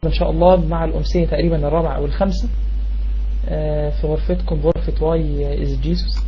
إن شاء الله مع الأمسية تقريبا الرابعة أو الخامسة في غرفتكم غرفة واي إز جيسوس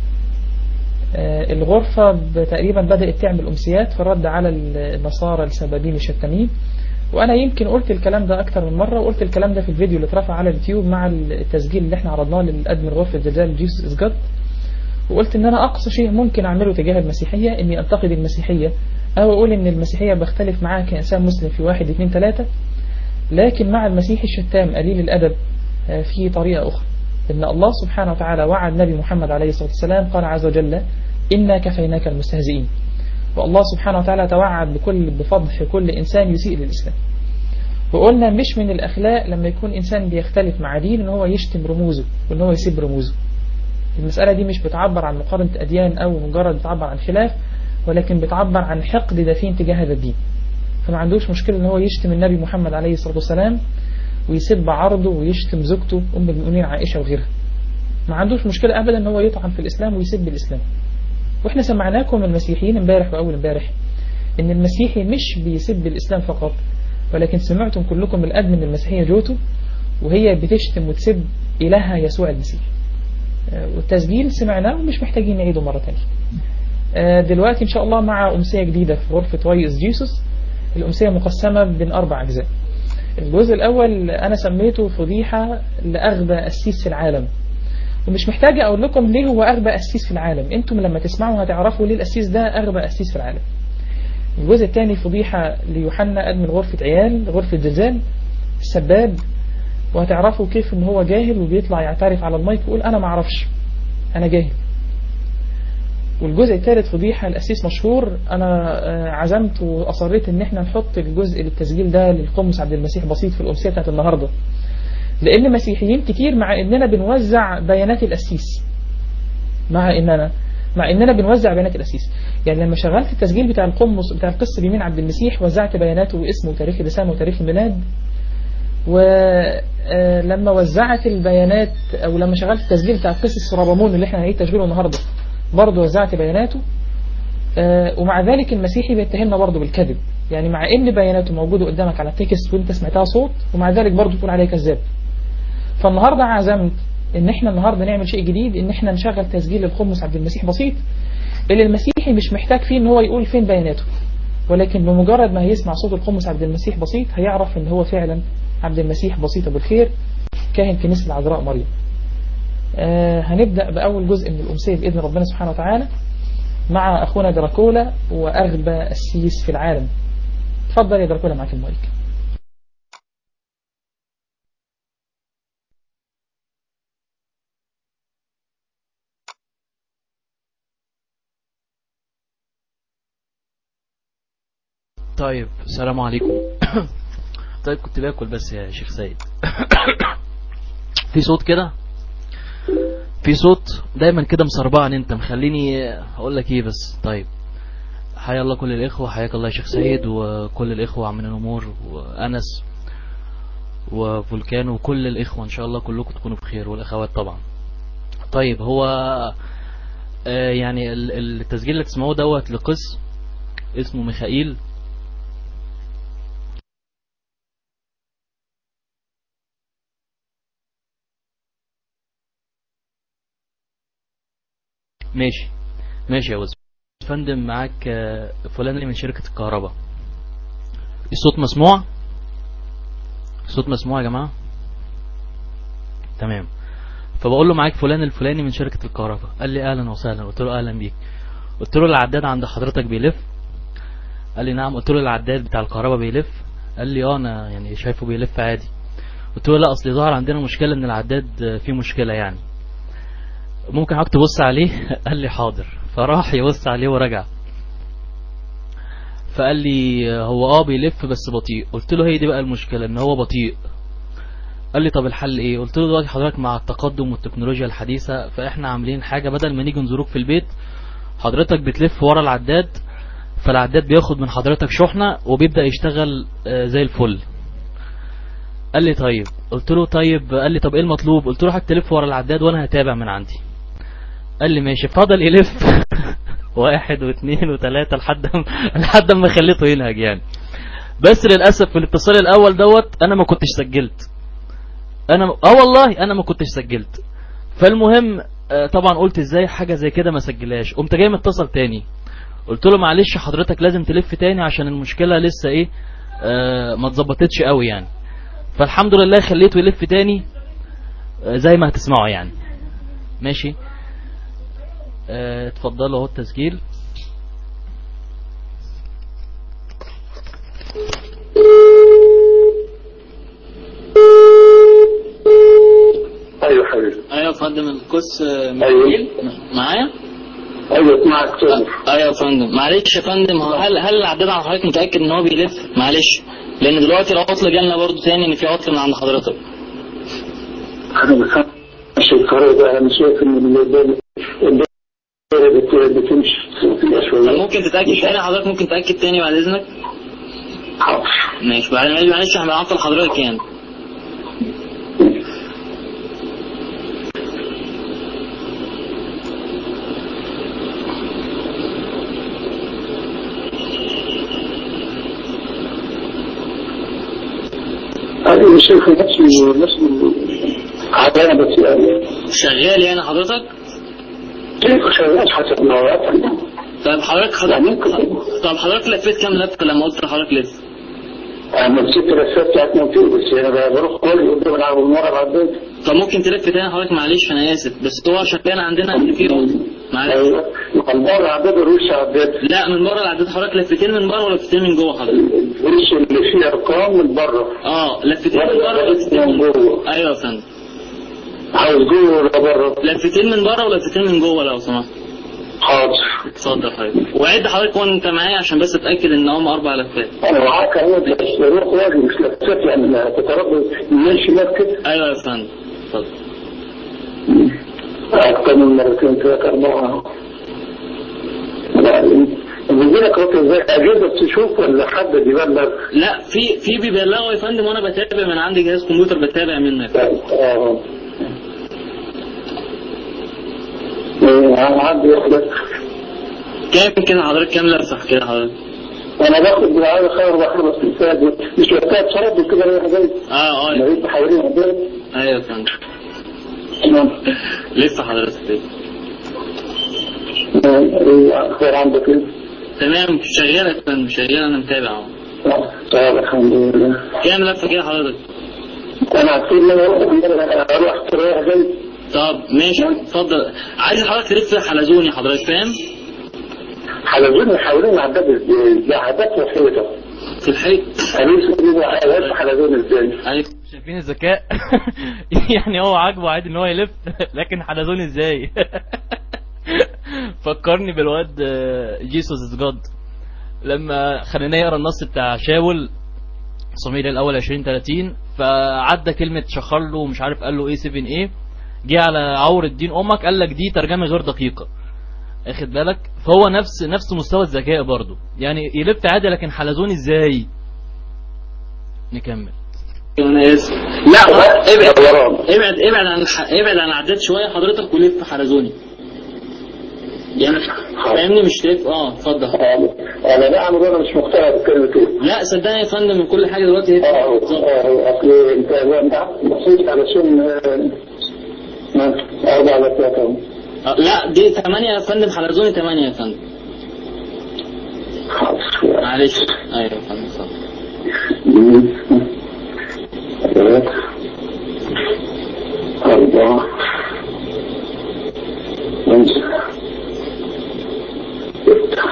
الغرفة تقريبا بدأت تعمل أمسيات في الرد على النصارى السبابين الشتامين وأنا يمكن قلت الكلام ده أكتر من مرة وقلت الكلام ده في الفيديو اللي اترفع على اليوتيوب مع التسجيل اللي احنا عرضناه للأدمن غرفة دجال جيسوس إز جاد وقلت ان انا اقصى شيء ممكن اعمله تجاه المسيحية اني انتقد المسيحية او اقول ان المسيحية بختلف معاها كإنسان مسلم في واحد اتنين تلاتة لكن مع المسيحي الشتام قليل الادب في طريقة اخرى ان الله سبحانه وتعالى وعد نبي محمد عليه الصلاة والسلام قال عز وجل إنا كفيناك المستهزئين والله سبحانه وتعالى توعد بكل بفضح كل إنسان يسيء للإسلام وقلنا مش من الأخلاق لما يكون إنسان بيختلف مع دين ان هو يشتم رموزه وان هو يسيب رموزه المسألة دي مش بتعبر عن مقارنة أديان أو مجرد بتعبر عن خلاف ولكن بتعبر عن حقد دفين تجاه هذا الدين فما عندوش مشكلة ان هو يشتم النبي محمد عليه الصلاة والسلام ويسب عرضه ويشتم زوجته أم المؤمنين عائشة وغيرها ما عندوش مشكلة أبدا ان هو يطعن في الإسلام ويسب الإسلام واحنا سمعناكم المسيحيين امبارح وأول امبارح ان المسيحي مش بيسب الإسلام فقط ولكن سمعتم كلكم الأدمن المسيحية جوتو وهي بتشتم وتسب إلهها يسوع المسيح والتسجيل سمعناه ومش محتاجين نعيده مرة تانية دلوقتي إن شاء الله مع أمسية جديدة في غرفة وايز جيسوس الأمسية مقسمة بين أربع أجزاء الجزء الأول أنا سميته فضيحة لأغبى أسيس في العالم ومش محتاجة أقول لكم ليه هو أغبى أسيس في العالم أنتم لما تسمعوا هتعرفوا ليه الأسيس ده أغبى أسيس في العالم الجزء الثاني فضيحة ليوحنا أدمن غرفة عيال غرفة زلزال السباب وهتعرفوا كيف ان هو جاهل وبيطلع يعترف على المايك ويقول انا ما اعرفش انا جاهل والجزء الثالث فضيحة الأسيس مشهور أنا عزمت وأصريت إن إحنا نحط الجزء للتسجيل ده للقمص عبد المسيح بسيط في الأمسية بتاعت النهاردة لأن مسيحيين كتير مع إننا بنوزع بيانات الأسيس مع إننا مع إننا بنوزع بيانات الأسيس يعني لما شغلت التسجيل بتاع القمص بتاع القس بيمين عبد المسيح وزعت بياناته واسمه وتاريخ الرسالة وتاريخ الميلاد ولما وزعت البيانات او لما شغلت التسجيل بتاع قصة السرابامون اللي احنا هنعيد تسجيله النهارده برضه وزعت بياناته ومع ذلك المسيحي بيتهمنا برضه بالكذب يعني مع ان بياناته موجوده قدامك على التكست وانت سمعتها صوت ومع ذلك برضه تقول عليه كذاب فالنهارده عزمت ان احنا النهارده نعمل شيء جديد ان احنا نشغل تسجيل الخمس عبد المسيح بسيط اللي المسيحي مش محتاج فيه ان هو يقول فين بياناته ولكن بمجرد ما هيسمع صوت الخمس عبد المسيح بسيط هيعرف ان هو فعلا عبد المسيح بسيط بالخير كاهن كنيسة العذراء مريم آه هنبدأ بأول جزء من الأمسية بإذن ربنا سبحانه وتعالى مع أخونا دراكولا وأغبى السيس في العالم تفضل يا دراكولا معك المايك طيب السلام عليكم طيب كنت باكل بس يا شيخ سيد في صوت كده في صوت دايما كده مسربعني انت مخليني اقول لك ايه بس طيب حيا الله كل الاخوه حياك الله يا شيخ سيد وكل الاخوه عم الامور وانس وفولكان وكل الاخوه ان شاء الله كلكم تكونوا بخير والاخوات طبعا طيب هو آه يعني التسجيل اللي تسمعوه دوت لقس اسمه ميخائيل ماشي ماشي يا وزير فندم معاك فلان اللي من شركة الكهرباء الصوت مسموع الصوت مسموع يا جماعة تمام فبقول له معاك فلان الفلاني من شركة الكهرباء قال لي اهلا وسهلا قلت له اهلا بيك قلت له العداد عند حضرتك بيلف قال لي نعم قلت له العداد بتاع الكهرباء بيلف قال لي اه انا يعني شايفه بيلف عادي قلت له لا اصل ظهر عندنا مشكلة ان العداد فيه مشكلة يعني ممكن حضرتك تبص عليه قال لي حاضر فراح يبص عليه ورجع فقال لي هو اه بيلف بس بطيء قلت له هي دي بقى المشكلة ان هو بطيء قال لي طب الحل ايه قلت له دلوقتي حضرتك مع التقدم والتكنولوجيا الحديثة فاحنا عاملين حاجة بدل ما نيجي نزوروك في البيت حضرتك بتلف ورا العداد فالعداد بياخد من حضرتك شحنة وبيبدأ يشتغل زي الفل قال لي طيب قلت له طيب قال لي طب ايه المطلوب قلت له حضرتك تلف ورا العداد وانا هتابع من عندي قال لي ماشي فضل يلف واحد واثنين وثلاثة لحد لحد ما خليته ينهج يعني بس للاسف في الاتصال الاول دوت انا ما كنتش سجلت انا اه والله انا ما كنتش سجلت فالمهم آه، طبعا قلت ازاي حاجه زي كده ما سجلهاش قمت جاي متصل تاني قلت له معلش حضرتك لازم تلف تاني عشان المشكله لسه ايه آه، ما اتظبطتش قوي يعني فالحمد لله خليته يلف تاني آه، زي ما هتسمعوا يعني ماشي آه، اتفضلوا اهو التسجيل ايوه حبيبي ايوه يا فندم القس ميكائيل معايا ايوه اسمعك تؤمر ايوه يا فندم معلش يا فندم هو هل هل العداد على حضرتك متاكد ان هو بيلف معلش لان دلوقتي العطل جالنا برضو تاني ان في عطل من عند حضرتك انا بفهم مش القرار ده انا شايف ان الدنيا الدنيا بت- بتمشي فيها طب شويه ممكن تتاكد تاني حضرتك ممكن تاكد تاني بعد اذنك حاضر ماشي بعد معلش احنا بنعطل حضرتك يعني انا شايف نفسي نفسي عداله بس يعني شغال يعني حضرتك كيف شغال حسب ما وقت طب حضرتك يعني حضرتك ممكن طب حضرتك لفيت كام لفه لما قلت لحضرتك لف انا مسكت الرسالة بتاعت منطقة بس انا بروح كل قدام العب المره بعدين طب ممكن تلف تاني حضرتك معلش انا اسف بس هو شغال عندنا ان في عطل. معلش ايوه المره عداد الوش عداد لا من بره العداد حضرتك لفتين من بره ولا لفتين من جوه حضرتك الوش اللي فيه ارقام من بره اه لفتين من بره ولا لفتين من من جوه جوه ايوه يا فندم عاوز جوه ولا بره لفتين من بره ولفتين من جوه لو سمحت حاضر اتفضل حضرتك وعد حضرتك وانت معايا عشان بس اتاكد ان هم اربع لفات انا معاك اهو بس بروح واجي مش لفت يعني ما تتردد يمين شمال كده ايوه يا فندم اتفضل اكتر من مرتين ثلاثة اربعة يعني بيجي لك وقت ازاي اجهزة تشوف ولا حد بيبلغ لا في في بيبلغوا يا فندم وانا بتابع من عندي جهاز كمبيوتر بتابع منك اه ايه عندي واحدة كام كده حضرتك كام لفه كده حضرتك انا باخد بالعادة خير بخلص الفاد مش وقتها تردد كده رايح جاي اه اه لقيت حوالين عداد ايوه يا فندم لف حضرتك كده ايه اخبار عندك ايه؟ تمام شغال يا فندم شغال انا متابع اهو طيب الحمد لله كام لفه كده حضرتك انا عارفين ان انا اروح اروح رايح جاي طب ماشي اتفضل عايز حضرتك تلف حلزوني حضرتك فاهم حلزون حوالين عداد ازاي؟ ده عداد وحيدة في الحيط أليس دي عداد حلزون ازاي؟ ايوه شايفين الذكاء يعني هو عاجبه عادي ان هو يلف لكن حلزون ازاي فكرني بالواد آه، جيسوس از جاد لما خلينا يقرا النص بتاع شاول صمويل الاول 20 30 فعدى كلمه شخر له ومش عارف قال له ايه 7 ايه جه على عور الدين امك قال لك دي ترجمه غير دقيقه اخد بالك فهو نفس نفس مستوى الذكاء برضه يعني يلف عادي لكن حلزون ازاي نكمل انا اسف لا ابعد ابعد ابعد عن الح... ابعد عن العداد شويه حضرتك ولف حلزوني يعني فاهمني مش لف اه اتفضل انا بعمل وانا مش مقتنع بكلمة ايه لا صدقني يا فندم من كل حاجه دلوقتي هي اه اه اصل انت انت عارف بصيت علشان آه، اربع على ثلاثة اهو. آه، لا دي 8 يا فندم حلزوني 8 يا فندم حاضر معلش ايوه يا فندم اتفضل ثلاثة أربعة خمسة ستة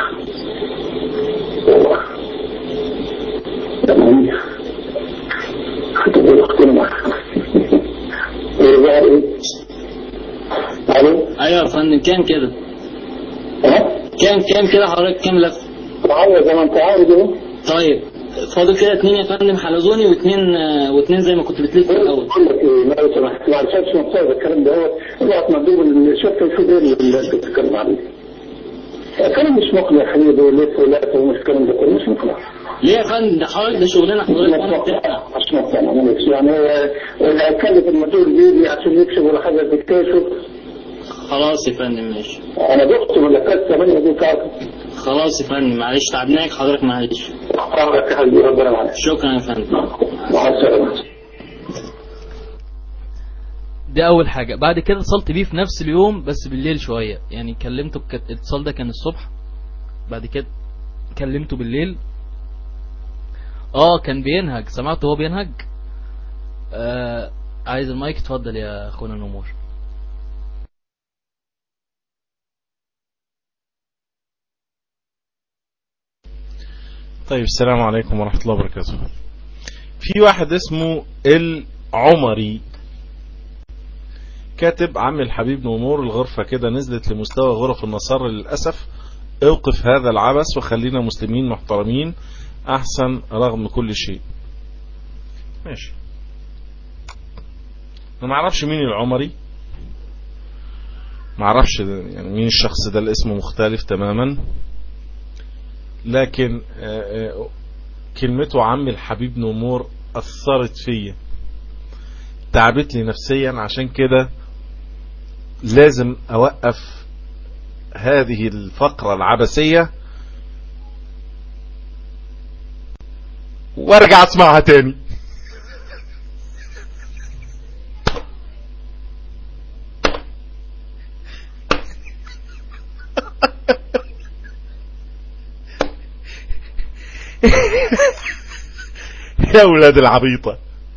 سبعة ثمانية هتبقى أختنا معاك إيه بقى إيه؟ ألو؟ ايوه يا فندم كام كده ها؟ كام كام كده حضرتك كام لف معايا زي ما أنت عارف أهو طيب فاضل كده اتنين يا فندم حلزوني واتنين آه، واتنين زي ما كنت بتلف في الاول بقول لك ايه لو سمحت ما عرفتش مقصود الكلام ده هو ابعت مندوب الشرطه يشوف ايه اللي انت بتتكلم عليه. كلام مش مقنع يا حبيبي ولف ولا ومش الكلام ده كله مش مقنع. ليه يا فندم ده حضرتك ده شغلنا حضرتك وانا بتابع مش مقنع معلش يعني هو اللي هيكلف المندوب بيجي عشان يكشف ولا حاجه تكتشف خلاص يا فندم ماشي انا بكتب ولا كاس 8 دي كارت خلاص يا فندم معلش تعبناك حضرتك معلش أمرك يا حبيبي ربنا معاك شكرا يا فندم مع السلامة دي اول حاجة بعد كده اتصلت بيه في نفس اليوم بس بالليل شوية يعني كلمته كانت الاتصال ده كان الصبح بعد كده كلمته بالليل اه كان بينهج سمعته هو بينهج آه عايز المايك اتفضل يا اخونا نمور طيب السلام عليكم ورحمة الله وبركاته في واحد اسمه العمري كاتب عم الحبيب نمور الغرفة كده نزلت لمستوى غرف النصارى للأسف اوقف هذا العبث وخلينا مسلمين محترمين أحسن رغم كل شيء ماشي أنا ما اعرفش مين العمري ما اعرفش ده- يعني مين الشخص ده الاسم مختلف تماما لكن آه، آه، كلمته عم الحبيب نمور أثرت فيا تعبت لي نفسيا عشان كده لازم أوقف هذه الفقرة العبثية وارجع اسمعها تاني يا ولاد العبيطة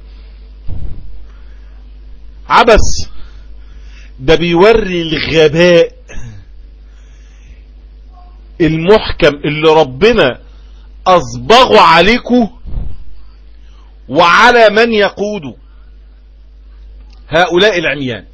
عبس ده بيوري الغباء المحكم اللي ربنا أصبغه عليكم وعلى من يقوده هؤلاء العميان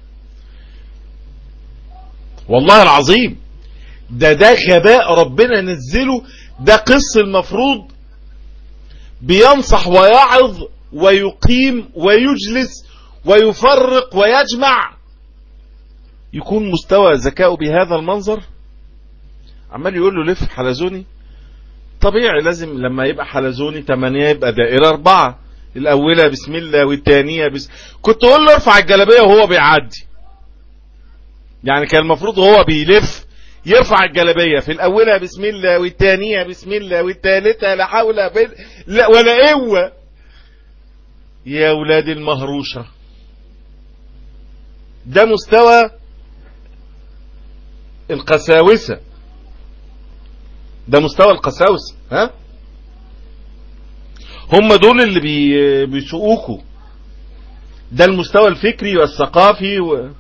والله العظيم ده ده غباء ربنا نزله ده قص المفروض بينصح ويعظ ويقيم ويجلس ويفرق ويجمع يكون مستوى ذكائه بهذا المنظر عمال يقول له لف حلزوني طبيعي لازم لما يبقى حلزوني تمانية يبقى دائرة أربعة الأولى بسم الله والتانية بس كنت أقول له ارفع الجلابية وهو بيعدي يعني كان المفروض هو بيلف يرفع الجلابية في الأولى بسم الله والتانية بسم الله والتالتة لا حول بال... لا ولا قوة يا ولاد المهروشة ده مستوى القساوسة ده مستوى القساوسة ها هم دول اللي بي... بيسوقوكوا ده المستوى الفكري والثقافي و...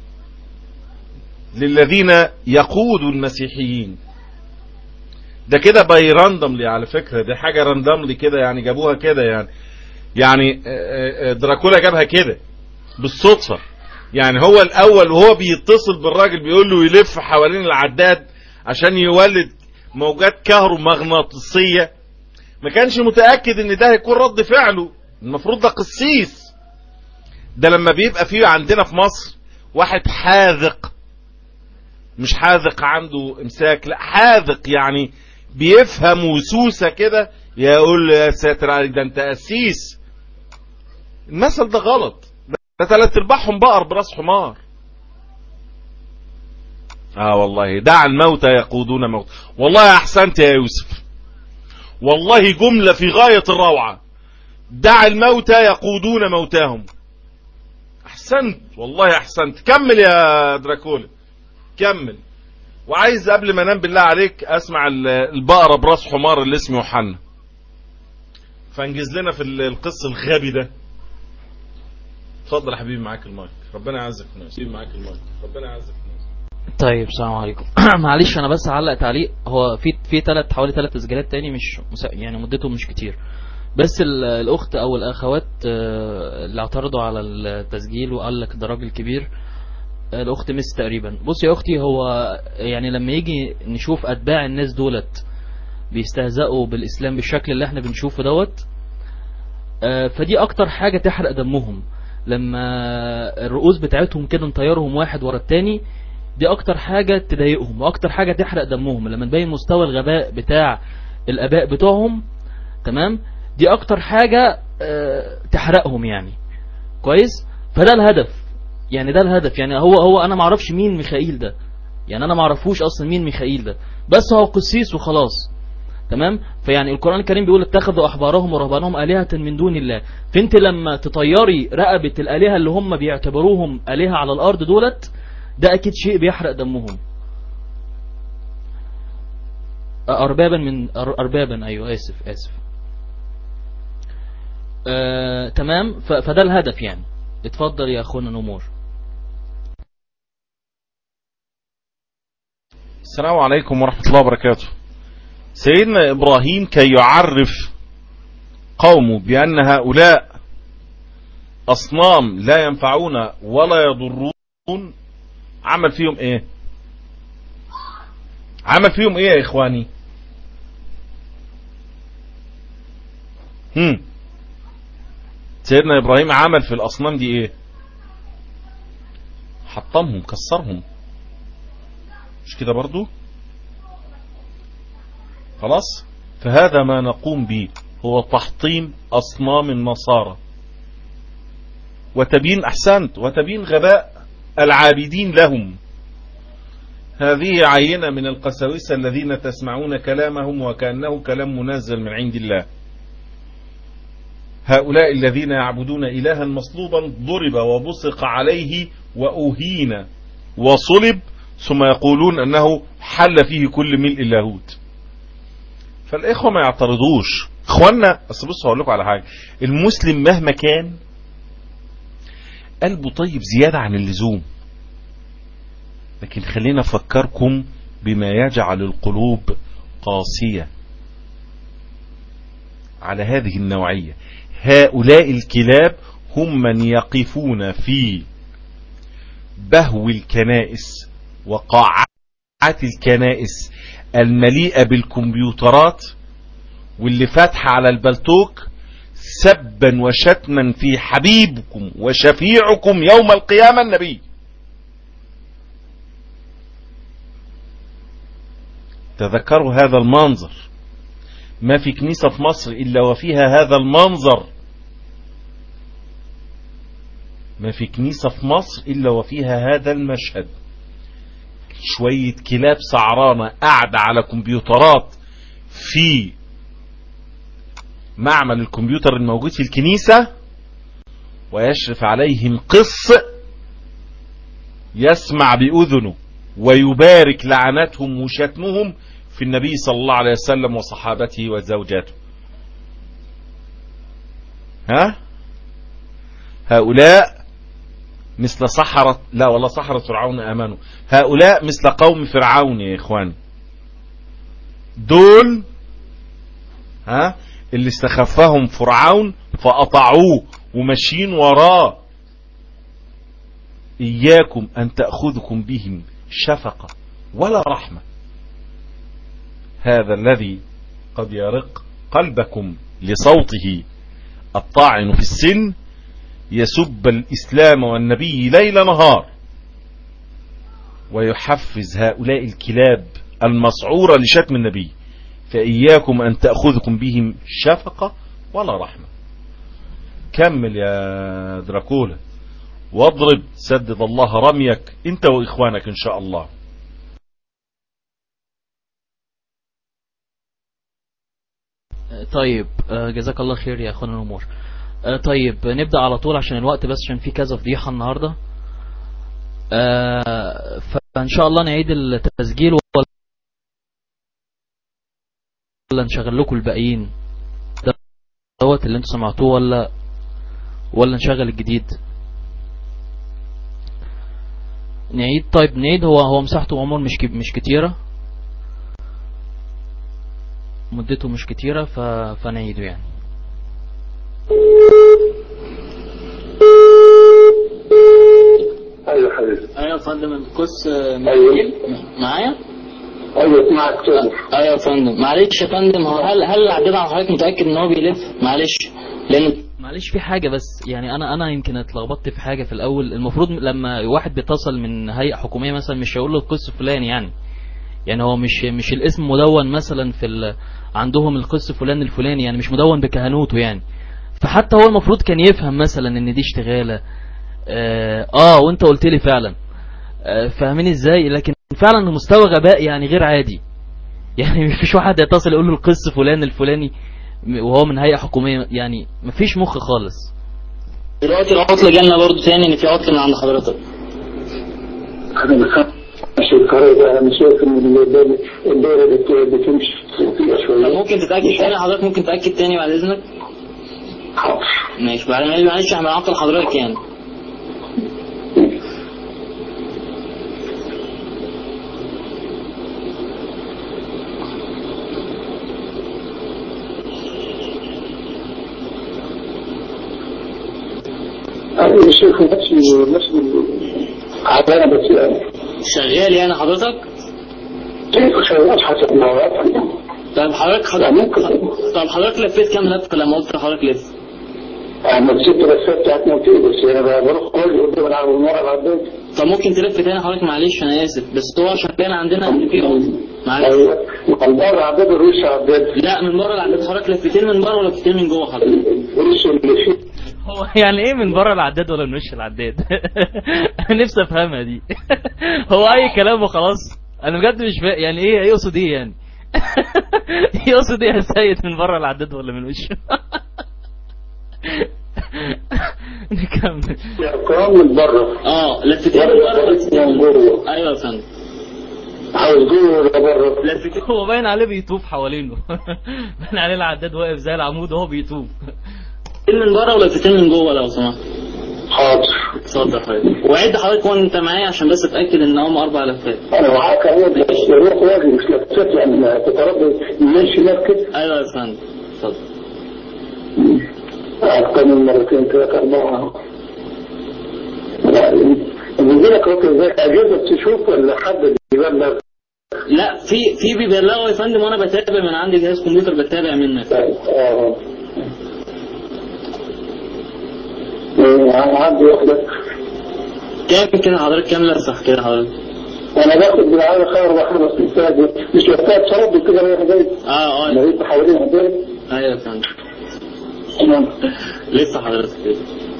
للذين يقودوا المسيحيين ده كده باي راندملي على فكرة دي حاجة راندملي كده يعني جابوها كده يعني يعني آه، آه، دراكولا جابها كده بالصدفة يعني هو الأول وهو بيتصل بالراجل بيقول له يلف حوالين العداد عشان يولد موجات كهرومغناطيسية ما كانش متأكد ان ده هيكون رد فعله المفروض ده قسيس ده لما بيبقى فيه عندنا في مصر واحد حاذق مش حاذق عنده امساك لا حاذق يعني بيفهم وسوسه كده يقول له يا ساتر عليك ده انت قسيس المثل ده غلط ده ثلاث ارباعهم بقر براس حمار اه والله دع الموتى يقودون موت والله احسنت يا يوسف والله جملة في غاية الروعة دع الموتى يقودون موتاهم احسنت والله احسنت كمل يا دراكولا كمل وعايز قبل ما انام بالله عليك اسمع ال- البقرة براس حمار اللي اسمه يوحنا فانجز لنا في ال- القصة الغبي ده اتفضل يا حبيبي معاك المايك ربنا يعزك الناس حبيبي معاك المايك ربنا يعزك الناس طيب السلام عليكم معلش انا بس هعلق تعليق هو في في ثلاث حوالي ثلاث تسجيلات تاني مش مس- يعني مدتهم مش كتير بس ال- الاخت او الاخوات آه، اللي اعترضوا على التسجيل وقال لك ده راجل كبير آه، الاخت مس تقريبا بص يا اختي هو يعني لما يجي نشوف اتباع الناس دولت بيستهزئوا بالاسلام بالشكل اللي احنا بنشوفه دوت آه، فدي اكتر حاجة تحرق دمهم لما الرؤوس بتاعتهم كده نطيرهم واحد ورا التاني دي اكتر حاجة تضايقهم واكتر حاجة تحرق دمهم لما نبين مستوى الغباء بتاع الاباء بتوعهم تمام دي اكتر حاجة آه، تحرقهم يعني كويس فده الهدف يعني ده الهدف يعني هو هو انا معرفش مين ميخائيل ده يعني انا ما اعرفوش اصلا مين ميخائيل ده بس هو قسيس وخلاص تمام فيعني القرآن الكريم بيقول اتخذوا أحبارهم ورهبانهم آلهة من دون الله فانت لما تطيري رقبة الآلهة اللي هم بيعتبروهم آلهة على الأرض دولت ده أكيد شيء بيحرق دمهم أربابا من أر- أربابا أيوة آسف آسف آه، تمام ف- فده الهدف يعني اتفضل يا أخونا نمور السلام عليكم ورحمة الله وبركاته سيدنا إبراهيم كي يعرف قومه بأن هؤلاء أصنام لا ينفعون ولا يضرون عمل فيهم إيه عمل فيهم إيه يا إخواني هم سيدنا إبراهيم عمل في الأصنام دي إيه حطمهم كسرهم مش كده برضو خلاص فهذا ما نقوم به هو تحطيم أصنام النصارى وتبين أحسنت وتبين غباء العابدين لهم هذه عينة من القساوسة الذين تسمعون كلامهم وكأنه كلام منزل من عند الله هؤلاء الذين يعبدون إلها مصلوبا ضرب وبصق عليه وأهين وصلب ثم يقولون أنه حل فيه كل ملء اللاهوت فالإخوة ما يعترضوش إخواننا أصل بصوا هقول لكم على حاجة المسلم مهما كان قلبه طيب زيادة عن اللزوم لكن خلينا أفكركم بما يجعل القلوب قاسية على هذه النوعية هؤلاء الكلاب هم من يقفون في بهو الكنائس وقاعات الكنائس المليئة بالكمبيوترات واللي فاتحة على البلتوك سبا وشتما في حبيبكم وشفيعكم يوم القيامة النبي تذكروا هذا المنظر ما في كنيسة في مصر إلا وفيها هذا المنظر ما في كنيسة في مصر إلا وفيها هذا المشهد شوية كلاب سعرانة قاعدة على كمبيوترات في معمل الكمبيوتر الموجود في الكنيسة ويشرف عليهم قس يسمع بأذنه ويبارك لعنتهم وشتمهم في النبي صلى الله عليه وسلم وصحابته وزوجاته ها هؤلاء مثل سحرة لا والله سحرة فرعون امنوا هؤلاء مثل قوم فرعون يا اخوان دول ها اللي استخفهم فرعون فأطعوه وماشيين وراه إياكم أن تأخذكم بهم شفقة ولا رحمة هذا الذي قد يرق قلبكم لصوته الطاعن في السن يسب الإسلام والنبي ليل نهار ويحفز هؤلاء الكلاب المسعورة لشتم النبي فإياكم أن تأخذكم بهم شفقة ولا رحمة كمل يا دراكولا واضرب سدد الله رميك انت واخوانك ان شاء الله طيب آه، جزاك الله خير يا اخونا نمور آه، طيب نبدأ على طول عشان الوقت بس عشان في كذا فضيحة النهاردة آه، فان شاء الله نعيد التسجيل ولا نشغل لكم الباقيين دوت اللي انتوا سمعتوه ولا ولا نشغل الجديد نعيد طيب نعيد هو هو مساحته عمر مش كب- مش كتيرة مدته مش كتيرة ف... فنعيده يعني ايوه حبيبي ايوه يا فندم القس أيوة. معايا ايوه معك تؤمر ايوه يا فندم معلش يا فندم هو هل هل العداد على حضرتك متاكد ان هو بيلف معلش لان معلش في حاجه بس يعني انا انا يمكن اتلخبطت في حاجه في الاول المفروض لما واحد بيتصل من هيئه حكوميه مثلا مش هيقول له القس فلان يعني يعني هو مش مش الاسم مدون مثلا في ال... عندهم القس فلان الفلاني يعني مش مدون بكهنوته يعني فحتى هو المفروض كان يفهم مثلا ان دي اشتغاله اه, آه وانت قلت لي فعلا آه، فاهمين ازاي لكن فعلا مستوى غباء يعني غير عادي يعني مفيش واحد يتصل يقول له القس فلان الفلاني م- وهو من هيئة حكومية يعني مفيش مخ خالص دلوقتي العطل جالنا برضو تاني ان في عطل من عند حضرتك انا ما خافش القرار انا شايف ان الدوله الدوله بت- بتمشي فيها طب شويه ممكن تتاكد تاني حضرتك ممكن تاكد تاني بعد اذنك حاضر ماشي بعد معلش احنا بنعطل حضرتك يعني انا شايف نفسي نفسي عبارة بس يعني شغال يعني حضرتك كيف شغال حسب ما وقع طب حضرتك لا، حضرتك ممكن. طب حضرتك لفيت كام لفه لما قلت لحضرتك لف انا نسيت الرسالة بتاعت موتي بس انا بروح كل قدام العرب المرة العداد طب ممكن تلف تاني حضرتك معلش انا اسف بس هو عشان كان عندنا ان في عطل معلش ايوه والبره عداد الروس عداد لا من بره العداد حضرتك لفتين من بره ولا لفتين من جوه حضرتك الروس اللي فيه هو يعني ايه من بره العداد ولا من وش العداد انا نفسي افهمها دي هو اي كلام وخلاص انا بجد مش فاهم يعني ايه يقصد ايه يعني يقصد ايه يا سيد من بره العداد ولا من وشه نكمل كلام من بره اه لفتين من بره ولا لفتين من جوه ايوه يا فندم عاوز جوه ولا بره لفتين هو باين عليه بيطوف حوالينه باين عليه العداد واقف زي العمود وهو بيطوف من بره ولا لفتين من جوه لو سمحت حاضر اتفضل حضرتك وعد حضرتك وانت معايا عشان بس اتاكد ان هم اربع لفات انا معاك اهو بس الروح واجي مش لفت يعني تتردد من شمال كده ايوه يا فندم اتفضل اكتر من مرتين ثلاثة أربعة بيجي لك وقت زي أجهزة تشوف ولا حد بيبلغ لا في في بيبلغوا يا فندم وانا بتابع من عندي جهاز كمبيوتر بتابع منك اه عندي واحدة كام كده حضرتك كام لفه كده حضرتك أنا باخد بالعادة خير بخلص الساعة مش لفات شرط كده رايح جاي اه اه لقيت حوالين هدول ايوه يا فندم لسه حضرتك كده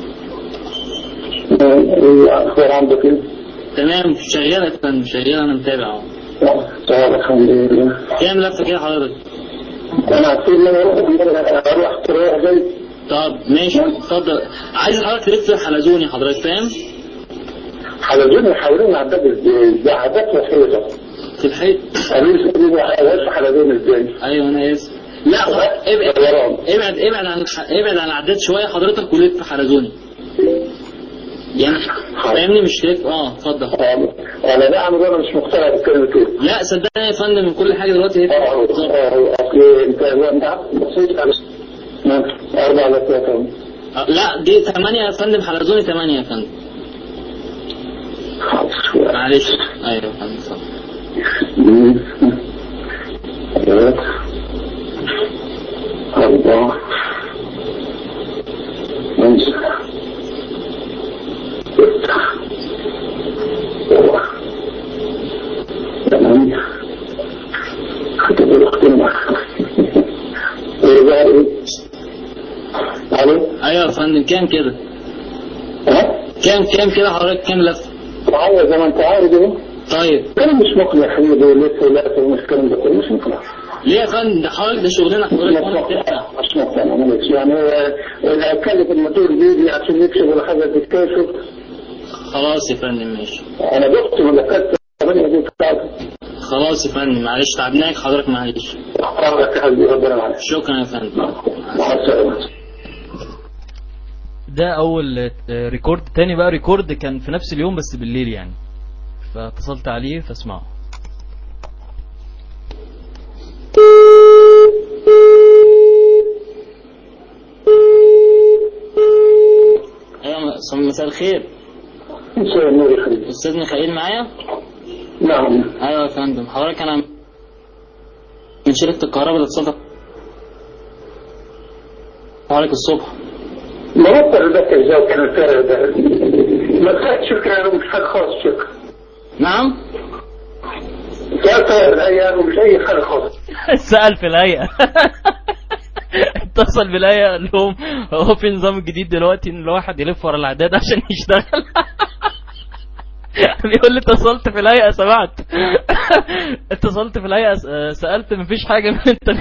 أخبار عندك إيه؟ تمام شغال يا فندم شغال انا متابع اهو طيب الحمد لله كام لفه كده حضرتك أنا عارفين إن أنا أروح أروح رايح جاي طب ماشي اتفضل عايز حضرتك تلف حلزوني حضرتك فاهم حلزون حوالين عداد ازاي؟ ده عداد وحيدة في الحيط قالوا لي سألوني حلزون ازاي؟ ايوه انا اسف لا خ- ابعد طيران. ابعد ابعد عن الح- ابعد عن العداد شويه حضرتك ولف حلزوني يعني فاهمني مش لف اه اتفضل انا نعم انا مش مقتنع بالكلمة كده لا صدقني يا فندم من كل حاجه دلوقتي هي اه اه اصل انت انت بصيت على نعم اربع لفات اهو آه، لا دي 8 يا فندم حلزوني 8 يا فندم حاضر معلش ايوه يا فندم اتفضل ثلاث أربعة خمسة ستة سبعة ثمانية حتى بالأختين ورجع إيه؟ ألو ايوه يا فندم كام كده ها؟ كام كام كده حضرتك كام لفه معايا زي ما أنت عارف إيه؟ طيب أنا مش مقنع حبيبي ولسه لا ومش الكلام ده كله مش مقنع ليه يا فندم ده حضرتك ده شغلنا حضرتك وانا بتابع مش مقتنع معلش يعني هو اللي هيكلف الموتور بيدي عشان يكشف ولا حاجه تتكشف خلاص يا فندم ماشي انا دقت ملفات 8 دي بتاعتي خلاص يا فندم معلش تعبناك حضرتك معلش احرارك يا حبيبي ربنا معاك شكرا يا فندم مع السلامه ده اول آه، ريكورد تاني بقى ريكورد كان في نفس اليوم بس بالليل يعني فاتصلت عليه فاسمعه ايوه مساء الخير مساء النور يا حبيبي استاذ ميخائيل معايا نعم ايوه يا فندم حضرتك انا من شركه الكهرباء اللي اتصلت حضرتك الصبح مرتب ده كذاب كان الفرق ده ما تخافش شكرا انا مش حاجه خاص شكرا نعم ثلاثة الايام ومش اي حاجه خاص سأل في الهيئة اتصل بالهيئة قال لهم هو في نظام جديد دلوقتي ان الواحد يلف ورا الاعداد عشان يشتغل بيقول لي اتصلت في الهيئة سمعت اتصلت في الهيئة س- سألت مفيش حاجة من انت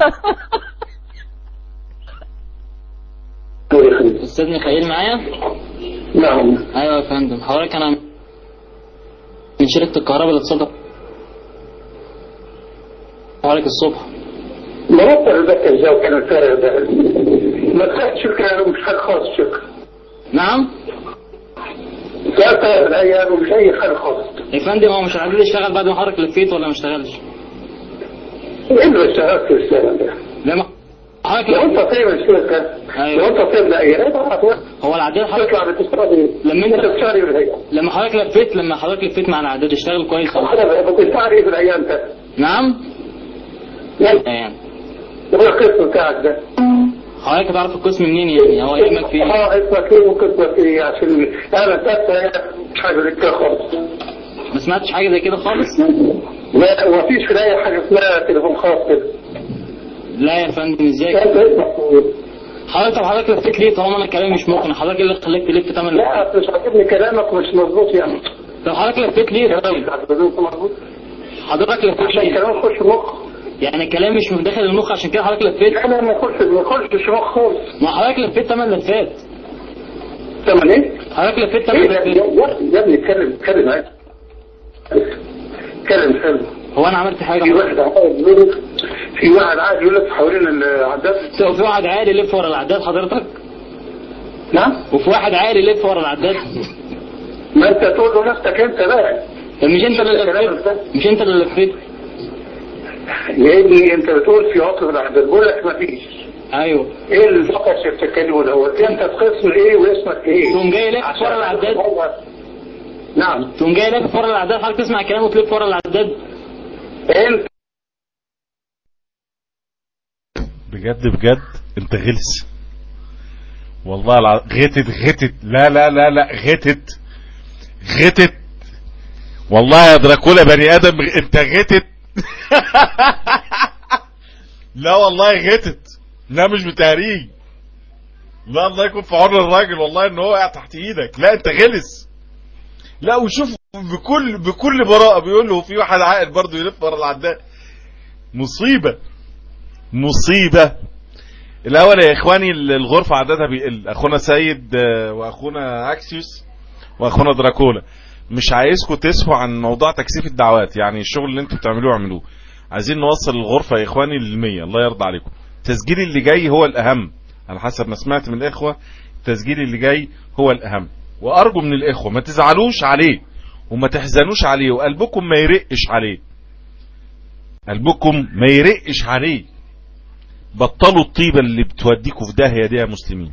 استاذ ميخائيل معايا نعم ايوه يا فندم حضرتك انا من شركة الكهرباء اللي اتصلت حضرتك الصبح مرتب ذاك الجو كان الفارغ ده ما تخافش شكرا مش حاجة خالص شكرا نعم لا فارغ الأيام ومش أي حاجة خالص يا فندم هو مش عايز يشتغل بعد ما حضرتك لفيت ولا ما اشتغلش إلا اشتغلت في السنة ده لما حضرتك لو لف- أنت طيب الشركة أيوة. لو أنت طيب لأي هو العداد حضرتك تطلع بتشتغل لما أنت انت بتشتغل بالهيئة لما حضرتك لفيت لما حضرتك لفيت مع العداد اشتغل كويس ولا- أنا بتشتغل إيه في الأيام ده؟ نعم يعني يعني هو القسم بتاعك ده حضرتك تعرف القسم منين يعني هو يهمك في ايه اه اسمك ايه وقسمك ايه عشان انا بس مش حاجه زي كده خالص ما سمعتش حاجة زي كده خالص لا ومفيش في اي حاجه اسمها تليفون خاص كده لا يا فندم ازاي انت اسمك ايه؟ حضرتك طب حضرتك لفيت ليه طالما انا كلامي مش مقنع حضرتك اللي خلاك تلف تمن لا مش عاجبني كلامك مش مظبوط يعني طب حضرتك لفيت ليه طيب كلامك مش مظبوط حضرتك لفيت عشان ليه كلامك يخش مخ يعني كلامي مش من داخل المخ عشان كده حضرتك لفيت انا ما يخش ما يخشش مخ خالص ما حضرتك لفيت تمن لفات تمام ايه؟ حضرتك لفيت ايه تمن يا لفات يا- يا ابني اتكلم اتكلم عادي اتكلم حلو هو انا عملت حاجة في واحد عايز يقول لك في واحد عايز يقول لك حوالين العداد وفي واحد عادي يلف ورا العداد حضرتك نعم وفي واحد عادي يلف ورا العداد ما انت تقول له نفسك انت بقى طب مش انت اللي لفيت مش انت اللي لفيت يا ابني انت بتقول في عطل العدد بقول لك ما فيش ايوه ايه اللي فقط بتتكلمه دوت انت في قسم ايه واسمك ايه تقوم جاي لف عشان ورا العداد نعم تقوم جاي لف ورا العداد حضرتك تسمع كلامه وتلف ورا العداد انت بجد بجد انت غلس والله الع... غتت غتت لا لا لا لا غتت غتت والله يا دراكولا بني ادم غ- انت غتت لا والله غتت لا مش بتهريج لا الله يكون في عون الراجل والله ان هو قاعد تحت ايدك لا انت غلس لا وشوف بكل بكل براءة بيقول له في واحد عاقل برضه يلف ورا العداد مصيبة مصيبة الاول يا اخواني الغرفة عددها بيقل اخونا سيد آه، واخونا اكسيوس واخونا دراكولا مش عايزكم تسهوا عن موضوع تكثيف الدعوات يعني الشغل اللي انتوا بتعملوه اعملوه عايزين نوصل الغرفة يا اخواني للمية الله يرضى عليكم التسجيل اللي جاي هو الاهم على حسب ما سمعت من الاخوة التسجيل اللي جاي هو الاهم وارجو من الاخوة ما تزعلوش عليه وما تحزنوش عليه وقلبكم ما يرقش عليه قلبكم ما يرقش عليه بطلوا الطيبة اللي بتوديكوا في داهية دي يا مسلمين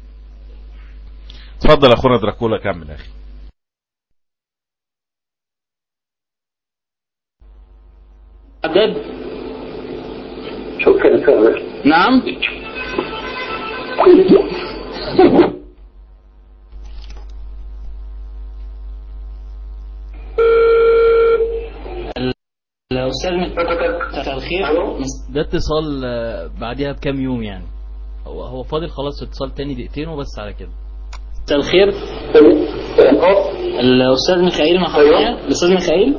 اتفضل يا اخونا دراكولا كمل يا اخي عداد شكرا فعلا نعم الاستاذ مساء الخير ده اتصال آه، بعديها بكام يوم يعني هو هو فاضل خلاص اتصال تاني دقيقتين وبس على كده مساء الخير الاستاذ ميخائيل مع حضرتك الاستاذ ميخائيل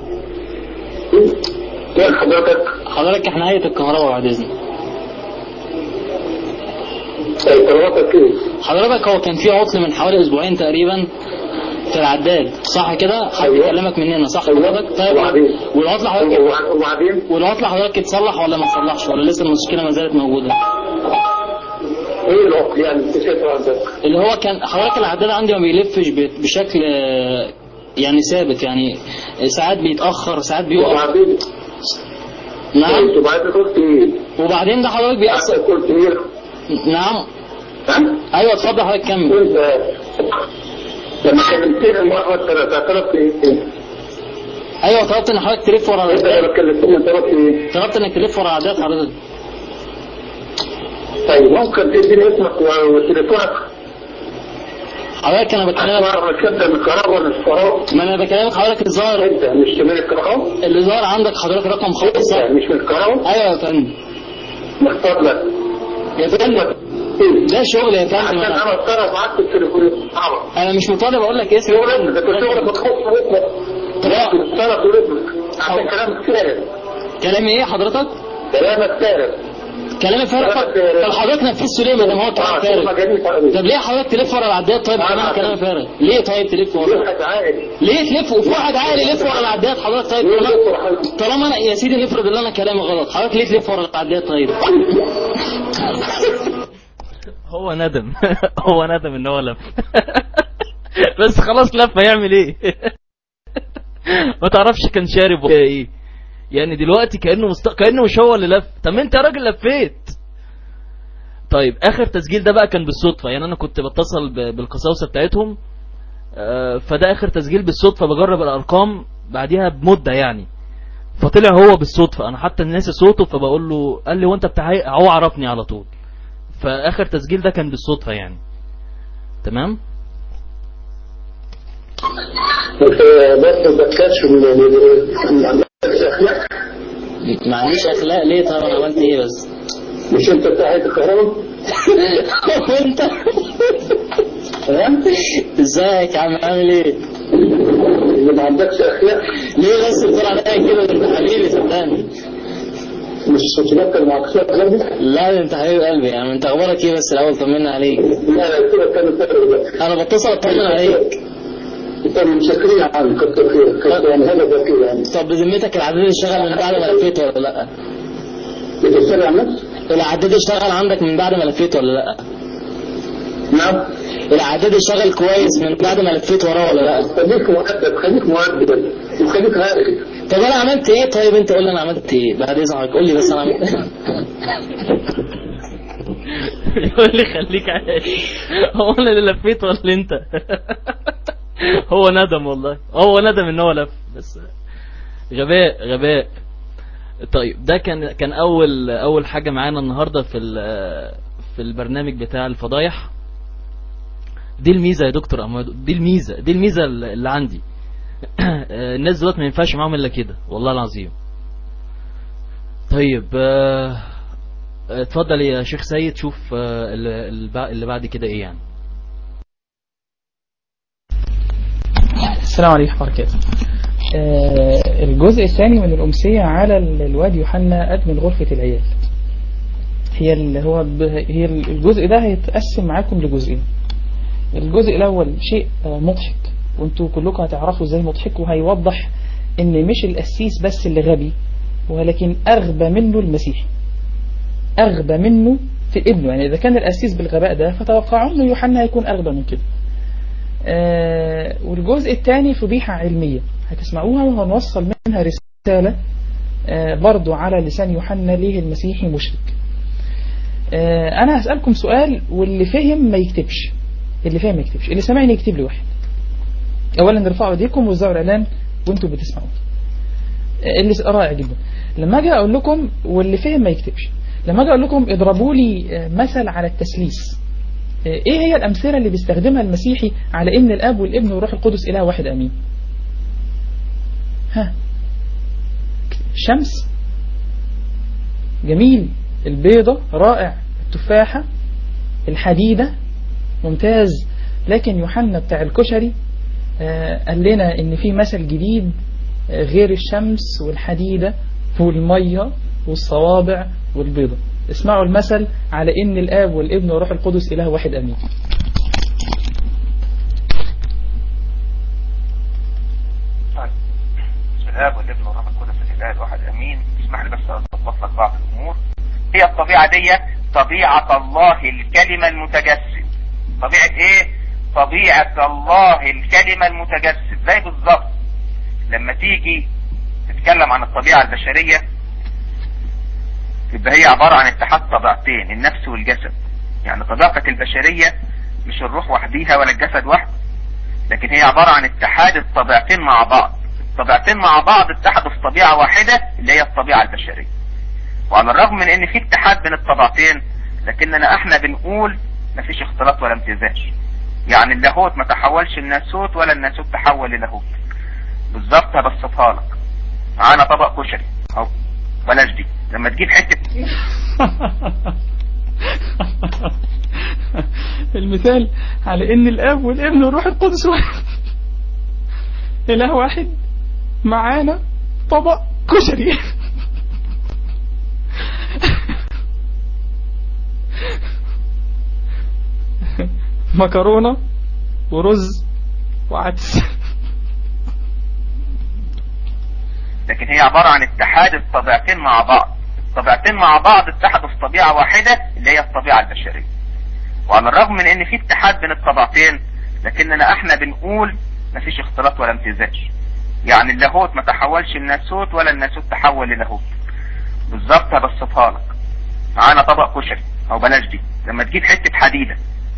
مين حضرتك؟ حضرتك احنا هيئه الكهرباء بعد اذنك طيب طلباتك ايه؟ حضرتك هو كان في عطل من حوالي اسبوعين تقريبا في العداد صح كده حد أيوة. كلمك مننا صح أيوة. حضرتك طيب وبعدين؟ والعطل حضرتك وبعد- وبعدين؟ والعطل حضرتك اتصلح ولا ما اتصلحش ولا لسه المشكله ما زالت موجوده ايه العقل يعني انت شايفه عندك؟ اللي هو كان حضرتك العداد عندي ما بيلفش ب- بشكل آه، يعني ثابت يعني ساعات بيتاخر ساعات بيقف وبعدين؟ نعم طيب وبعدين قلت ايه؟ وبعدين ده حضرتك بيأثر قلت ايه؟ نعم ها؟ ايوه اتفضل حضرتك كمل انت لما كلمتني المره الثالثه طلبت ايه؟ ايوه طلبت ان حضرتك تلف ورا انت العداد لما كلمتني طلبت ايه؟ طلبت انك تلف ورا العداد حضرتك طيب ممكن تديني اسمك و- وتليفونك حضرتك انا بكلمك اسمع ركبت من الكهرباء ولا الكهرباء ما انا بكلمك حضرتك الظاهر انت مش من الكهرباء اللي ظاهر عندك حضرتك رقم انت خمسة مش من الكهرباء ايوه يا فندم مختار لك يا فندم ده شغل يا فندم عشان أنا- انا اتصرف معاك في التليفون صعبة انا مش مطالب اقول لك اسمي شغل ده كنت شغل بتخص رتمك تتصرف في رتمك عشان كلامك فارغ كلام ايه حضرتك كلامك فارغ كلام فارغ طب حضرتك نفذته ليه ما دام هو كلام اه فارغ مجانين فارغ طب ليه حضرتك تلف ورا العداد طيب كمان كلام فارغ ليه طيب تلف ورا واحد عاقل ليه تلف وفي واحد عاقل يلف ورا العداد حضرتك طيب ليه طالما دكتور حضرتك؟ طالما انا يا سيدي نفرض ان انا كلامي غلط حضرتك ليه تلف ورا العداد طيب هو ندم هو ندم ان هو لف بس خلاص لف هيعمل ايه ما تعرفش كان شارب ولا ايه يعني دلوقتي كانه مست... كانه مش هو اللي لف طب ما انت يا راجل لفيت طيب اخر تسجيل ده بقى كان بالصدفه يعني انا كنت بتصل ب... بالقساوسه بتاعتهم آه، فده اخر تسجيل بالصدفه بجرب الارقام بعديها بمده يعني فطلع هو بالصدفه انا حتى ناسي صوته فبقول له قال لي وانت بتاع إيه؟ هو عرفني على طول فاخر تسجيل ده كان بالصدفه يعني تمام انت برضه ما تكاتش من من عندك اخلاق ما عنديش اخلاق ليه طب انا عملت ايه بس مش انت بتاع هيئة الكهرباء وانت ها؟ ازيك يا عم عامل ايه اللي ما عندكش اخلاق ليه بس بتقول عليا كده ده انت حبيبي صدقني مش تتذكر مع اخلاق غيرك لا ده انت حبيب قلبي يا عم انت اخبارك ايه بس الاول طمنا عليك لا لا كده كان فارغ ده انا بتصل اطمن عليك كانوا مسكرين عنك كتر خيرك كنت يعني هذا كده يعني طب بذمتك العداد اشتغل من بعد ما لفيت ولا لا بتشتري على النفس؟ العداد اشتغل عندك من بعد ما لفيت ولا لا نعم العداد اشتغل كويس من بعد ما لفيت وراه ولا لا خليك مؤدب خليك مؤدب وخليك عاقل طب انا عملت ايه طيب انت قول لي انا عملت ايه بعد اذنك قول لي بس انا عملت يقول لي خليك عايش هو انا اللي لفيت ولا انت هو ندم والله هو ندم ان هو لف بس غباء غباء طيب ده كان كان اول اول حاجه معانا النهارده في ال- في البرنامج بتاع الفضايح دي الميزه يا دكتور أمادو دي الميزه دي الميزه اللي عندي الناس دلوقتي ما ينفعش معاهم الا كده والله العظيم طيب آه، اتفضل يا شيخ سيد شوف آه، اللي اللي اللي بعد كده ايه يعني السلام عليكم ورحمة الله وبركاته آه، الجزء الثاني من الأمسية على ال- الواد يوحنا أدمن غرفة العيال هي ال- هو ب- هي ال- الجزء ده هيتقسم معاكم لجزئين الجزء الأول شيء آه، مضحك وانتوا كلكم هتعرفوا ازاي مضحك وهيوضح ان مش القسيس بس اللي غبي ولكن أغبى منه المسيح أغبى منه في ابنه يعني إذا كان القسيس بالغباء ده فتوقعوا أن يوحنا هيكون أغبى من كده آه، والجزء الثاني فضيحة علمية هتسمعوها وهنوصل منها رسالة آه، برضو على لسان يوحنا ليه المسيحي مشرك آه، أنا هسألكم سؤال واللي فهم ما يكتبش اللي فهم ما يكتبش اللي سمعني يكتب لي واحد أولا ارفعوا ايديكم ووزعوا الإعلان وانتوا بتسمعوا آه، اللي رائع جدا لما أجي أقول لكم واللي فهم ما يكتبش لما أجي أقول لكم اضربوا لي آه، مثل على التسليس ايه هي الامثله اللي بيستخدمها المسيحي على ان الاب والابن والروح القدس اله واحد امين ها الشمس جميل البيضة رائع التفاحة الحديدة ممتاز لكن يوحنا بتاع الكشري آه قال لنا ان في مثل جديد آه غير الشمس والحديدة والمية والصوابع والبيضة اسمعوا المثل على ان الاب والابن والروح القدس اله واحد امين الاب والابن والروح القدس الاله الواحد امين اسمح لي بس اضبط لك بعض الامور هي الطبيعه دي طبيعه الله الكلمه المتجسد طبيعه ايه طبيعه الله الكلمه المتجسد زي بالظبط لما تيجي تتكلم عن الطبيعه البشريه يبقى هي عباره عن اتحاد طبيعتين النفس والجسد يعني طبيعتك البشريه مش الروح وحديها ولا الجسد وحده لكن هي عباره عن اتحاد الطبيعتين مع بعض الطبيعتين مع بعض اتحدوا في طبيعة واحدة اللي هي الطبيعة البشرية وعلى الرغم من ان في اتحاد بين الطبيعتين لكننا احنا بنقول مفيش اختلاط ولا امتزاج يعني اللاهوت ما تحولش الناسوت ولا الناسوت تحول للاهوت بالظبط هبسطها لك معانا طبق كشري اهو بلاش دي لما تجيب حتة المثال على ان الاب والابن والروح القدس واحد اله واحد معانا طبق كشري مكرونة ورز وعدس لكن هي عبارة عن اتحاد الطبيعتين مع بعض الطبيعتين مع بعض اتحدوا في طبيعة واحدة اللي هي الطبيعة البشرية وعلى الرغم من ان في اتحاد بين الطبيعتين لكننا احنا بنقول مفيش اختلاط ولا امتزاج يعني اللاهوت ما تحولش الناسوت ولا الناسوت تحول للاهوت بالظبط هبسطها لك معانا طبق كشري او بلاش دي لما تجيب حتة حديدة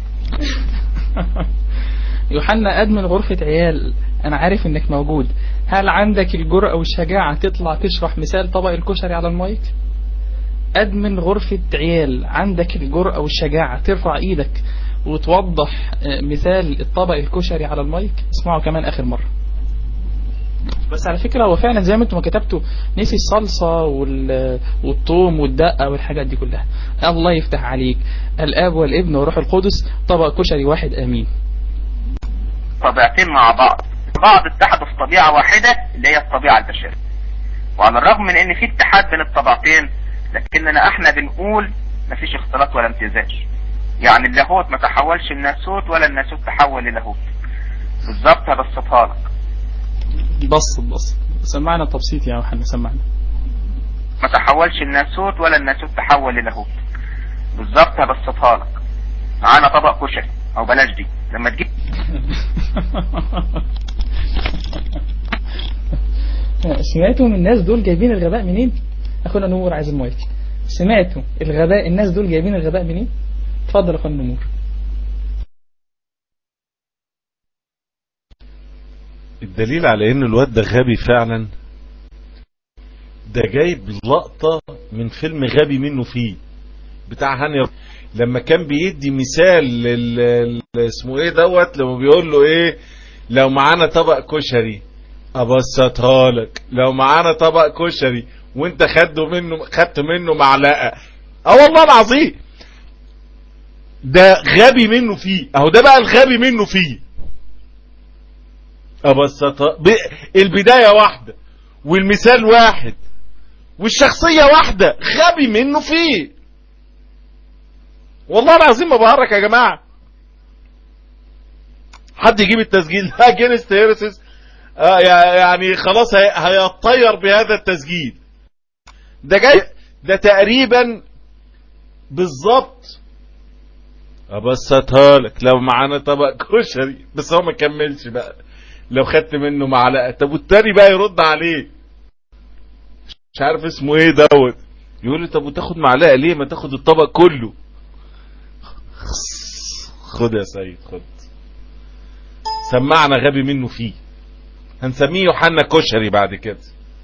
يوحنا أدمن غرفة عيال أنا عارف إنك موجود هل عندك الجرأة والشجاعة تطلع تشرح مثال طبق الكشري على المايك أدمن غرفة عيال عندك الجرأة والشجاعة ترفع إيدك وتوضح آه، مثال الطبق الكشري على المايك اسمعوا كمان آخر مرة بس على فكرة هو فعلا زي ما انتم كتبتوا نسي الصلصة وال- والثوم والدقة والحاجات دي كلها الله يفتح عليك الآب والابن والروح القدس طبق كشري واحد آمين طبيعتين مع بعض بعض اتحدوا في طبيعة واحدة اللي هي الطبيعة البشرية وعلى الرغم من ان في اتحاد بين الطبيعتين لكننا احنا بنقول مفيش اختلاط ولا امتزاج يعني اللاهوت ما تحولش الناسوت ولا الناسوت تحول للاهوت بالظبط هبسطها لك بسط بسط سمعنا التبسيط يا يوحنا سمعنا ما تحولش الناسوت ولا الناسوت تحول للاهوت بالظبط هبسطها لك معانا طبق كشري او بلاش دي لما تجيب سمعتوا من الناس دول جايبين الغباء منين اخونا نمور عايز المايك سمعتوا الغباء الناس دول جايبين الغباء منين اتفضل يا اخونا نمور الدليل على ان الواد ده غبي فعلا ده جايب لقطة من فيلم غبي منه فيه بتاع هاني رمزي. لما كان بيدي مثال لل... ال- اسمه ايه دوت لما بيقول له ايه لو معانا طبق كشري ابسطها لك لو معانا طبق كشري وانت خدته منه خدت منه معلقه اه والله العظيم ده غبي منه فيه اهو ده بقى الغبي منه فيه ابسطها ب... البدايه واحده والمثال واحد والشخصيه واحده غبي منه فيه والله العظيم ما بهرك يا جماعه حد يجيب التسجيل ده جينست هيرسيس آه يعني خلاص هي- هيطير بهذا التسجيل ده جاي ده تقريبا بالظبط ابسطها لك لو معانا طبق كشري بس هو ما كملش بقى لو خدت منه معلقه طب والتاني بقى يرد عليه مش عارف اسمه ايه دوت يقول لي طب وتاخد معلقه ليه ما تاخد الطبق كله خد يا سيد خد سمعنا غبي منه فيه هنسميه يوحنا كشري بعد كده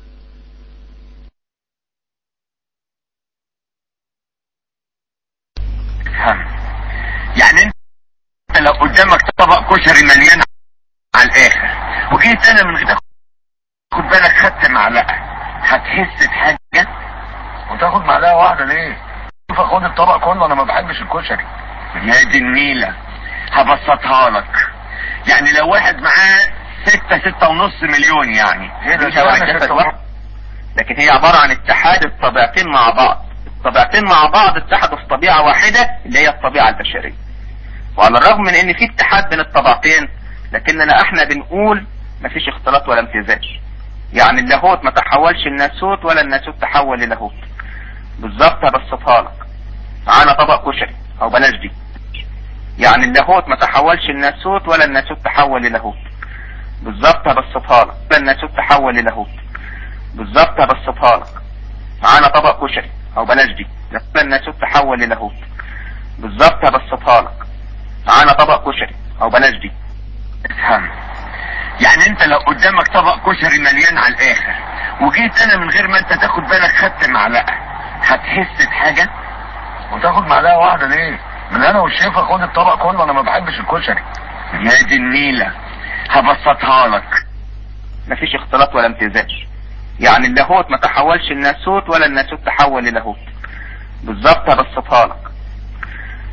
يعني انت لو قدامك طبق كشري مليان على الاخر وجيت انا من غير خد بالك خدت معلقه هتحس بحاجه وتاخد معلقه واحده ليه؟ شوف خد الطبق كله انا ما بحبش الكشري يا دي النيله هبسطها لك يعني لو واحد معاه ستة ستة ونص مليون يعني ايه ده مش على اشمعنى جسد ستة واحد. لكن هي عبارة عن اتحاد الطبيعتين مع بعض الطبيعتين مع بعض اتحدوا في طبيعة واحدة اللي هي الطبيعة البشرية وعلى الرغم من ان في اتحاد بين الطبيعتين لكننا احنا بنقول مفيش اختلاط ولا امتزاج يعني اللاهوت ما تحولش الناسوت ولا الناسوت تحول للاهوت بالظبط هبسطها لك معانا طبق كشري او بلاش دي يعني اللاهوت ما تحولش الناسوت ولا الناسوت تحول للاهوت بالظبط هبسطها لك ولا الناسوت تحول للاهوت بالظبط هبسطها لك معانا طبق كشري او بلاش دي ولا الناسوت تحول للاهوت بالظبط هبسطها لك معانا طبق كشري او بلاش دي افهم يعني انت لو قدامك طبق كشري مليان على الاخر وجيت انا من غير ما انت تاخد بالك خدت معلقه هتحس بحاجه وتاخد معلقه واحده ليه؟ من انا والشيفه خد الطبق كله انا ما بحبش الكشري يا دي النيله هبسطها لك مفيش اختلاط ولا امتزاج يعني اللاهوت ما تحولش الناسوت ولا الناسوت تحول للاهوت بالظبط هبسطها لك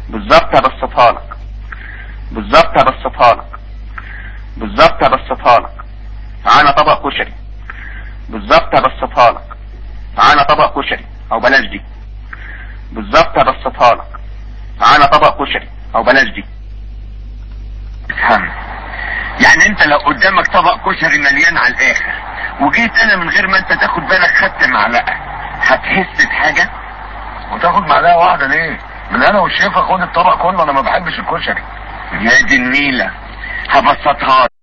بالظبط هبسطها لك بالظبط هبسطها لك بالظبط هبسطها لك معانا طبق كشري بالظبط هبسطها لك معانا طبق كشري او بلاش دي بالظبط هبسطها لك معانا طبق كشري او بلاش دي افهم يعني انت لو قدامك طبق كشري مليان على الاخر وجيت انا من غير ما انت تاخد بالك خدت معلقه هتحس بحاجه وتاخد معلقه واحده ليه من انا والشيفه خد الطبق كله انا ما بحبش الكشري يا دي النيله هبسطها لك.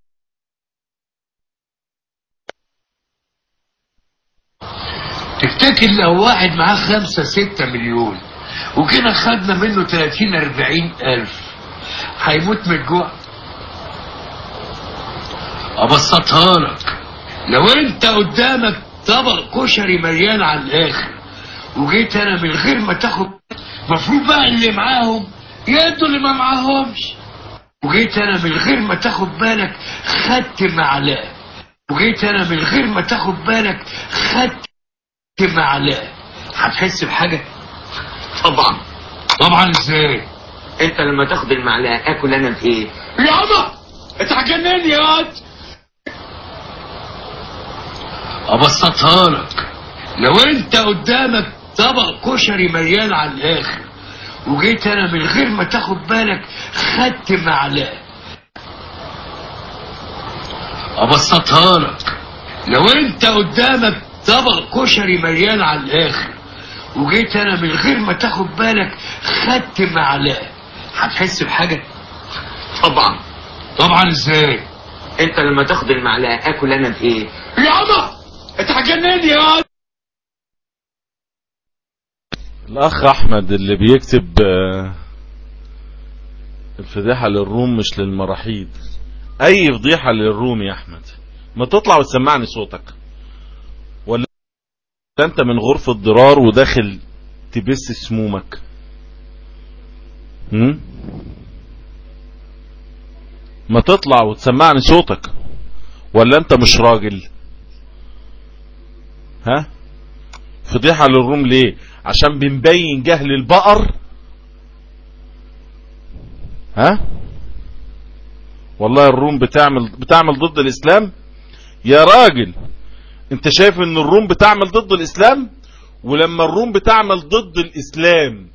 تفتكر لو واحد معاه خمسة ستة مليون وكده خدنا منه تلاتين اربعين الف هيموت من الجوع ابسطها لك لو انت قدامك طبق كشري مليان على الاخر وجيت انا من غير ما تاخد المفروض بقى اللي معاهم يدوا اللي ما معاهمش وجيت انا من غير ما تاخد بالك خدت معلقه وجيت انا من غير ما تاخد بالك خدت معلقه هتحس بحاجه طبعا طبعا ازاي انت لما تاخد المعلقه اكل انا بايه يابا انت هتجنني يا واد ابسطها لك لو انت قدامك طبق كشري مليان على الاخر وجيت انا من غير ما تاخد بالك خدت معلقه ابسطها لك لو انت قدامك طبق كشري مليان على الاخر وجيت انا من غير ما تاخد بالك خدت معلقه هتحس بحاجه طبعا طبعا ازاي انت لما تاخد المعلقه اكل انا بايه يابا انت هتجنني يا واد الاخ احمد اللي بيكتب آه، الفضيحة للروم مش للمراحيض اي فضيحة للروم يا احمد ما تطلع وتسمعني صوتك ولا انت من غرفة ضرار وداخل تبث سمومك هم؟ ما تطلع وتسمعني صوتك ولا انت مش راجل ها فضيحة للروم ليه عشان بنبين جهل البقر ها والله الروم بتعمل بتعمل ضد الاسلام يا راجل انت شايف ان الروم بتعمل ضد الاسلام ولما الروم بتعمل ضد الاسلام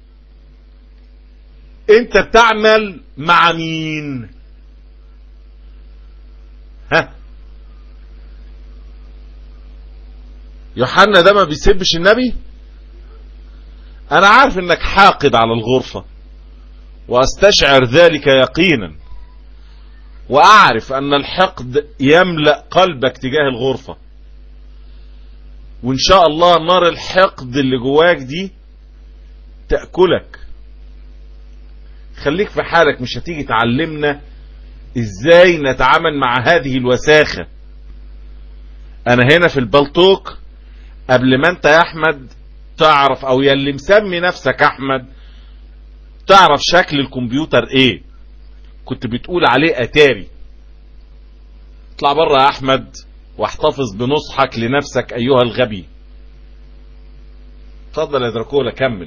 انت بتعمل مع مين ها يوحنا ده ما بيسبش النبي انا عارف انك حاقد على الغرفة واستشعر ذلك يقينا واعرف ان الحقد يملأ قلبك تجاه الغرفة وان شاء الله نار الحقد اللي جواك دي تأكلك خليك في حالك مش هتيجي تعلمنا ازاي نتعامل مع هذه الوساخة انا هنا في البلطوك قبل ما انت يا احمد تعرف او يلي مسمي نفسك احمد تعرف شكل الكمبيوتر ايه كنت بتقول عليه اتاري اطلع بره يا احمد واحتفظ بنصحك لنفسك ايها الغبي اتفضل يا دراكولا كمل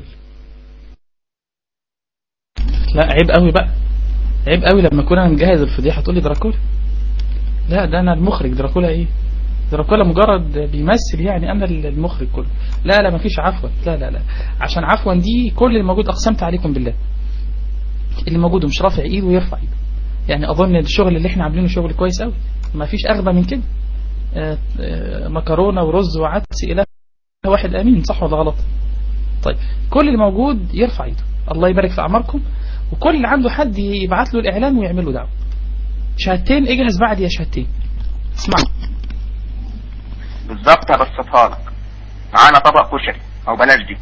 لا عيب قوي بقى عيب قوي لما اكون انا مجهز الفضيحه تقول لي دراكولا لا ده انا المخرج دراكولا ايه دراكولا مجرد بيمثل يعني انا المخرج كله لا لا مفيش عفوا لا لا لا عشان عفوا دي كل اللي موجود اقسمت عليكم بالله اللي موجود ومش رافع ايده ويرفع ايده يعني اظن الشغل اللي احنا عاملينه شغل كويس قوي ما فيش اغبى من كده آه، آه، مكرونه ورز وعدس الى واحد امين صح ولا غلط طيب كل اللي موجود يرفع ايده الله يبارك في اعماركم وكل اللي عنده حد يبعت له الاعلان ويعمل له دعوه شهادتين اجهز بعد يا شهادتين اسمعوا بالظبط هبسطها لك معانا طبق كشري او بلاش دي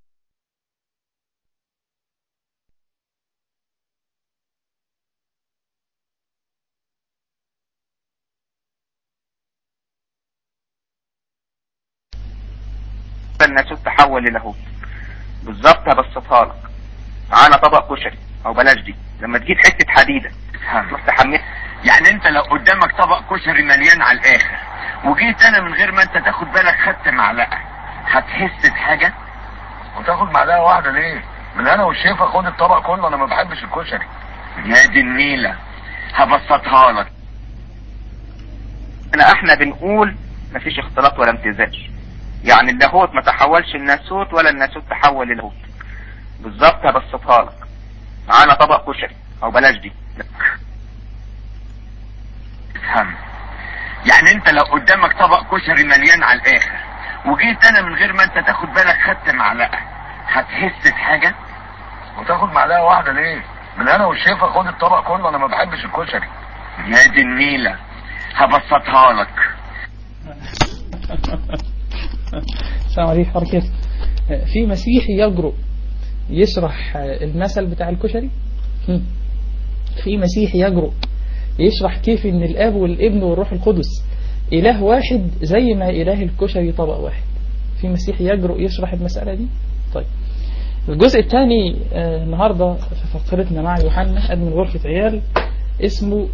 الناس تحول للاهوت بالظبط هبسطها لك معانا طبق كشري او بلاش دي لما تجيب حته حديده تروح تحملها يعني انت لو قدامك طبق كشري مليان على الاخر وجيت انا من غير ما انت تاخد بالك خدت معلقه هتحس بحاجه وتاخد معلقه واحده ليه من انا والشيفه خد الطبق كله انا ما بحبش الكشري يا دي النيله هبسطها لك احنا احنا بنقول مفيش اختلاط ولا امتزاج يعني اللاهوت ما تحولش الناسوت ولا الناسوت تحول للاهوت بالظبط هبسطها لك معانا طبق كشري او بلاش دي افهم يعني انت لو قدامك طبق كشري مليان على الاخر وجيت انا من غير ما انت تاخد بالك خدت معلقه هتحس بحاجه وتاخد معلقه واحده ليه من انا والشيفه خد الطبق كله انا ما بحبش الكشري يا دي النيله هبسطها لك السلام عليكم حركات في مسيحي يجرؤ يشرح المثل بتاع الكشري هم. في مسيحي يجرؤ يشرح كيف ان الاب والابن والروح القدس اله واحد زي ما اله الكشري طبق واحد في مسيحي يجرؤ يشرح المسألة دي طيب الجزء الثاني آه، النهاردة في فقرتنا مع يوحنا قد من غرفة عيال اسمه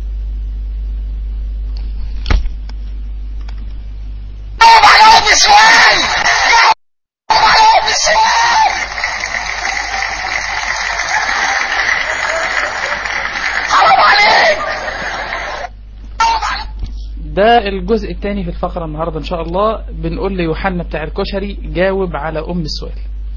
ده الجزء الثاني في الفقرة النهاردة إن شاء الله بنقول ليوحنا بتاع الكشري جاوب على أم السؤال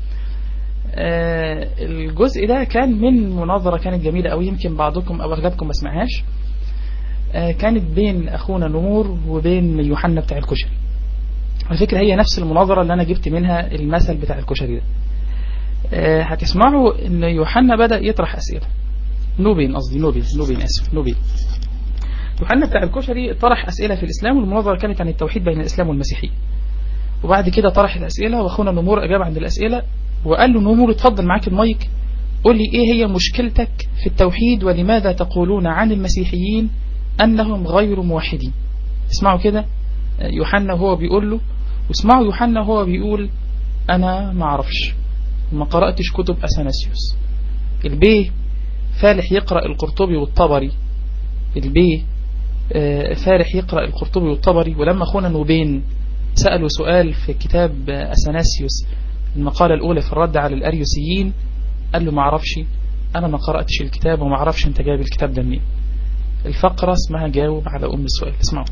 آه، الجزء ده كان من مناظرة كانت جميلة أو يمكن بعضكم أو أغلبكم ما سمعهاش آه، كانت بين أخونا نور وبين يوحنا بتاع الكشري على فكرة هي نفس المناظرة اللي أنا جبت منها المثل بتاع الكشري ده آه، هتسمعوا إن يوحنا بدأ يطرح أسئلة نوبين قصدي نوبين نوبين آسف نوبين يوحنا بتاع الكشري طرح أسئلة في الإسلام والمناظرة كانت عن التوحيد بين الإسلام والمسيحية وبعد كده طرح الأسئلة وأخونا نمور أجاب عن الأسئلة وقال له نمور اتفضل معاك المايك قول لي إيه هي مشكلتك في التوحيد ولماذا تقولون عن المسيحيين أنهم غير موحدين اسمعوا كده يوحنا هو بيقول له واسمعوا يوحنا هو بيقول أنا ما أعرفش ما قرأتش كتب أثناسيوس البيه فالح يقرأ القرطبي والطبري البيه آه، فالح يقرأ القرطبي والطبري ولما أخونا نوبين سألوا سؤال في كتاب آه، أثناسيوس المقالة الأولى في الرد على الأريوسيين قال له ما اعرفش أنا ما قرأتش الكتاب وما اعرفش أنت جايب الكتاب ده منين الفقرة اسمها جاوب على أم السؤال اسمعوا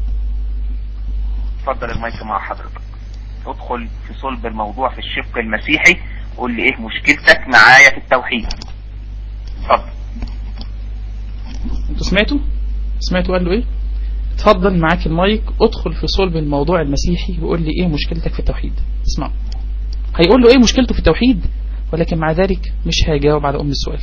اتفضل المايك مع حضرتك ادخل في صلب الموضوع في الشق المسيحي قول لي ايه مشكلتك معايا في التوحيد اتفضل انتوا سمعتوا سمعتوا قال له ايه اتفضل معاك المايك ادخل في صلب الموضوع المسيحي وقول لي ايه مشكلتك في التوحيد اسمعوا هيقول له ايه مشكلته في التوحيد ولكن مع ذلك مش هيجاوب على ام السؤال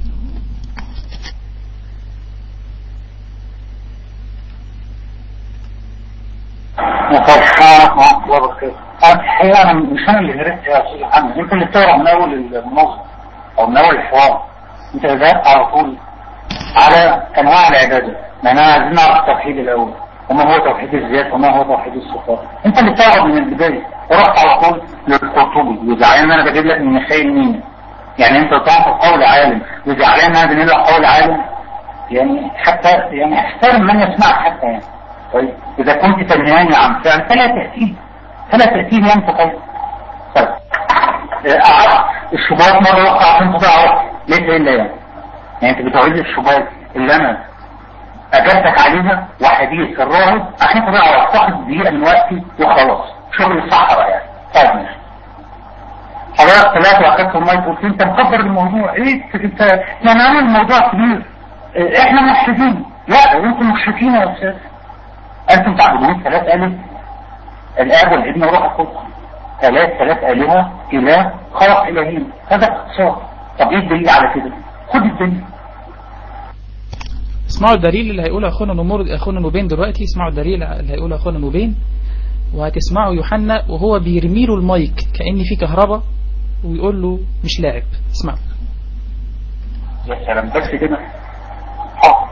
السلام ورحمة الله وبركاته. الحقيقة أنا مش أنا اللي هربت يا أستاذ محمد، أنت اللي بتقرا من أول المنظمة أو من أول الحوار. أنت بدأت على طول على أنواع العبادة، لأن أنا عايزين نعرف التوحيد الأول. وما هو توحيد الذات وما هو توحيد الصفات. أنت اللي بتقرا من البداية، ورحت على طول للقرطبي وزعلان إن أنا بجيب لك من ميخائيل مين؟ يعني أنت طلعت قول عالم وزعلان إن أنا بنقول لك قول عالم يعني حتى يعني احترم من يسمعك حتى يعني. طيب إذا كنت تنهاني عن فعل فلا تأتيني فلا تأتيني أنت طيب طيب أعرف الشبهات مرة أخرى عشان تعرف ليس إلا يعني يعني أنت بتعيد الشبهات اللي أنا أجبتك عليها وحديث الراهب عشان تعرف تاخد دقيقة من وقتي وخلاص شغل الصحراء يعني طيب ماشي حضرتك طلعت واخدت المايك قلت انت مكبر الموضوع ايه انت يعني عامل الموضوع كبير اه، احنا مشركين لا انتم مشركين يا استاذ أنتم تعبدون ثلاث آلهة الآب والابن والروح القدس ثلاث ثلاث آلهة إله خلق إلهين هذا اختصار طب إيه الدليل على كده؟ خد الدليل اسمعوا الدليل اللي هيقوله اخونا نمور اخونا نوبين دلوقتي اسمعوا الدليل اللي هيقوله اخونا نوبين وهتسمعوا يوحنا وهو بيرمي له المايك كأن في كهرباء ويقول له مش لاعب اسمعوا يا سلام بس كده حاضر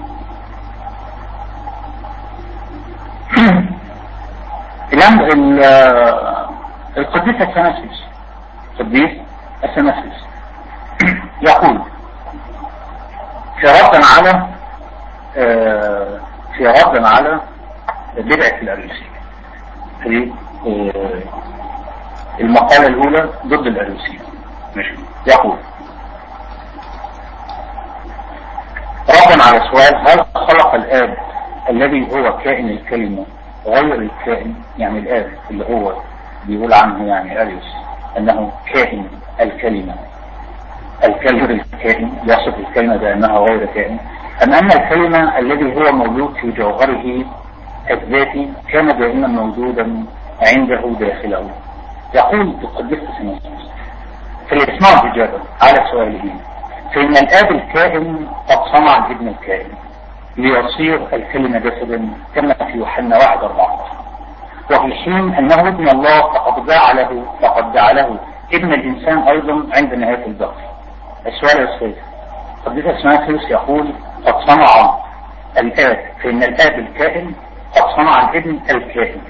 الآن ال- القديس الثناسيوس القديس الثناسيوس يقول في رد على آه، في رد على بدعة الأريوسية في آه، المقالة الأولى ضد الأريوسية ماشي يقول ردا على سؤال هل خلق الآب الذي هو كائن الكلمة غير الكائن يعني الآب اللي هو بيقول عنه يعني أريوس أنه كائن الكلمة الكلمة الكائن يصف الكلمة بأنها غير كائن أم أن الكلمة الذي هو موجود في جوهره الذاتي كان دائما موجودا عنده داخله يقول القديس سنوس في الإسماع الإجابة على سؤاله فإن الآب الكائن قد صنع الابن الكائن ليصير الكلمة جسدا كما في يوحنا واحد أربعة وفي الحين أنه ابن الله فقد جعله فقد جعله ابن الإنسان أيضا عند نهاية البقر السؤال الثالث قديس أسماثيوس يقول قد صنع الآب فإن الآب الكائن قد صنع الابن الكائن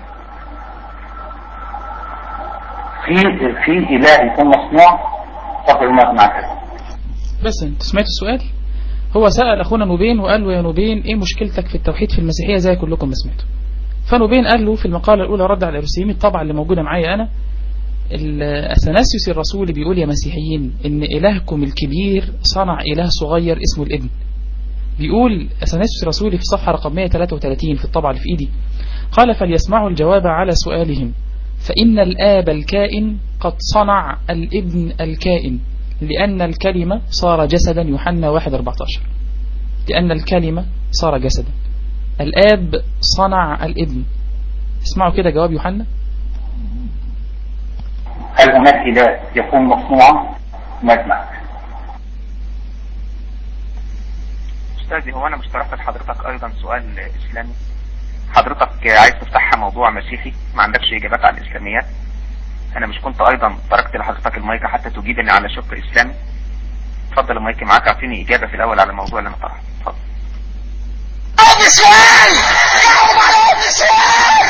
في في إله يكون مصنوع تفضل ما معك بس انت سمعت السؤال هو سأل أخونا نوبين وقال له يا نوبين إيه مشكلتك في التوحيد في المسيحية زي كلكم ما سمعتوا فنوبين قال له في المقالة الأولى رد على الأرسيمي الطبعة اللي موجودة معايا أنا الأثناسيوس الرسول بيقول يا مسيحيين إن إلهكم الكبير صنع إله صغير اسمه الابن بيقول أثناسيوس الرسول في صفحة رقم 133 في الطبعة اللي في إيدي قال فليسمعوا الجواب على سؤالهم فإن الآب الكائن قد صنع الابن الكائن لأن الكلمة صار جسدا يوحنا 1 14 لأن الكلمة صار جسدا الآب صنع الابن اسمعوا كده جواب يوحنا هل هناك إله يكون مصنوعا مجمع أستاذي هو أنا مشترك لحضرتك أيضا سؤال إسلامي حضرتك عايز تفتحها موضوع مسيحي ما عندكش إجابات عن الإسلاميات أنا مش كنت أيضا تركت لحضرتك المايك حتى تجيبني على شق إسلامي اتفضل المايك معاك أعطيني إجابة في الأول على الموضوع اللي أنا طرحه اتفضل أول سؤال جاوب على أول سؤال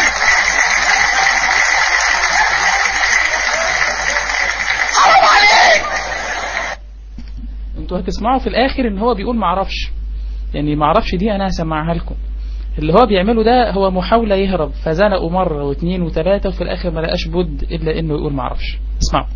حرام عليك انتوا هتسمعوا في الآخر إن هو بيقول معرفش يعني معرفش دي أنا هسمعها لكم اللي هو بيعمله ده هو محاولة يهرب فزنقوا مرة واثنين وثلاثة وفي الآخر ما لقاش بد إلا إنه يقول معرفش اسمعوا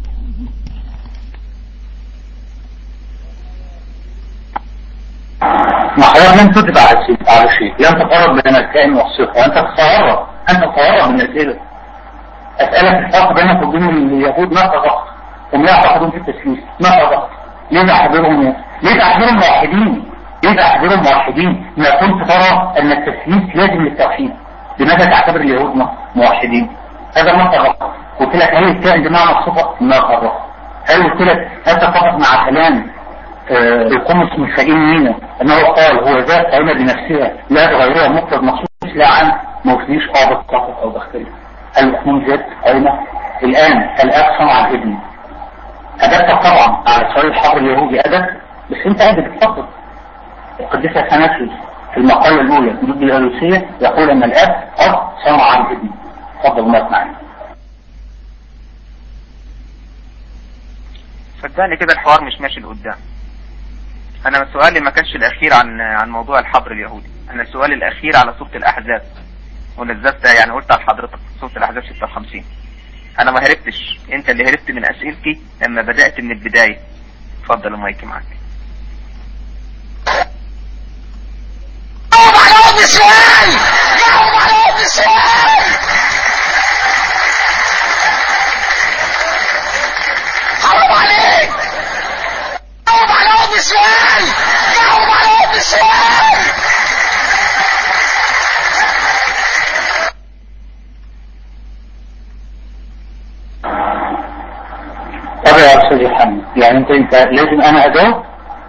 ما حضرتك لن تتبع على شيء على شيء لن تقرب بين الكائن والصفة وأنت تتقرب أنت تتقرب من الإله أسألك الفرق بينك وبين اليهود ما فرقت هم لا يعتقدون في التسليس ما فرقت ليه تعتبرهم ليه تعتبرهم موحدين ليه تعتبرهم موحدين ما كنت ترى أن التسليس لازم للتوحيد لماذا تعتبر اليهود موحدين هذا ما فرق قلت لك هل الكائن بمعنى الصفة ما فرق هل قلت لك هل تتفق مع كلام القمص من خليل مينا انه قال هو ذات قائمة بنفسها لا تغيرها مقتضى مخصوص لا عن ما فيش قابض فقط او بختلف الأحمون ذات قائمة الآن الآب صنع الابن أدبت طبعا على سؤال الحر اليهودي أدب بس أنت قاعد بتفكر القديسة ثناسيوس في المقالة الأولى ضد الألوسية يقول أن الآب قد صنع الابن تفضل ما معي صدقني كده الحوار مش ماشي لقدام انا سؤالي ما كانش الاخير عن عن موضوع الحبر اليهودي انا سؤالي الاخير على سورة الاحزاب ونزلت يعني قلت على حضرتك سورة الاحزاب 56 انا ما هربتش انت اللي هربت من اسئلتي لما بدأت من البداية اتفضل المايك معاك جاوب على أول سؤال جاوب على أول سؤال حرام عليك جاوب على أول سؤال جاوب على أول سؤال طب يا أستاذ يوحنا يعني أنت أنت لازم أنا أجاوب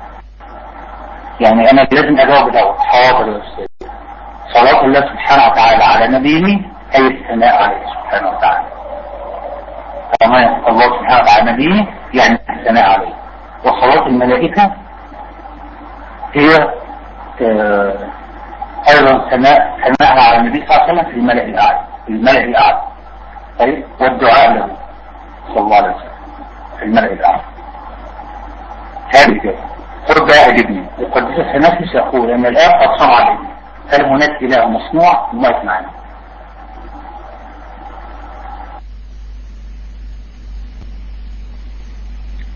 يعني أنا لازم أجاوب الأول حاضر يا أستاذ صلاة الله سبحانه وتعالى على نبيه أي الثناء عليه سبحانه وتعالى كما الله سبحانه وتعالى على نبيه يعني الثناء عليه وصلاة الملائكة هي آه، أيضا ثناء ثناءها على النبي صلى الله عليه وسلم في الملأ الأعلى في الملأ الأعلى طيب والدعاء له صلى الله عليه وسلم في الملأ الأعلى هذه كده خد بقى ابني القديس الثنافس يقول أن الآب قد صنع الابن هل هناك إله مصنوع ما يسمعنا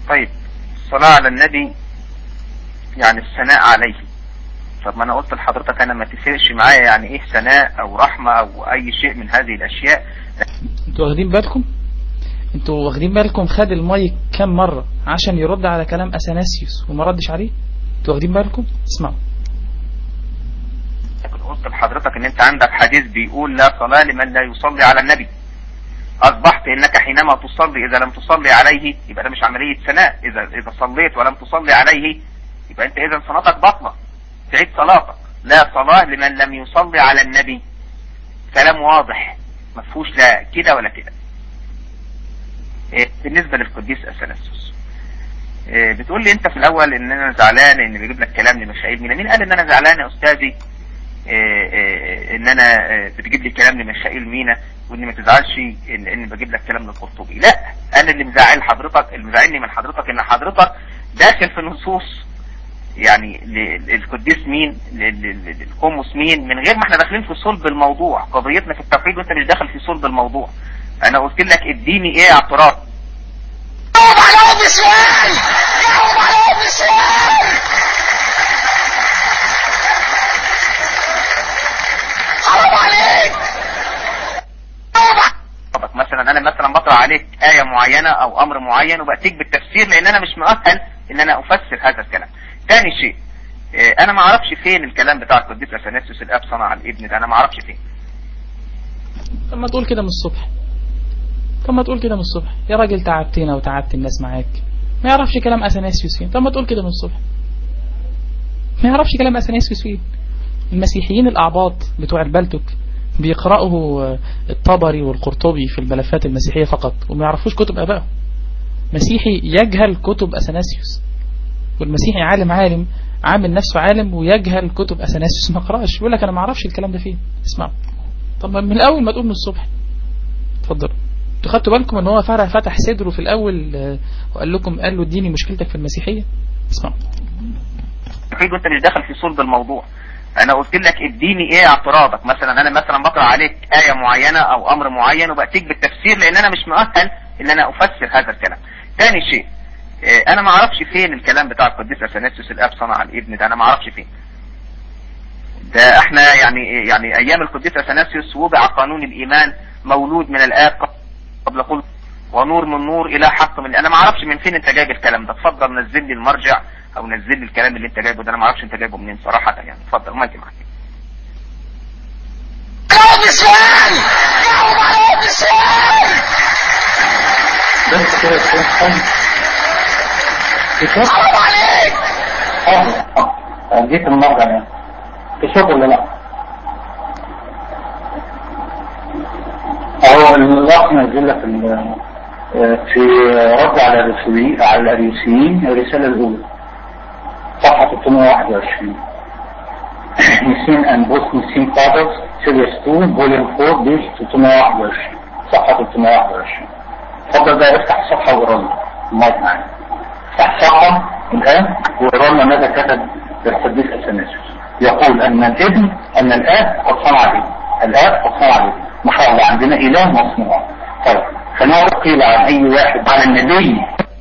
طيب الصلاة على النبي يعني الثناء عليه طب ما انا قلت لحضرتك انا ما تفرقش معايا يعني ايه ثناء او رحمة او اي شيء من هذه الاشياء انتوا واخدين بالكم انتوا واخدين بالكم خد المايك كام مرة عشان يرد على كلام اثناسيوس وما ردش عليه انتوا واخدين بالكم اسمعوا لكن قلت لحضرتك ان انت عندك حديث بيقول لا صلاة لمن لا يصلي على النبي اصبحت انك حينما تصلي اذا لم تصلي عليه يبقى ده مش عملية ثناء اذا اذا صليت ولم تصلي عليه يبقى انت اذا صلاتك باطلة تعيد صلاتك لا صلاة لمن لم يصلي على النبي كلام واضح ما فيهوش لا كده ولا كده إيه، بالنسبة للقديس اثناسيوس إيه، بتقول لي انت في الاول ان انا زعلان ان بيجيب لك كلام لمشاهير مين مين قال ان انا زعلان يا استاذي إيه، إيه، ان انا إيه، بتجيب لي كلام لمشاهير مينا واني ما تزعلش ان ان بجيب لك كلام للقرطبي لا انا اللي مزعل حضرتك اللي مزعلني من حضرتك ان حضرتك داخل في نصوص يعني ل- القديس مين ل- ل- ل- القمص مين من غير ما احنا داخلين في صلب الموضوع قضيتنا في التوحيد وانت مش داخل في صلب الموضوع انا قلت لك اديني ايه اعتراض جاوب على ام سؤال جاوب على ام سؤال حرام عليك طبق مثلا انا مثلا بقرا عليك آية معينة او امر معين وبأتيك بالتفسير لان انا مش مؤهل ان انا افسر هذا الكلام تاني شيء آه، انا ما اعرفش فين الكلام بتاع القديس اثناسيوس الاب صنع الابن ده انا ما اعرفش فين طب ما تقول كده من الصبح طب ما تقول كده من الصبح يا راجل تعبتنا وتعبت الناس معاك ما يعرفش كلام اثناسيوس فين طب ما تقول كده من الصبح ما يعرفش كلام اثناسيوس فين المسيحيين الاعباط بتوع البلتك بيقرأوا آه، الطبري والقرطبي في الملفات المسيحية فقط وما يعرفوش كتب ابائهم مسيحي يجهل كتب اثناسيوس والمسيحي عالم عالم عامل نفسه عالم ويجهل كتب اثناسيوس ما قرأش يقول لك انا ما اعرفش الكلام ده فين اسمعوا طب ما من الاول ما تقول من الصبح اتفضل انتوا خدتوا بالكم ان هو فرح فتح صدره في الاول آه، وقال لكم قال له اديني مشكلتك في المسيحيه اسمعوا التوحيد وانت مش داخل في صلب الموضوع انا قلت لك اديني ايه اعتراضك مثلا انا مثلا بقرا عليك آية معينة او امر معين وبأتيك بالتفسير لان انا مش مؤهل ان انا افسر هذا الكلام تاني شيء آه، انا ما اعرفش فين الكلام بتاع القديس اثناسيوس الاب صنع الابن ده انا ما اعرفش فين ده احنا يعني يعني ايام القديس اثناسيوس وضع قانون الايمان مولود من الاب قبل قل ونور من نور الى حق من انا ما اعرفش من فين انت جايب الكلام ده اتفضل نزل لي المرجع او نزل لي الكلام اللي انت جايبه ده انا ما اعرفش انت جايبه منين صراحه يعني اتفضل ما انت معاك جاوب سؤال جاوب على ام سؤال بس كده كده في صوت حرام عليك اه اه جيت المرجع يعني في صوت ولا لا؟ هو الوقت نزل لك ال- آه، في رد على الرسولي على الاريوسيين الرساله الاولى صفحه 321 ميسين اند بوست ميسين فادرز سيريس 2 فوليوم 4 بيج 321 صفحه 321 اتفضل بقى افتح الصفحه وقرا لي المايك معايا افتح الصفحه الان وقرا لنا ماذا كتب القديس اثناسيوس يقول ان الابن ان الاب قد صنع الابن الاب قد صنع الابن ما شاء الله عندنا اله مصنوع طيب خلينا قيل عن اي واحد على النبي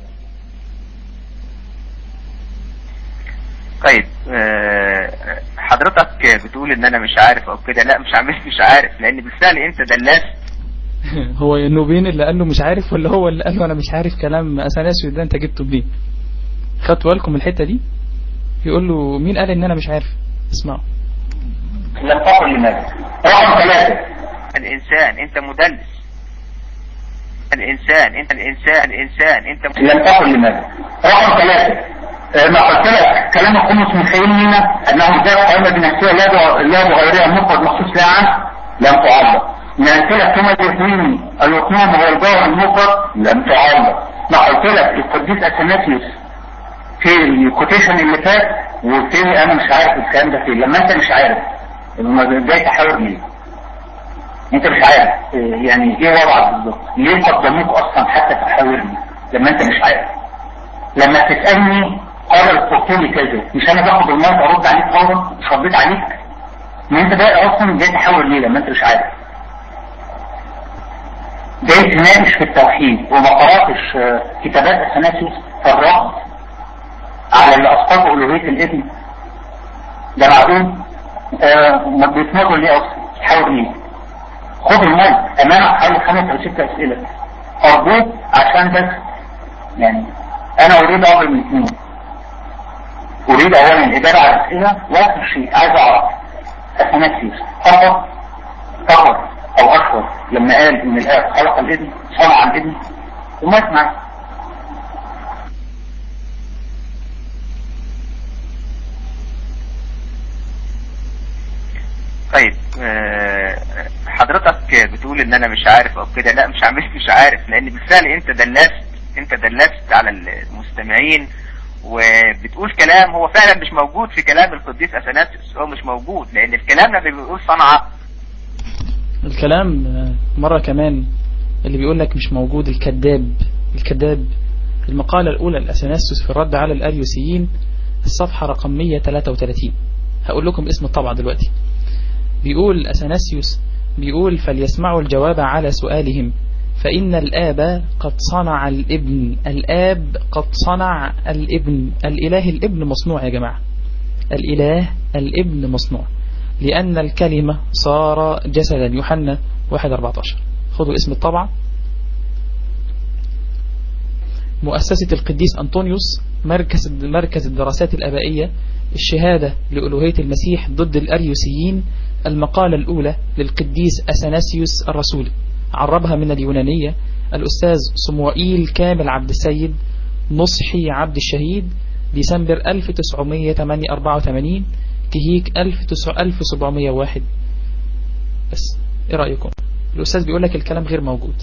طيب آه، حضرتك بتقول ان انا مش عارف او كده لا مش عامل مش عارف لان بالفعل انت دلاس هو النوبين اللي قال له مش عارف ولا هو اللي قال له انا مش عارف كلام اثناسيوس ده انت جبته منين خدتوا بالكم من الحته دي يقول له مين قال ان انا مش عارف اسمعوا لم تقل لماذا رقم ثلاثة الانسان انت مدلس الانسان انت الانسان الانسان انت لم تقل لماذا رقم ثلاثة آه، ما قلت لك كلام القمص من خير منا انه ذات قائمة بنفسها لا بغ- لا بغيرها مفرد مخصوص لها عنه لم تعبر ما قلت لك كما الاثنين الاثنين هو الجوهر المفرد لم تعبر ما قلت لك القديس اثناسيوس في الكوتيشن اللي فات وقلت لي انا مش عارف الكلام ده فين لما انت مش عارف ما جاي تحاور ليه انت مش عارف إيه يعني ايه وضعك بالظبط ليه قدموك اصلا حتى تحاورني لما انت مش عارف لما تسالني قال قلت لي كذا مش انا باخد المايك ارد عليك فورا مش رديت عليك ما انت بقى اصلا جاي تحاور ليه لما انت مش عارف جاي تناقش في التوحيد وما قراتش آه، كتابات اثناسيوس الرد على اللي أسقطوا ألوهية الابن ده معقول آه ما بيسمعوا ليه أصلا حاول ليه خد المايك أمامك حوالي خمس أو ست أسئلة أرجوك عشان بس يعني أنا أريد أمر من اثنين أريد أولا الإجابة على الأسئلة وآخر شيء عايز أعرف أثناسيوس فقط فقط أو أكثر لما قال إن الآب خلق الابن صنع الابن وما اسمع طيب آه، حضرتك بتقول ان انا مش عارف او كده لا مش عارف مش عارف لان بالفعل انت دلست انت دلست على المستمعين وبتقول كلام هو فعلا مش موجود في كلام القديس اثناسيوس هو مش موجود لان الكلام لما بيقول صنعة الكلام آه، مرة كمان اللي بيقول لك مش موجود الكذاب الكذاب المقالة الأولى لأثناسيوس في الرد على الأريوسيين الصفحة رقم 133 هقول لكم اسم الطبعة دلوقتي بيقول أثناسيوس بيقول فليسمعوا الجواب على سؤالهم فإن الآب قد صنع الابن الآب قد صنع الابن الإله الابن مصنوع يا جماعة الإله الابن مصنوع لأن الكلمة صار جسدا يوحنا 1.14 خذوا اسم الطبعة مؤسسة القديس أنطونيوس مركز مركز الدراسات الأبائية الشهادة لألوهية المسيح ضد الأريوسيين المقالة الأولى للقديس أثناسيوس الرسول عربها من اليونانية الأستاذ صموئيل كامل عبد السيد نصحي عبد الشهيد ديسمبر 1984 كهيك 1701 بس ايه رأيكم الأستاذ بيقول لك الكلام غير موجود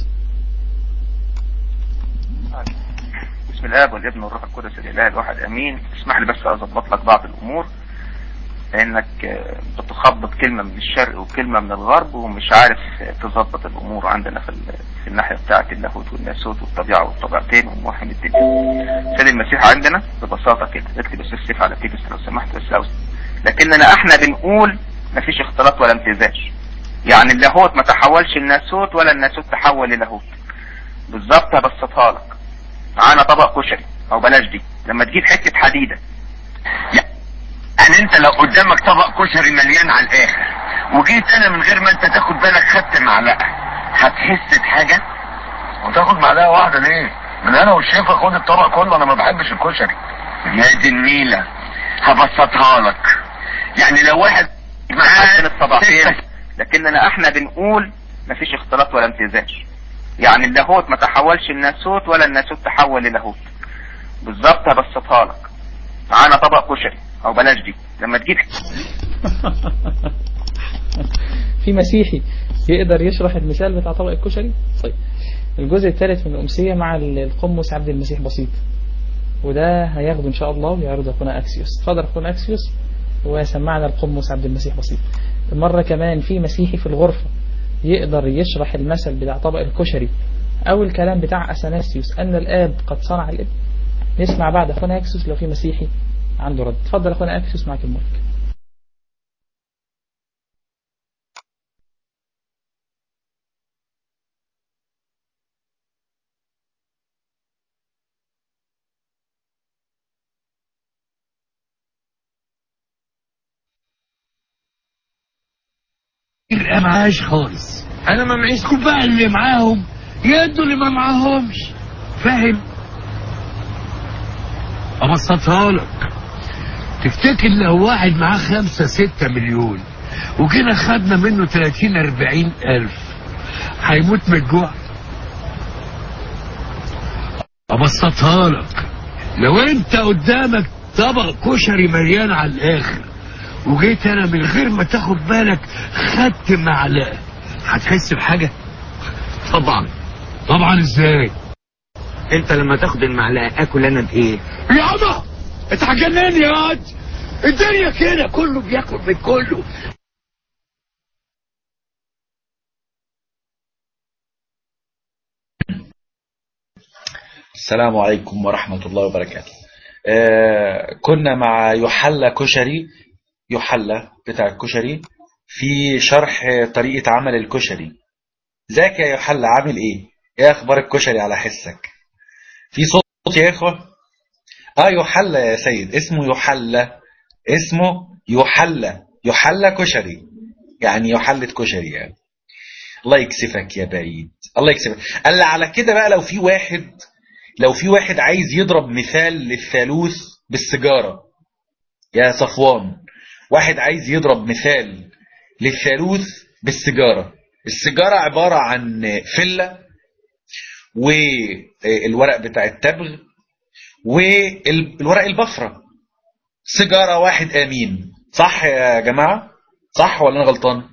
بسم الله والابن والروح القدس الاله الواحد امين اسمح لي بس اظبط لك بعض الامور لانك آه، بتخبط كلمة من الشرق وكلمة من الغرب ومش عارف آه، تظبط الامور عندنا في, ال- في الناحية بتاعة اللاهوت والناسوت والطبيعة والطبيعتين وموحم الدنيا سيد المسيح عندنا ببساطة كده اكتب بس السيف على تيكس لو سمحت بس أوسع. لكننا احنا بنقول مفيش اختلاط ولا امتزاج يعني اللاهوت ما تحولش الناسوت ولا الناسوت تحول للاهوت بالظبط هبسطها لك معانا طبق كشري او بلاش دي لما تجيب حتة حديدة يعني انت لو قدامك طبق كشري مليان على الاخر وجيت انا من غير ما انت تاخد بالك خدت معلقه هتحس بحاجه وتاخد معلقه واحده ليه من انا والشيف خد الطبق كله انا ما بحبش الكشري يا دي النيله هبسطها لك يعني لو واحد معاه الطبقتين لكننا احنا بنقول مفيش اختلاط ولا امتزاج يعني اللاهوت ما تحولش الناسوت ولا الناسوت تحول للاهوت بالظبط هبسطها لك معانا طبق كشري او بلاش دي لما تجيب في مسيحي يقدر يشرح المثال بتاع طبق الكشري طيب الجزء الثالث من الأمسية مع القمص عبد المسيح بسيط وده هياخده إن شاء الله ويعرض أخونا أكسيوس اتفضل أخونا أكسيوس وسمعنا القمص عبد المسيح بسيط مرة كمان في مسيحي في الغرفة يقدر يشرح المثل بتاع طبق الكشري أو الكلام بتاع أثناسيوس أن الآب قد صنع الابن نسمع بعد أخونا أكسيوس لو في مسيحي عنده رد اتفضل أخونا أكسيوس معك المايك يبقى معاش خالص انا ما معيش كل بقى اللي معاهم يدوا اللي ما معاهمش فاهم ابسطها لك تفتكر لو واحد معاه خمسة ستة مليون وجينا خدنا منه تلاتين اربعين الف هيموت من الجوع ابسطها لك لو انت قدامك طبق كشري مليان على الاخر وجيت انا من غير ما تاخد بالك خدت معلقه هتحس بحاجه طبعا طبعا ازاي انت لما تاخد المعلقه اكل انا بايه يابا انت هتجنني يا واد الدنيا كده كله بياكل من كله السلام عليكم ورحمة الله وبركاته آه كنا مع يحلى كشري يحلى بتاع الكشري في شرح طريقة عمل الكشري ازيك يا يحلى عامل ايه ايه اخبار الكشري على حسك في صوت يا اخوة اه يحلى يا سيد اسمه يحلى اسمه يحلى يحلى كشري يعني يحلة كشري يعني الله يكسفك يا بعيد الله يكسفك قال لي على كده بقى لو في واحد لو في واحد عايز يضرب مثال للثالوث بالسيجارة يا صفوان واحد عايز يضرب مثال للثالوث بالسيجارة السيجارة عبارة عن فلة والورق بتاع التبغ والورق البفرة سيجارة واحد امين صح يا جماعة صح ولا انا غلطان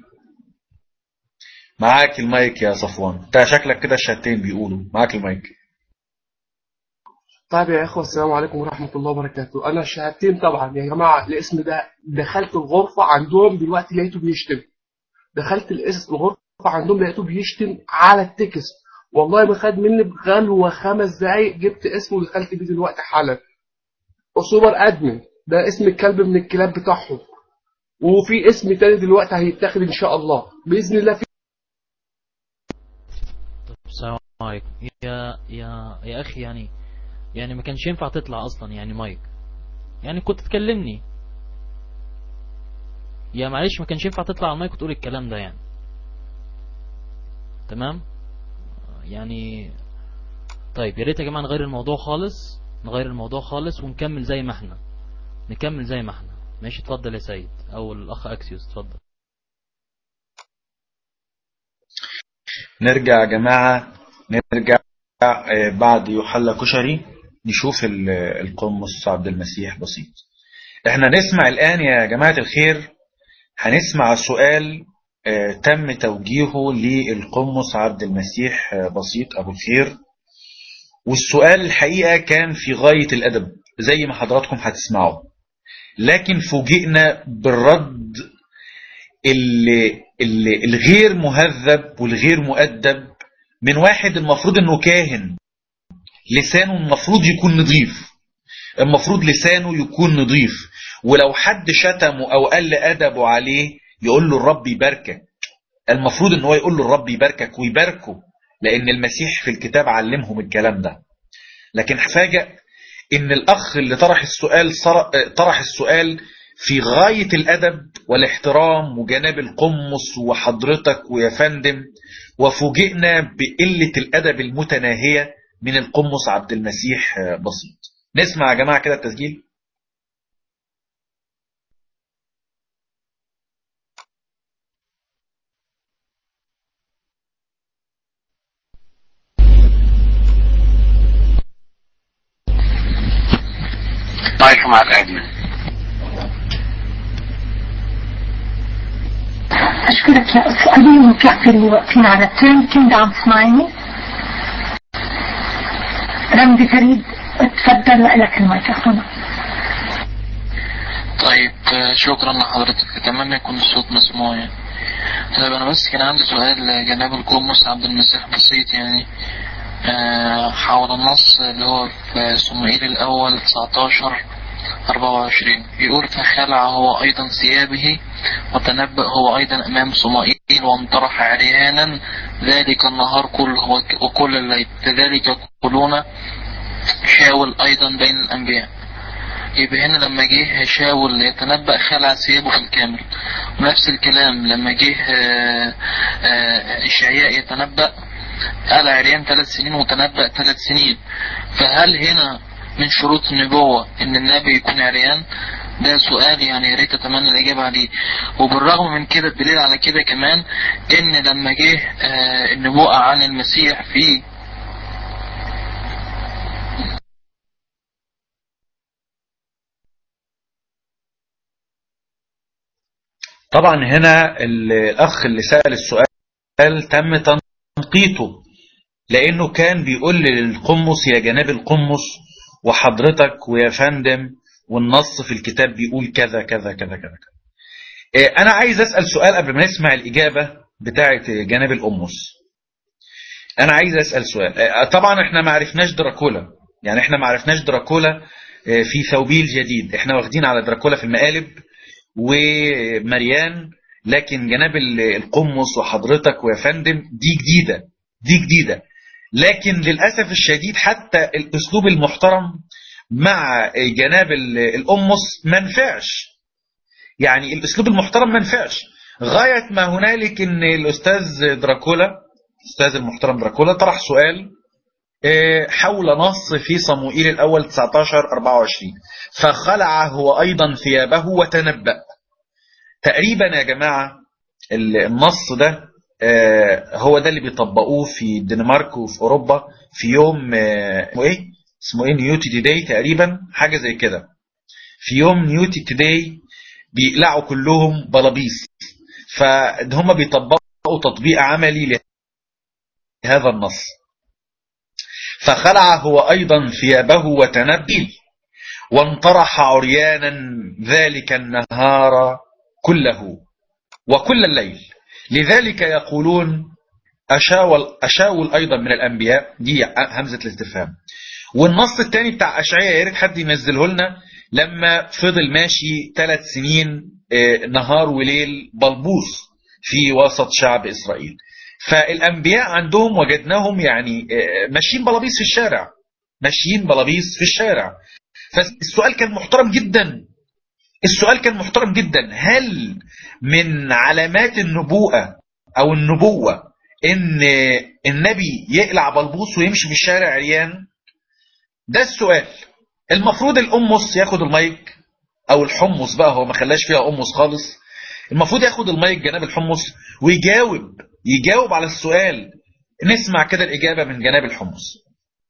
معاك المايك يا صفوان انت شكلك كده الشهادتين بيقولوا معاك المايك طيب يا اخوة السلام عليكم ورحمة الله وبركاته انا الشهادتين طبعا يا جماعة الاسم ده دخلت الغرفة عندهم دلوقتي لقيته بيشتم دخلت الاسم الغرفة عندهم لقيته بيشتم على التكست والله ما خد مني بغلوة خمس دقايق جبت اسمه ودخلت بيه دلوقتي حالا وسوبر ادمن ده اسم الكلب من الكلاب بتاعهم وفي اسم تاني دلوقتي هيتاخد ان شاء الله باذن الله في السلام عليكم يا يا يا اخي يعني يعني ما كانش ينفع تطلع اصلا يعني مايك يعني كنت تكلمني يا معلش ما كانش ينفع تطلع على المايك وتقول الكلام ده يعني تمام يعني طيب يا ريت يا جماعه نغير الموضوع خالص نغير الموضوع خالص ونكمل زي ما احنا نكمل زي ما احنا ماشي اتفضل يا سيد او الاخ اكسيوس اتفضل نرجع يا جماعة نرجع آه، بعد يحلى كشري نشوف ال- القمص عبد المسيح بسيط احنا نسمع الآن يا جماعة الخير هنسمع سؤال آه، تم توجيهه للقمص عبد المسيح آه، بسيط أبو الخير والسؤال الحقيقة كان في غاية الأدب زي ما حضراتكم هتسمعوا لكن فوجئنا بالرد اللي اللي الغير مهذب والغير مؤدب من واحد المفروض انه كاهن لسانه المفروض يكون نظيف المفروض لسانه يكون نظيف ولو حد شتمه او قل ادبه عليه يقول له الرب يباركك المفروض ان هو يقول له الرب يباركك ويباركه لان المسيح في الكتاب علمهم الكلام ده لكن هفاجئ ان الاخ اللي طرح السؤال صر- طرح السؤال في غاية الأدب والاحترام وجناب القمص وحضرتك ويا فندم وفوجئنا بقلة الأدب المتناهية من القمص عبد المسيح بسيط نسمع يا جماعة كده التسجيل طايح مع الأدمن أشكرك يا أخي أبي وكافر اللي واقفين على الترند كينج عم تسمعيني رمزي فريد تفضل لك المايك أخونا طيب آه، شكرا لحضرتك اتمنى يكون الصوت مسموع يعني طيب انا بس كان عندي سؤال لجناب القمص عبد المسيح بسيط يعني آه، حول النص اللي هو في صموئيل الاول 19 24 يقول فخلع هو ايضا ثيابه وتنبأ هو ايضا امام صموئيل وانطرح عريانا ذلك النهار كله وك- وكل الليل كذلك يقولون شاول ايضا بين الانبياء يبقى هنا لما جه شاول يتنبأ خلع ثيابه بالكامل ونفس الكلام لما جه آه، آه، إشعياء يتنبأ قال عريان ثلاث سنين وتنبأ ثلاث سنين فهل هنا من شروط النبوة ان النبي يكون عريان ده سؤال يعني يا ريت اتمنى الاجابه عليه وبالرغم من كده الدليل على كده كمان ان لما جه آه، النبوءه عن المسيح في طبعا هنا ال- الأخ اللي سأل السؤال تم تنقيطه لأنه كان بيقول للقمص يا جناب القمص وحضرتك ويا فندم والنص في الكتاب بيقول كذا كذا كذا كذا كذا. إيه، أنا عايز أسأل سؤال قبل ما نسمع الإجابة بتاعة جناب القمص أنا عايز أسأل سؤال إيه، طبعا إحنا ما عرفناش دراكولا يعني إحنا ما عرفناش دراكولا إيه، في ثوبيل جديد إحنا واخدين على دراكولا في المقالب ومريان لكن جناب ال- القمص وحضرتك ويا فندم دي جديدة دي جديدة لكن للأسف الشديد حتى الأسلوب المحترم مع جناب ال- الأمس ما نفعش يعني الأسلوب المحترم ما نفعش غاية ما هنالك ان الأستاذ دراكولا الأستاذ المحترم دراكولا طرح سؤال آه، حول نص في صموئيل الأول 19 24 فخلع هو أيضا ثيابه وتنبأ تقريبا يا جماعة ال- النص ده آه، هو ده اللي بيطبقوه في الدنمارك وفي أوروبا في يوم آه، اسمه إيه؟ اسمه إيه نيوتي داي تقريبا حاجة زي كده في يوم نيوتي داي بيقلعوا كلهم بلابيس فهم بيطبقوا تطبيق عملي لهذا النص فخلع هو أيضا ثيابه وتنبل وانطرح عريانا ذلك النهار كله وكل الليل لذلك يقولون أشاول, أشاول أيضا من الأنبياء دي همزة الاستفهام والنص الثاني بتاع أشعياء يا ريت حد ينزله لنا لما فضل ماشي ثلاث سنين آه، نهار وليل بلبوس في وسط شعب إسرائيل فالأنبياء عندهم وجدناهم يعني آه، ماشيين بلابيس في الشارع ماشيين بلابيس في الشارع فالسؤال كان محترم جدا السؤال كان محترم جدا هل من علامات النبوءة أو النبوة إن النبي يقلع بلبوس ويمشي في الشارع عريان ده السؤال المفروض الأمس ياخد المايك أو الحمص بقى هو ما خلاش فيها أمس خالص المفروض ياخد المايك جناب الحمص ويجاوب يجاوب على السؤال نسمع كده الإجابة من جناب الحمص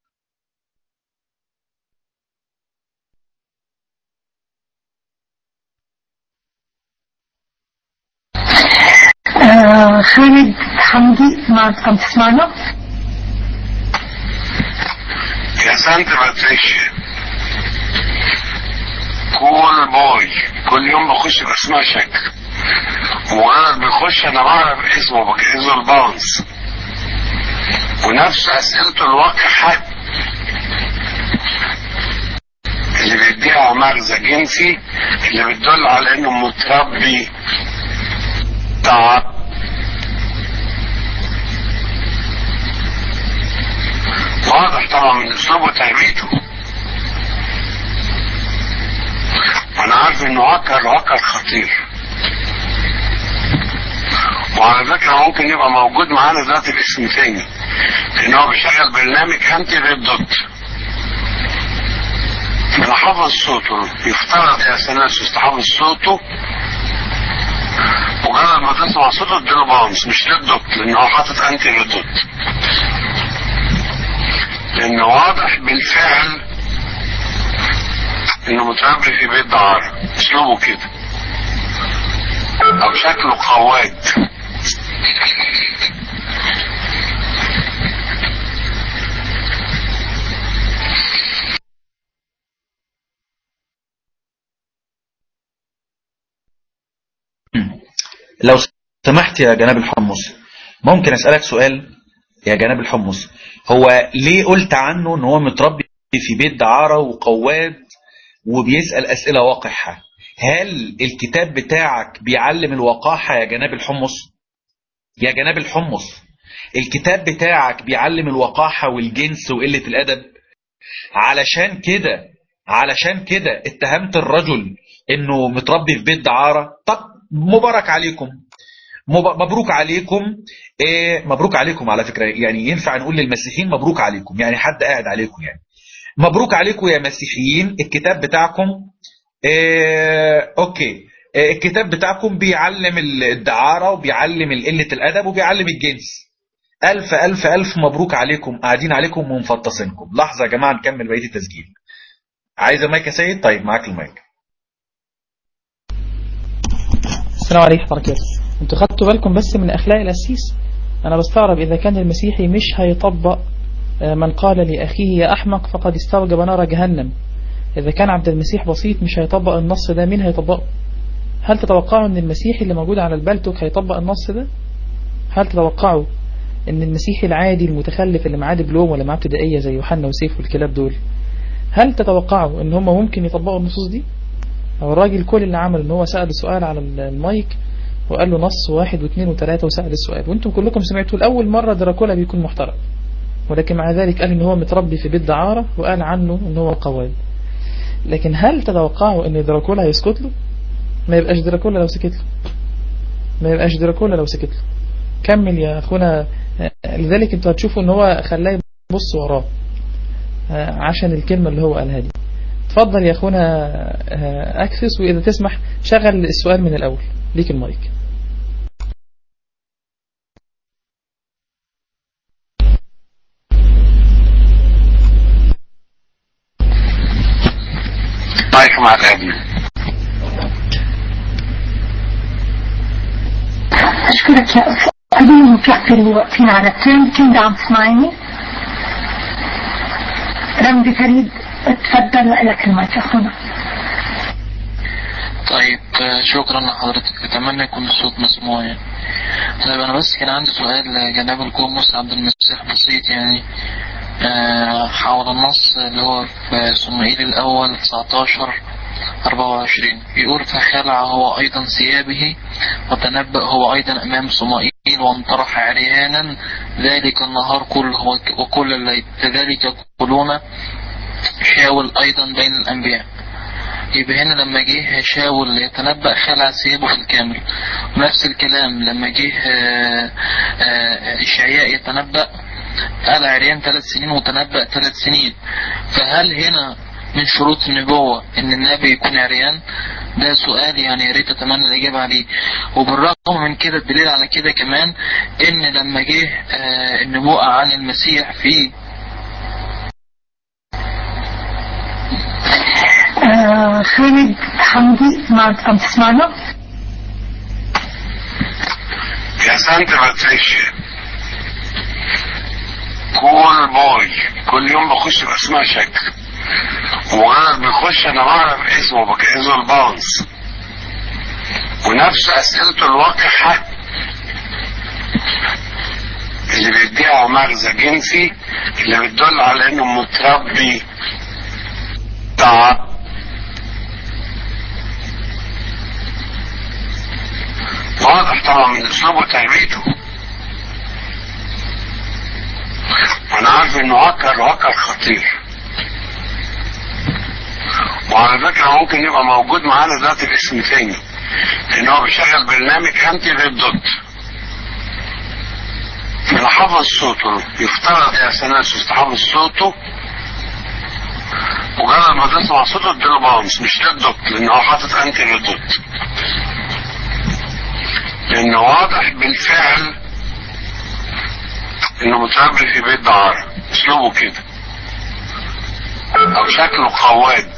آه خالد حمدي ما كم تسمعنا يا سانت باتريشيا كول بوي كل يوم بخش باسماء شكل وانا بخش انا بعرف اسمه بجهزه الباونس ونفس اسئلته الواقحة اللي بيديها مغزى جنسي اللي بتدل على انه متربي تعب واضح طبعا من اسلوبه وتربيته وانا عارف انه وكر وكر خطير وعلى فكرة ممكن يبقى موجود معانا دلوقتي باسم تاني لان هو بيشغل برنامج هانتي ريد دوت انا حافظ صوته يفترض يا سناس تحافظ صوته مجرد ما تسمع صوته اديله باونس مش ريد دوت لان هو حاطط انتي ريد دوت لانه واضح بالفعل انه متربي في بيت دعارة اسلوبه كده او شكله قواد لو سمحت يا جناب الحمص ممكن أسألك سؤال يا جناب الحمص هو ليه قلت عنه ان هو متربي في بيت دعارة وقواد وبيسأل أسئلة وقحة هل الكتاب بتاعك بيعلم الوقاحة يا جناب الحمص يا جناب الحمص الكتاب بتاعك بيعلم الوقاحة والجنس وقلة الأدب علشان كده علشان كده اتهمت الرجل انه متربي في بيت دعارة طب مبارك عليكم مب- مبروك عليكم إيه مبروك عليكم على فكرة يعني ينفع نقول للمسيحيين مبروك عليكم يعني حد قاعد عليكم يعني مبروك عليكم يا مسيحيين الكتاب بتاعكم إيه اوكي إيه الكتاب بتاعكم بيعلم الدعارة وبيعلم قلة الأدب وبيعلم الجنس ألف ألف ألف مبروك عليكم قاعدين عليكم ومفطسينكم لحظة يا جماعة نكمل بقية التسجيل عايز المايك يا سيد طيب معاك المايك السلام عليكم ورحمة الله وبركاته انتوا خدتوا بالكم بس من اخلاق القسيس انا بستغرب اذا كان المسيحي مش هيطبق آه، من قال لاخيه يا احمق فقد استوجب نار جهنم اذا كان عبد المسيح بسيط مش هيطبق النص ده مين هيطبقه هل تتوقعوا ان المسيحي اللي موجود على البلتوك هيطبق النص ده هل تتوقعوا ان المسيحي العادي المتخلف اللي معاه دبلوم ولا معاه ابتدائيه زي يوحنا وسيف والكلاب دول هل تتوقعوا ان هم ممكن يطبقوا النصوص دي او الراجل كل اللي عمل ان هو سأل السؤال على المايك وقال له نص واحد واثنين وثلاثة وسأل السؤال وانتم كلكم سمعتوا الأول مرة دراكولا بيكون محترم ولكن مع ذلك قال ان هو متربي في بيت دعارة وقال عنه ان هو قواد لكن هل تتوقعوا ان دراكولا هيسكت له ما يبقاش دراكولا لو سكت له ما يبقاش دراكولا لو سكت له كمل يا اخونا لذلك انتوا هتشوفوا ان هو خلاه يبص وراه عشان الكلمة اللي هو قالها دي اتفضل يا اخونا اكسس واذا تسمح شغل السؤال من الاول ليك المايك مايك مع الابن أشكرك يا أخي أبي المتلقي اللي واقفين على الترند كنت عم تسمعيني رمزي فريد اتفضل لك المايك أخونا طيب آه، شكرا لحضرتك اتمنى يكون الصوت مسموع يعني طيب انا بس كان عندي سؤال لجناب القمص عبد المسيح بسيط يعني آه، حول النص اللي هو في صموئيل الاول 19 24 بيقول فخلع هو ايضا ثيابه وتنبأ هو ايضا امام صموئيل وانطرح عريانا ذلك النهار كله وك- وكل الليل كذلك يقولون شاول ايضا بين الانبياء يبقى هنا لما جه شاول يتنبأ خلع ثيابه في الكامل ونفس الكلام لما جه آه، آه، إشعياء يتنبأ قال عريان ثلاث سنين وتنبأ ثلاث سنين فهل هنا من شروط النبوة ان النبي يكون عريان ده سؤال يعني يا ريت اتمنى الاجابة عليه وبالرغم من كده الدليل على كده كمان ان لما جه آه، النبوءة عن المسيح في آه خالد حمدي ما عم تسمعنا يا سانت باتريشيا كول بوي كل يوم بخش باسماء شكل ومجرد بيخش انا بعرف اسمه بجهزه الباونس ونفس اسئلته الوقحة اللي بيديها مغزى جنسي اللي بتدل على انه متربي تعب واضح طبعا من اسلوبه تربيته وانا عارف انه وكر وكر خطير وعلى فكرة ممكن يبقى موجود معانا ذات الاسم تاني لان هو بيشغل برنامج انتي ضد فانا حافظ صوته يفترض يا سناسوس تحافظ صوته مجرد ما تسمع صوته اديله باونس مش ضد لان هو حاطط انتي ضد لانه واضح بالفعل انه متربي في بيت دعارة اسلوبه كده او شكله قواد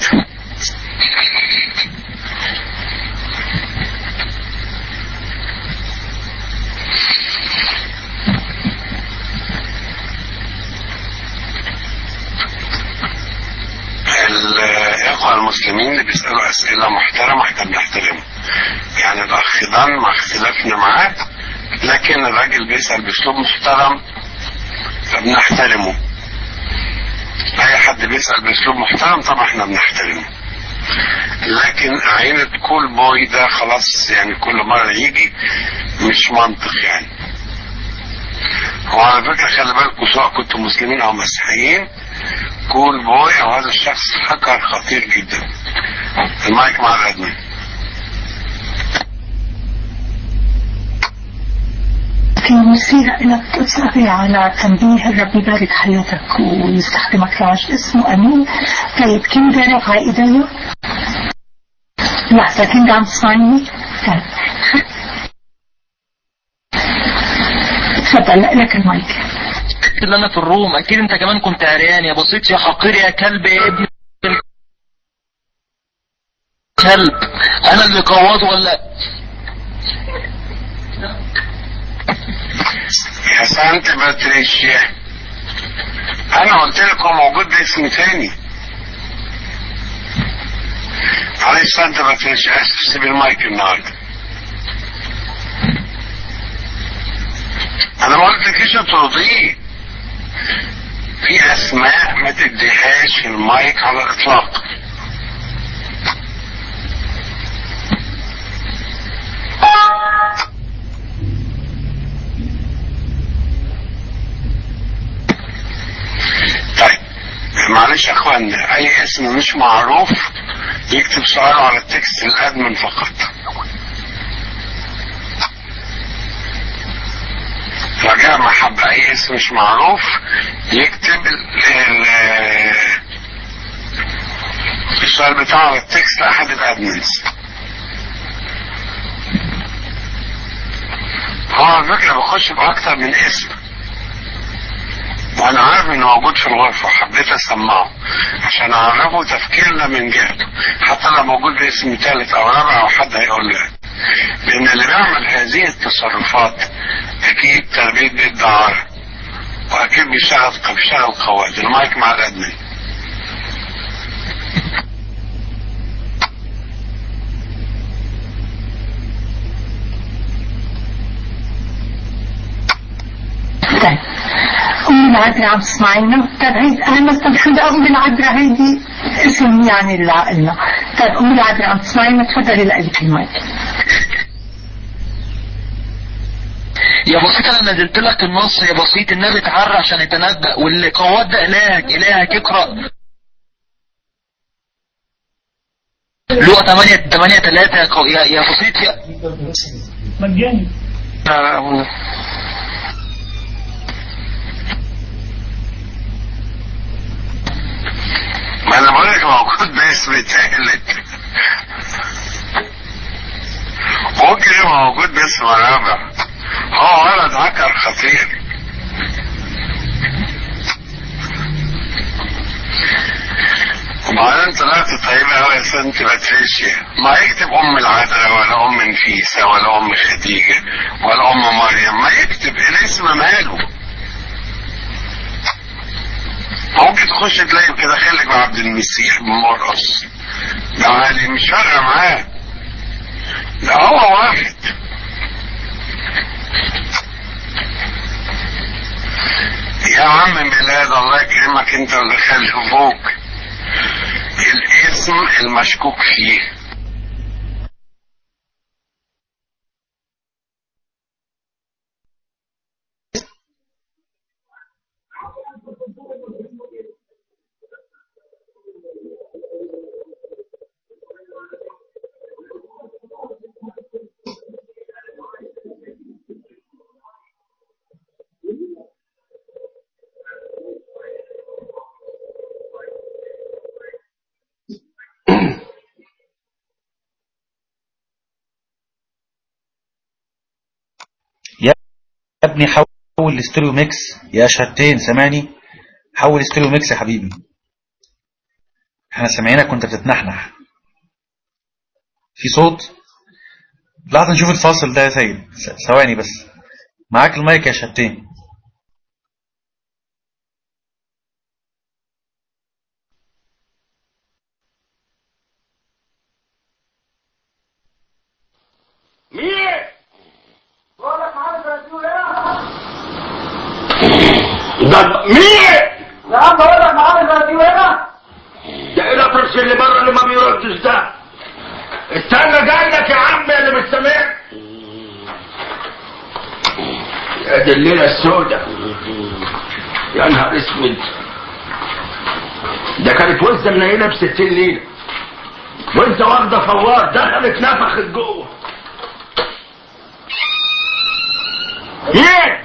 الاخوة المسلمين اللي بيسألوا اسئلة محترمة احنا بنحترمهم يعني الاخ دان مع اختلافنا معاه لكن الراجل بيسأل باسلوب محترم فبنحترمه اي حد بيسأل باسلوب محترم طبعا احنا بنحترمه لكن عينة كول بوي ده خلاص يعني كل مرة يجي مش منطق يعني وعلى فكرة خلي بالكم سواء كنتم مسلمين او مسيحيين كول بوي او هذا الشخص حكر خطير جدا المايك مع الادمن في وسيلة لك تسألي على تنبيه الرب يبارك حياتك ويستخدمك لعش اسمه أمين طيب كم دارك على إيديا؟ لحظة كنت عم تسمعني؟ طيب تفضل لك المايك اللي انا في الروم اكيد انت كمان كنت عريان يا بسيط يا حقير يا كلب يا ابن كلب انا اللي قواد ولا يا سانت باتريشيا انا قلت لكم موجود ده اسم تاني معلش سانت باتريشيا اسف سيب المايك النهارده انا ما قلتلكيش ترضيه في اسماء ما تديهاش المايك على الاطلاق طيب معلش يا اخوانا اي اسم مش معروف يكتب سؤاله على التكست الادمن فقط رجاء محبة اي اسم مش معروف يكتب ال- ال- السؤال بتاعه على التكست لاحد الادمنز هو على فكرة بخش بأكتر من اسم وأنا عارف إنه موجود في الغرفة حبيت أسمعه عشان أعرفه تفكيرنا من جهته حتى لو موجود باسم ثالث أو رابع أو حد هيقول له لأن اللي بيعمل هذه التصرفات أكيد تربية بيت دعارة وأكيد بيشتغل بيشتغل قواد المايك مع الأدمن طيب أم العذراء عم تسمعينا طيب هيدي أنا مثلا بحب أم العذراء هيدي اسم يعني اللي عقلنا طيب أم العذراء عم تسمعينا تفضلي لك المايك يا بسيط انا نزلت لك النص يا بسيط النبي اتعرى عشان يتنبأ واللي قواد ده الهك الهك اقرأ لقى 8 8 3 يا قو- يا يا بسيط يا مجاني آه، ما أنا بقول لك موجود باسم ثالث ممكن يبقى موجود باسم رابع هو ولد هكر خطير وبعدين طلعت طيبة أوي يا سنت باتريشيا ما يكتب أم العذراء ولا أم نفيسة ولا أم خديجة ولا أم مريم ما يكتب الاسم ماله ممكن تخش تلاقي كده خليك مع عبد المسيح بن مرقص ده عادي مش فارقة معاه ده هو واحد يا عم بلاد الله يكرمك انت واللي خلفوك الاسم المشكوك فيه يا ابني حول الاستيريو ميكس يا شتين سامعني حول الاستيريو ميكس يا حبيبي احنا سامعينك وانت بتتنحنح في صوت لحظة نشوف الفاصل ده يا سيد س- ثواني بس معاك المايك يا شتين مين؟ بقولك معانا ترتيب هنا ده مين؟ يا عم بقولك معانا ترتيب هنا ده ايه الأطرش اللي بره اللي ما بيردش ده استنى جاي لك يا عم اللي مش سامع يا دي الليله السوداء يا نهار اسود ده كانت وزه منيله ب 60 ليله وانت واخده فوار دخلت نفخت جوه مين؟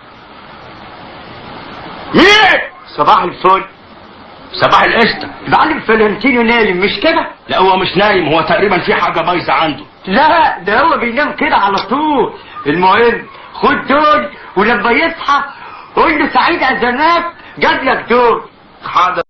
مين؟ صباح الفل صباح القشطه معلم فلانتينو نايم مش كده؟ لا هو مش نايم هو تقريبا في حاجه بايظه عنده لا ده هو بينام كده على طول المهم خد دول ولما يصحى قول له سعيد عزمات جاب لك دول حاضر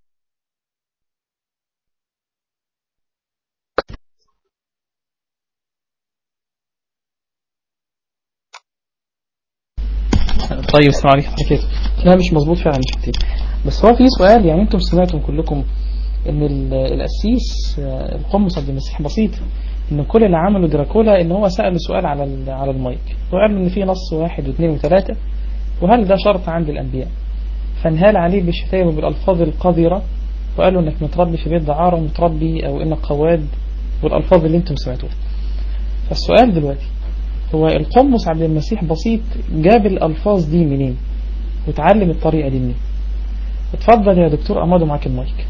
طيب السلام عليكم ورحمة الله وبركاته لا مش مظبوط فعلا مش كتير بس هو في سؤال يعني انتم سمعتم كلكم ان ال- القسيس آه، القمص عبد المسيح بسيط ان كل اللي عمله دراكولا ان هو سأل سؤال على ال- على المايك وقال ان في نص واحد واثنين وثلاثة وهل ده شرط عند الانبياء فانهال عليه بالشتائم وبالالفاظ القذرة وقالوا انك متربي في بيت دعارة ومتربي او انك قواد والالفاظ اللي انتم سمعتوها فالسؤال دلوقتي هو القمص عبد المسيح بسيط جاب الألفاظ دي منين وتعلم الطريقة دي منين اتفضل يا دكتور أمادو معاك المايك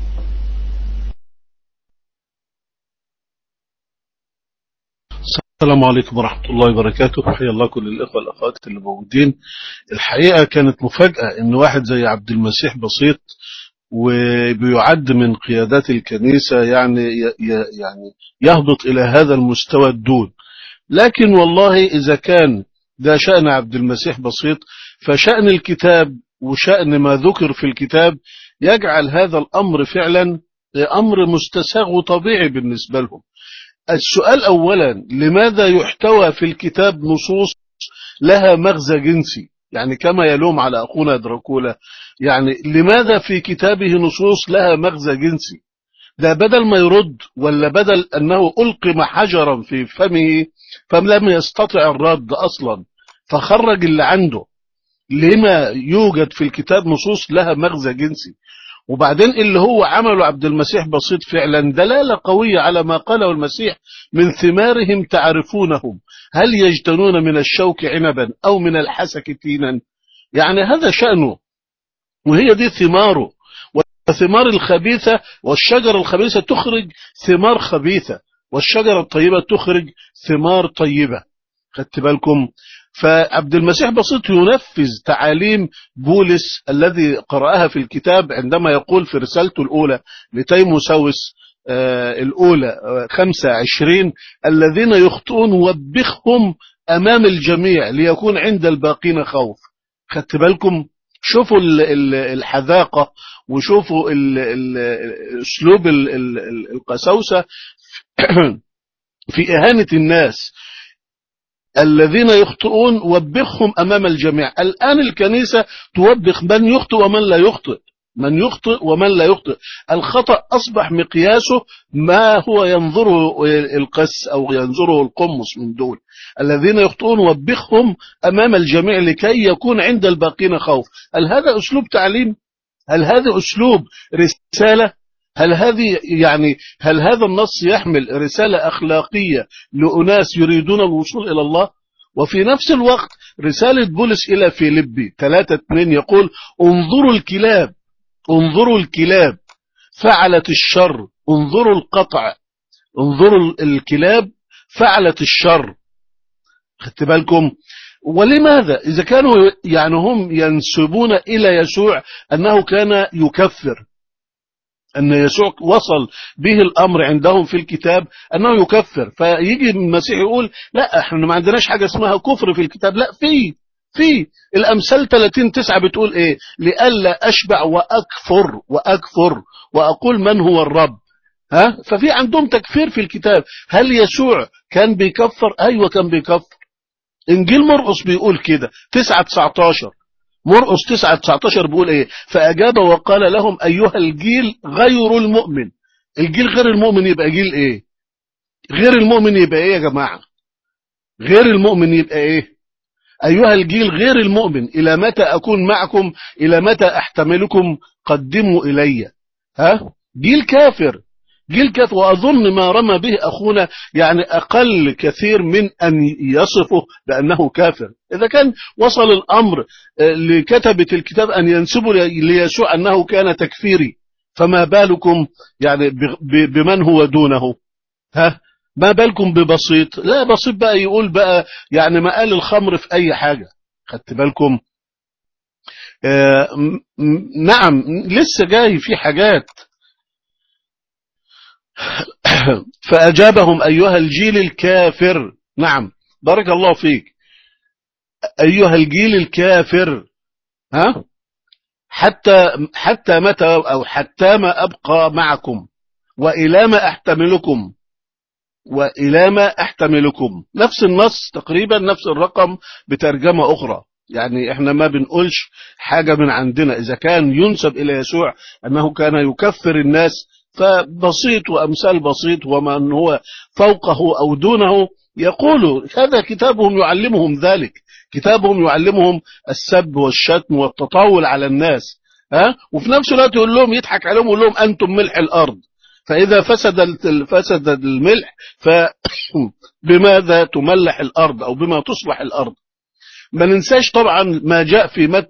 السلام عليكم ورحمة الله وبركاته حيا الله كل الإخوة والأخوات اللي موجودين الحقيقة كانت مفاجأة إن واحد زي عبد المسيح بسيط وبيعد من قيادات الكنيسة يعني يعني يهبط إلى هذا المستوى الدون لكن والله إذا كان ده شأن عبد المسيح بسيط فشأن الكتاب وشأن ما ذكر في الكتاب يجعل هذا الأمر فعلا أمر مستساغ وطبيعي بالنسبة لهم السؤال أولا لماذا يحتوى في الكتاب نصوص لها مغزى جنسي يعني كما يلوم على أخونا دراكولا يعني لماذا في كتابه نصوص لها مغزى جنسي ده بدل ما يرد ولا بدل أنه ألقم حجرا في فمه فلم يستطع الرد أصلا فخرج اللي عنده لما يوجد في الكتاب نصوص لها مغزى جنسي وبعدين اللي هو عمله عبد المسيح بسيط فعلا دلالة قوية على ما قاله المسيح من ثمارهم تعرفونهم هل يجتنون من الشوك عنبا أو من الحسك تينا يعني هذا شأنه وهي دي ثماره والثمار الخبيثة والشجرة الخبيثة تخرج ثمار خبيثة والشجرة الطيبة تخرج ثمار طيبة خدت بالكم فعبد المسيح بسيط ينفذ تعاليم بولس الذي قرأها في الكتاب عندما يقول في رسالته الأولى لتيموساوس آه الأولى آه خمسة عشرين الذين يخطئون وبخهم أمام الجميع ليكون عند الباقين خوف خدت بالكم شوفوا ال ال الحذاقة وشوفوا ال ال أسلوب القساوسة في إهانة الناس الذين يخطئون وبخهم أمام الجميع الآن الكنيسة توبخ من يخطئ ومن لا يخطئ من يخطئ ومن لا يخطئ الخطأ أصبح مقياسه ما هو ينظره القس أو ينظره القمص من دول الذين يخطئون وبخهم أمام الجميع لكي يكون عند الباقين خوف هل هذا أسلوب تعليم هل هذا أسلوب رسالة هل هذه يعني هل هذا النص يحمل رسالة أخلاقية لأناس يريدون الوصول إلى الله وفي نفس الوقت رسالة بولس إلى فيلبي 3 2 يقول انظروا الكلاب انظروا الكلاب فعلت الشر انظروا القطع انظروا الكلاب فعلت الشر خدت بالكم ولماذا إذا كانوا يعني هم ينسبون إلى يسوع أنه كان يكفر أن يسوع وصل به الأمر عندهم في الكتاب أنه يكفر فيجي المسيح يقول لا احنا ما عندناش حاجة اسمها كفر في الكتاب لا في في الأمثال 30 تسعة بتقول إيه لئلا أشبع وأكفر وأكفر وأقول من هو الرب ها ففي عندهم تكفير في الكتاب هل يسوع كان بيكفر أيوة كان بيكفر إنجيل مرقس بيقول كده 9 19 مرقس 9 19 بيقول ايه فاجاب وقال لهم ايها الجيل غير المؤمن الجيل غير المؤمن يبقى جيل ايه غير المؤمن يبقى ايه يا جماعة غير المؤمن يبقى ايه ايها الجيل غير المؤمن الى متى اكون معكم الى متى احتملكم قدموا الي ها جيل كافر جيل كافر واظن ما رمى به اخونا يعني اقل كثير من ان يصفه بانه كافر اذا كان وصل الامر لكتبة الكتاب ان ينسبوا ليسوع انه كان تكفيري فما بالكم يعني بمن هو دونه ها ما بالكم ببسيط لا بسيط بقى يقول بقى يعني مقال الخمر في اي حاجة خدت بالكم آه نعم لسه جاي في حاجات فأجابهم أيها الجيل الكافر نعم بارك الله فيك أيها الجيل الكافر ها حتى حتى متى أو حتى ما أبقى معكم وإلى ما أحتملكم وإلى ما أحتملكم نفس النص تقريبا نفس الرقم بترجمة أخرى يعني احنا ما بنقولش حاجة من عندنا إذا كان ينسب إلى يسوع أنه كان يكفر الناس فبسيط وأمثال بسيط ومن هو فوقه أو دونه يقول هذا كتابهم يعلمهم ذلك كتابهم يعلمهم السب والشتم والتطاول على الناس ها وفي نفس الوقت يقول لهم يضحك عليهم ويقول لهم أنتم ملح الأرض فإذا فسد فسد الملح فبماذا تملح الأرض أو بما تصلح الأرض ما ننساش طبعا ما جاء في متى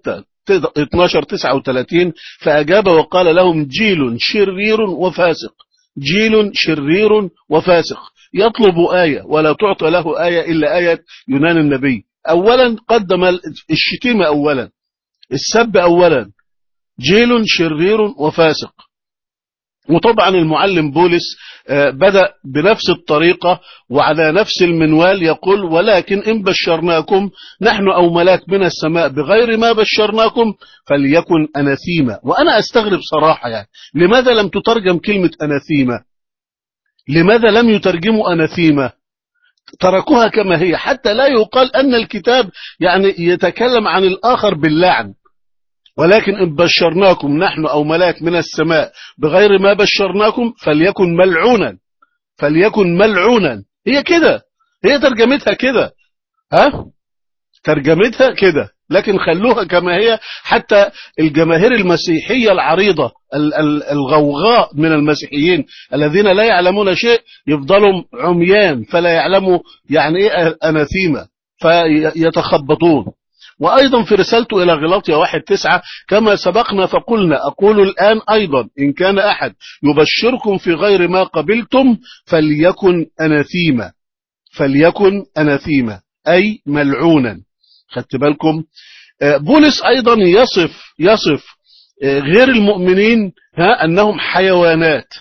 12 39 فأجاب وقال لهم جيل شرير وفاسق جيل شرير وفاسق يطلب آية ولا تعطى له آية إلا آية يونان النبي أولا قدم الشتيمة أولا السب أولا جيل شرير وفاسق وطبعا المعلم بولس بدأ بنفس الطريقة وعلى نفس المنوال يقول ولكن إن بشرناكم نحن أو ملاك من السماء بغير ما بشرناكم فليكن أناثيما وأنا أستغرب صراحة يعني لماذا لم تترجم كلمة أناثيما لماذا لم يترجموا أناثيما تركوها كما هي حتى لا يقال أن الكتاب يعني يتكلم عن الآخر باللعن ولكن إن بشرناكم نحن أو ملاك من السماء بغير ما بشرناكم فليكن ملعونا فليكن ملعونا هي كده هي ترجمتها كده ها ترجمتها كده لكن خلوها كما هي حتى الجماهير المسيحية العريضة الغوغاء من المسيحيين الذين لا يعلمون شيء يفضلوا عميان فلا يعلموا يعني ايه أناثيمة فيتخبطون وأيضا في رسالته إلى غلاطيا واحد تسعة كما سبقنا فقلنا أقول الآن أيضا إن كان أحد يبشركم في غير ما قبلتم فليكن أناثيما فليكن أناثيما أي ملعونا خدت بالكم بولس أيضا يصف يصف غير المؤمنين ها أنهم حيوانات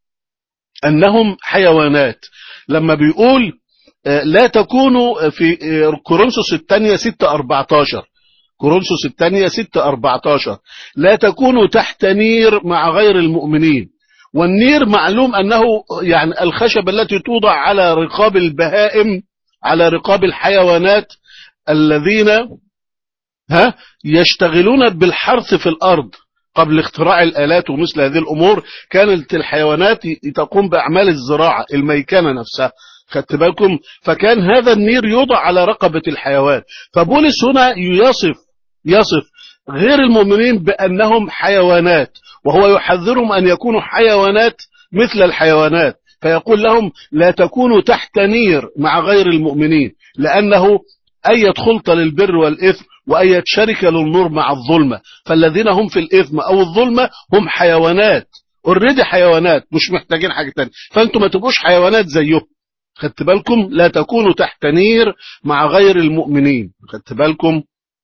أنهم حيوانات لما بيقول لا تكونوا في كورنثوس الثانية 6 14 كورنثوس الثانية 6 14 لا تكونوا تحت نير مع غير المؤمنين والنير معلوم أنه يعني الخشب التي توضع على رقاب البهائم على رقاب الحيوانات الذين ها يشتغلون بالحرث في الأرض قبل اختراع الآلات ومثل هذه الأمور كانت الحيوانات تقوم بأعمال الزراعة الميكنة نفسها خدت بالكم فكان هذا النير يوضع على رقبة الحيوان فبولس هنا يصف يصف غير المؤمنين بأنهم حيوانات وهو يحذرهم أن يكونوا حيوانات مثل الحيوانات فيقول لهم لا تكونوا تحت نير مع غير المؤمنين لأنه أية خلطة للبر والإثم وأية شركة للنور مع الظلمة فالذين هم في الإثم أو الظلمة هم حيوانات اوريدي حيوانات مش محتاجين حاجة تانية فأنتم ما تبقوش حيوانات زيهم خدت بالكم لا تكونوا تحت نير مع غير المؤمنين خدت بالكم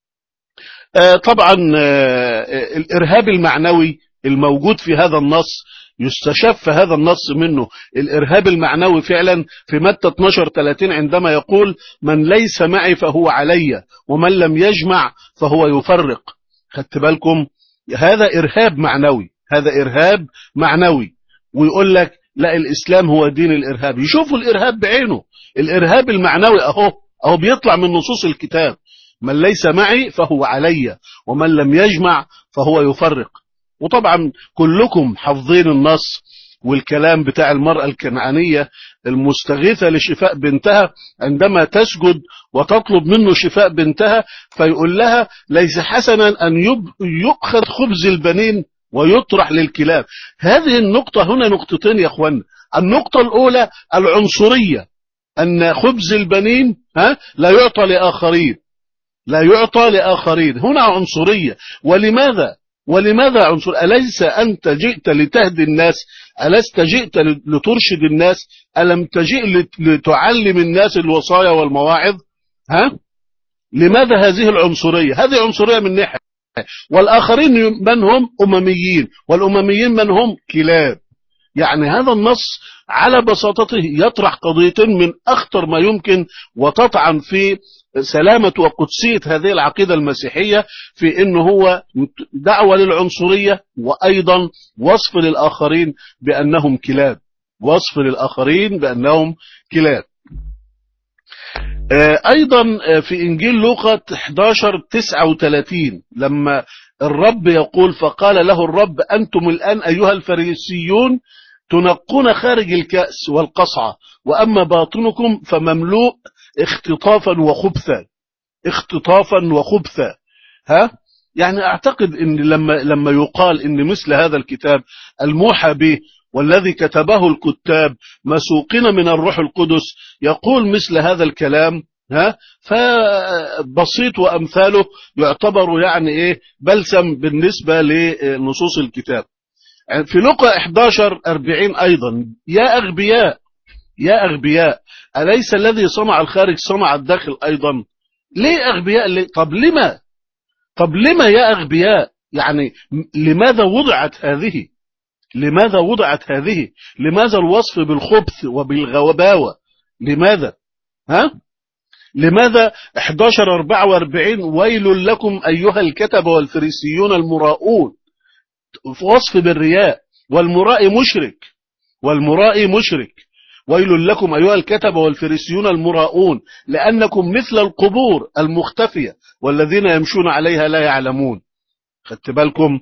آه طبعا آه الإرهاب المعنوي الموجود في هذا النص يستشف هذا النص منه الإرهاب المعنوي فعلا في متى 12 30 عندما يقول من ليس معي فهو علي ومن لم يجمع فهو يفرق خدت بالكم هذا إرهاب معنوي هذا إرهاب معنوي ويقول لك لا الإسلام هو دين الإرهاب يشوفوا الإرهاب بعينه الإرهاب المعنوي أهو أهو بيطلع من نصوص الكتاب من ليس معي فهو علي ومن لم يجمع فهو يفرق وطبعا كلكم حافظين النص والكلام بتاع المرأة الكنعانية المستغيثة لشفاء بنتها عندما تسجد وتطلب منه شفاء بنتها فيقول لها ليس حسنا أن يؤخذ خبز البنين ويطرح للكلاب هذه النقطة هنا نقطتين يا أخوانا النقطة الأولى العنصرية أن خبز البنين ها لا يعطى لآخرين لا يعطى لآخرين هنا عنصرية ولماذا ولماذا عنصر أليس أنت جئت لتهدي الناس ألست جئت لترشد الناس ألم تجئ لتعلم الناس الوصايا والمواعظ ها لماذا هذه العنصرية هذه عنصرية من ناحية والآخرين من هم أمميين والأمميين من هم كلاب يعني هذا النص على بساطته يطرح قضيتين من أخطر ما يمكن وتطعن في سلامة وقدسية هذه العقيدة المسيحية في أنه هو دعوة للعنصرية وأيضا وصف للآخرين بأنهم كلاب وصف للآخرين بأنهم كلاب أيضا في إنجيل لوقا 11 39 لما الرب يقول فقال له الرب أنتم الآن أيها الفريسيون تنقون خارج الكأس والقصعة وأما باطنكم فمملوء اختطافا وخبثا اختطافا وخبثا ها يعني اعتقد ان لما لما يقال ان مثل هذا الكتاب الموحى به والذي كتبه الكتاب مسوقين من الروح القدس يقول مثل هذا الكلام ها فبسيط وامثاله يعتبر يعني ايه بلسم بالنسبه لنصوص الكتاب في لقا 11 40 ايضا يا اغبياء يا اغبياء اليس الذي صنع الخارج صنع الداخل ايضا ليه اغبياء ليه؟ طب لما طب لما يا اغبياء يعني لماذا وضعت هذه لماذا وضعت هذه لماذا الوصف بالخبث وبالغباوة لماذا ها لماذا 11 44 ويل لكم أيها الكتب والفريسيون المراؤون وصف بالرياء والمرائي مشرك والمرائي مشرك ويل لكم أيها الكتب والفريسيون المراؤون لأنكم مثل القبور المختفية والذين يمشون عليها لا يعلمون خدت بالكم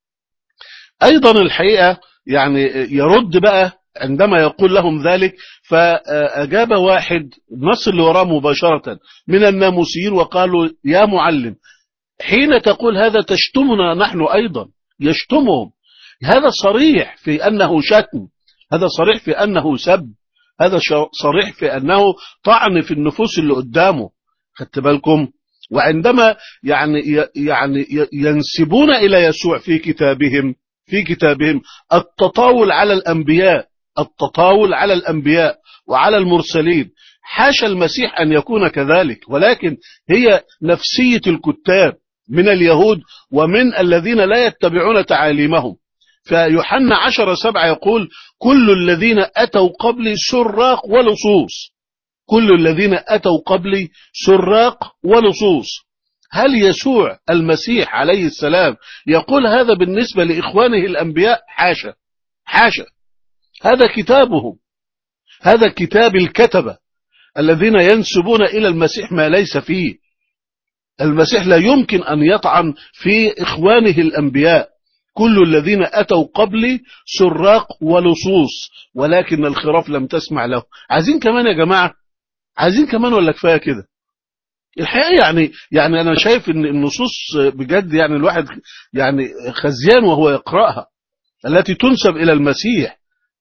أيضا الحقيقة يعني يرد بقى عندما يقول لهم ذلك فأجاب واحد النص اللي وراه مباشرة من الناموسيين وقالوا يا معلم حين تقول هذا تشتمنا نحن أيضا يشتمهم هذا صريح في أنه شتم هذا صريح في أنه سب هذا صريح في أنه طعن في النفوس اللي قدامه خدت بالكم وعندما يعني يعني ينسبون إلى يسوع في كتابهم في كتابهم التطاول على الأنبياء التطاول على الأنبياء وعلى المرسلين حاشا المسيح أن يكون كذلك ولكن هي نفسية الكتاب من اليهود ومن الذين لا يتبعون تعاليمهم فيوحنا عشر سبعة يقول كل الذين أتوا قبلي سراق ولصوص كل الذين أتوا قبلي سراق ولصوص هل يسوع المسيح عليه السلام يقول هذا بالنسبة لإخوانه الأنبياء حاشا حاشا هذا كتابهم هذا كتاب الكتبة الذين ينسبون إلى المسيح ما ليس فيه المسيح لا يمكن أن يطعن في إخوانه الأنبياء كل الذين أتوا قبلي سراق ولصوص ولكن الخراف لم تسمع له عايزين كمان يا جماعة عايزين كمان ولا كفاية كده الحقيقة يعني يعني أنا شايف إن النصوص بجد يعني الواحد يعني خزيان وهو يقرأها التي تنسب إلى المسيح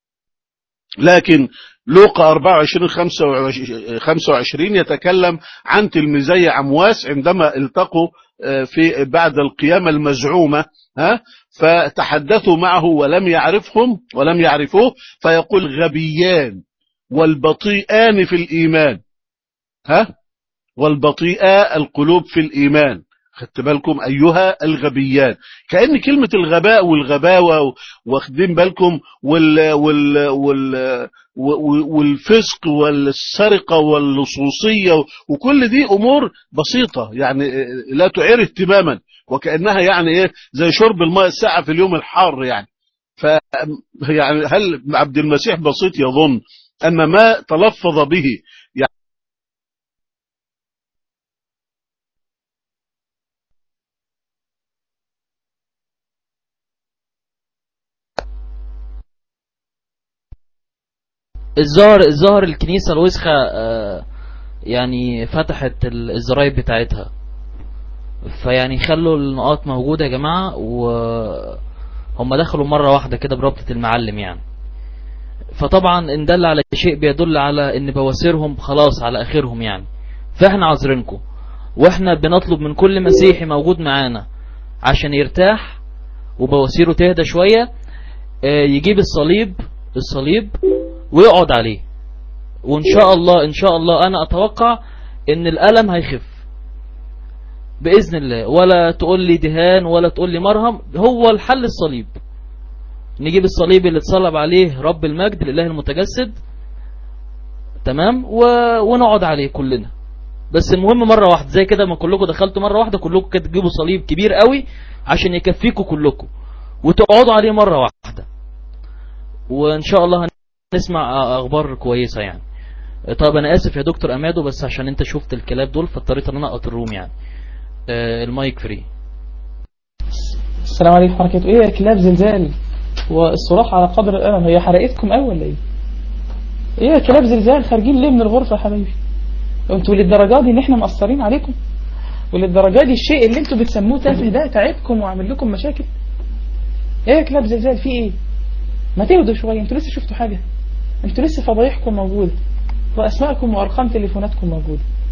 لكن لوقا 24 25 يتكلم عن تلميذي عمواس عندما التقوا في بعد القيامة المزعومة ها فتحدثوا معه ولم يعرفهم ولم يعرفوه فيقول غبيان والبطيئان في الإيمان ها والبطيئة القلوب في الإيمان خدت بالكم أيها الغبيان كأن كلمة الغباء والغباوة واخدين بالكم وال وال وال والفسق والسرقة واللصوصية وكل دي أمور بسيطة يعني لا تعير اهتماما وكأنها يعني إيه زي شرب الماء الساعة في اليوم الحار يعني ف يعني هل عبد المسيح بسيط يظن أن ما تلفظ به يعني الظاهر الظاهر الكنيسة الوسخة آه، يعني فتحت ال- الزرايب بتاعتها فيعني خلوا النقاط موجودة يا جماعة وهم دخلوا مرة واحدة كده بربطة المعلم يعني فطبعا ان دل على شيء بيدل على ان بواسيرهم خلاص على اخرهم يعني فاحنا عذرينكم واحنا بنطلب من كل مسيحي موجود معانا عشان يرتاح وبواسيره تهدى شوية آه، يجيب الصليب الصليب ويقعد عليه وان شاء الله ان شاء الله انا اتوقع ان الالم هيخف باذن الله ولا تقول لي دهان ولا تقول لي مرهم هو الحل الصليب نجيب الصليب اللي اتصلب عليه رب المجد الاله المتجسد تمام و... ونقعد عليه كلنا بس المهم مرة واحدة زي كده ما كلكم دخلتوا مرة واحدة كلكم كده تجيبوا صليب كبير قوي عشان يكفيكم كلكم وتقعدوا عليه مرة واحدة وان شاء الله هنسمع اخبار كويسة يعني طب انا اسف يا دكتور امادو بس عشان انت شفت الكلاب دول فاضطريت ان انا اقط الروم يعني آه، المايك فري السلام عليكم ورحمة الله ايه يا كلاب زلزال والصراخ على قدر الألم هي حرقتكم أول ولا ايه ايه يا كلاب زلزال خارجين ليه من الغرفة يا حبايبي انتوا للدرجة دي ان احنا مقصرين عليكم وللدرجة دي الشيء اللي انتوا بتسموه تافه ده تعبكم وعامل لكم مشاكل ايه يا كلاب زلزال في ايه ما تهدوا شوية انتوا لسه شفتوا حاجة انتوا لسه فضايحكم موجودة واسماءكم وارقام تليفوناتكم موجودة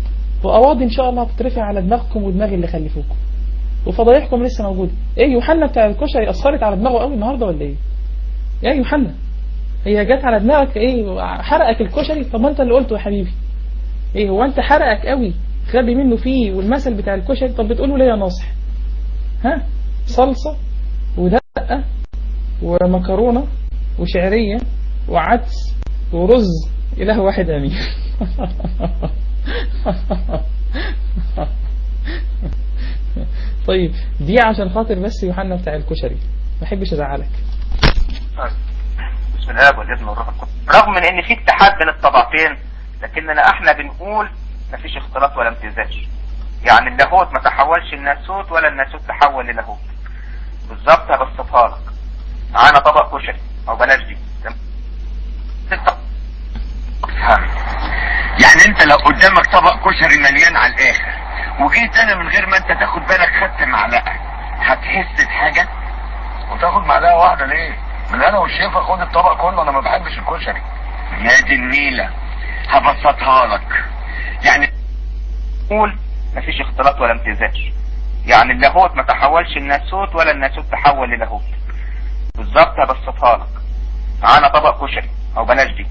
وقواضي ان شاء الله هتترفع على دماغكم ودماغ اللي خلفوكم وفضايحكم لسه موجوده ايه يوحنا بتاع الكشري اثرت على دماغه قوي النهارده ولا ايه يا يوحنا هي جت على دماغك ايه حرقك الكشري طب ما انت اللي قلته يا حبيبي ايه هو انت حرقك قوي غبي منه فيه والمثل بتاع الكشري طب بتقوله ليه يا ناصح ها صلصه ودقه ومكرونه وشعريه وعدس ورز اله واحد امين طيب دي عشان خاطر بس يوحنا بتاع الكشري ما احبش ازعلك بسم الله والابن والروح القدس رغم من ان في اتحاد بين الطبقتين لكننا احنا بنقول مفيش اختلاط ولا امتزاج يعني اللاهوت ما تحولش الناسوت ولا الناسوت تحول للاهوت بالظبط هبسطها لك معانا طبق كشري او بلاش دي افهم يعني انت لو قدامك طبق كشري مليان على الاخر وجيت انا من غير ما انت تاخد بالك خدت معلقه هتحس بحاجه وتاخد معلقه واحده ليه؟ من انا والشيف خد الطبق كله انا ما بحبش الكشري يا دي النيله هبسطها لك يعني قول مفيش اختلاط ولا امتزاج يعني اللاهوت ما تحولش الناسوت ولا الناسوت تحول للاهوت بالظبط هبسطها لك معانا طبق كشري او بلاش دي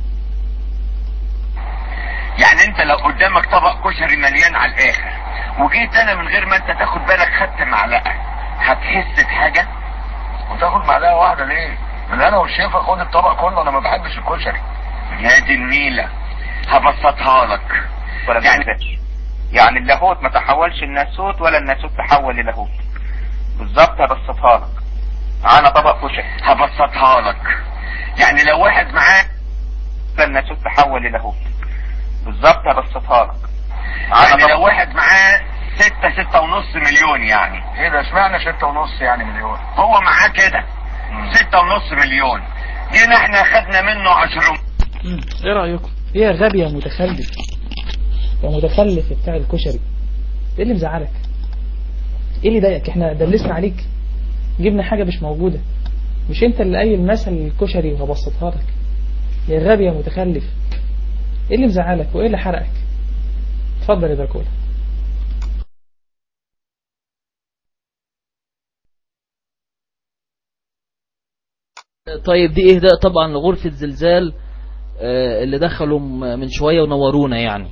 يعني انت لو قدامك طبق كشري مليان على الاخر وجيت انا من غير ما انت تاخد بالك خدت معلقه هتحس بحاجه وتاخد معلقه واحده ليه؟ من انا والشيف خد الطبق كله انا ما بحبش الكشري يا دي النيله هبسطها لك ولا يعني يعني اللاهوت ما تحولش الناسوت ولا الناسوت تحول للاهوت بالظبط هبسطها لك معانا طبق كشري هبسطها لك يعني لو واحد معاه الناسوت تحول للاهوت بالظبط هبسطها لك يعني لو واحد معاه ستة ستة ونص مليون يعني ايه ده اشمعنى ستة ونص يعني مليون هو معاه كده ستة ونص مليون جينا احنا خدنا منه عشر ايه رأيكم ايه يا غبي يا متخلف يا متخلف بتاع الكشري ايه اللي مزعلك ايه اللي ضايقك احنا دلسنا عليك جبنا حاجة مش موجودة مش انت اللي قايل مثل الكشري وهبسطها لك يا غبي يا متخلف ايه اللي مزعلك وايه اللي حرقك اتفضل يا دراكولا طيب دي اهداء طبعا لغرفة زلزال آه، اللي دخلوا م- من شوية ونورونا يعني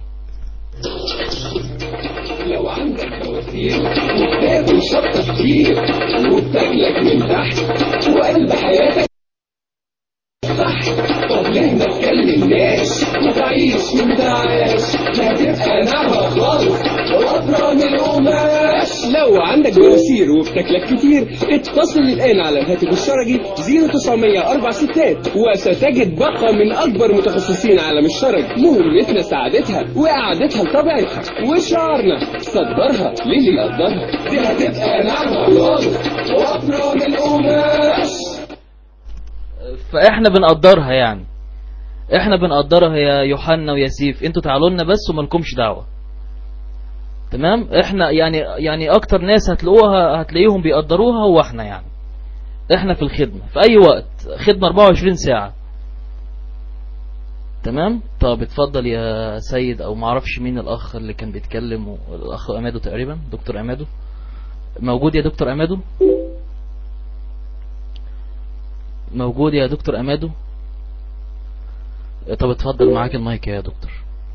لو عندك بواسير وبتاكل شطة كتير وبتاكلك من تحت وقلب حياتك صح طب ليه ما تكلمناش وتعيش من تعاش هتبقى نعمة خالص وأطرى من القماش لو عندك بواسير وبتاكلك كتير اتصل الآن على الهاتف الشرجي 0904 ستات وستجد باقة من أكبر متخصصين عالم الشرج مهمتنا سعادتها وإعادتها لطبيعتها وشعارنا صدرها للي يقدرها دي هتبقى نعمة خالص وأطرى من القماش فاحنا بنقدرها يعني احنا بنقدرها يا يوحنا وياسيف انتوا تعالوا لنا بس ومالكمش دعوة تمام احنا يعني يعني اكتر ناس هتلاقوها هتلاقيهم بيقدروها هو احنا يعني احنا في الخدمة في اي وقت خدمة 24 ساعة تمام طب اتفضل يا سيد او معرفش مين الاخ اللي كان بيتكلم و- الاخ امادو تقريبا دكتور امادو موجود يا دكتور امادو موجود يا دكتور امادو طب اتفضل معاك المايك يا دكتور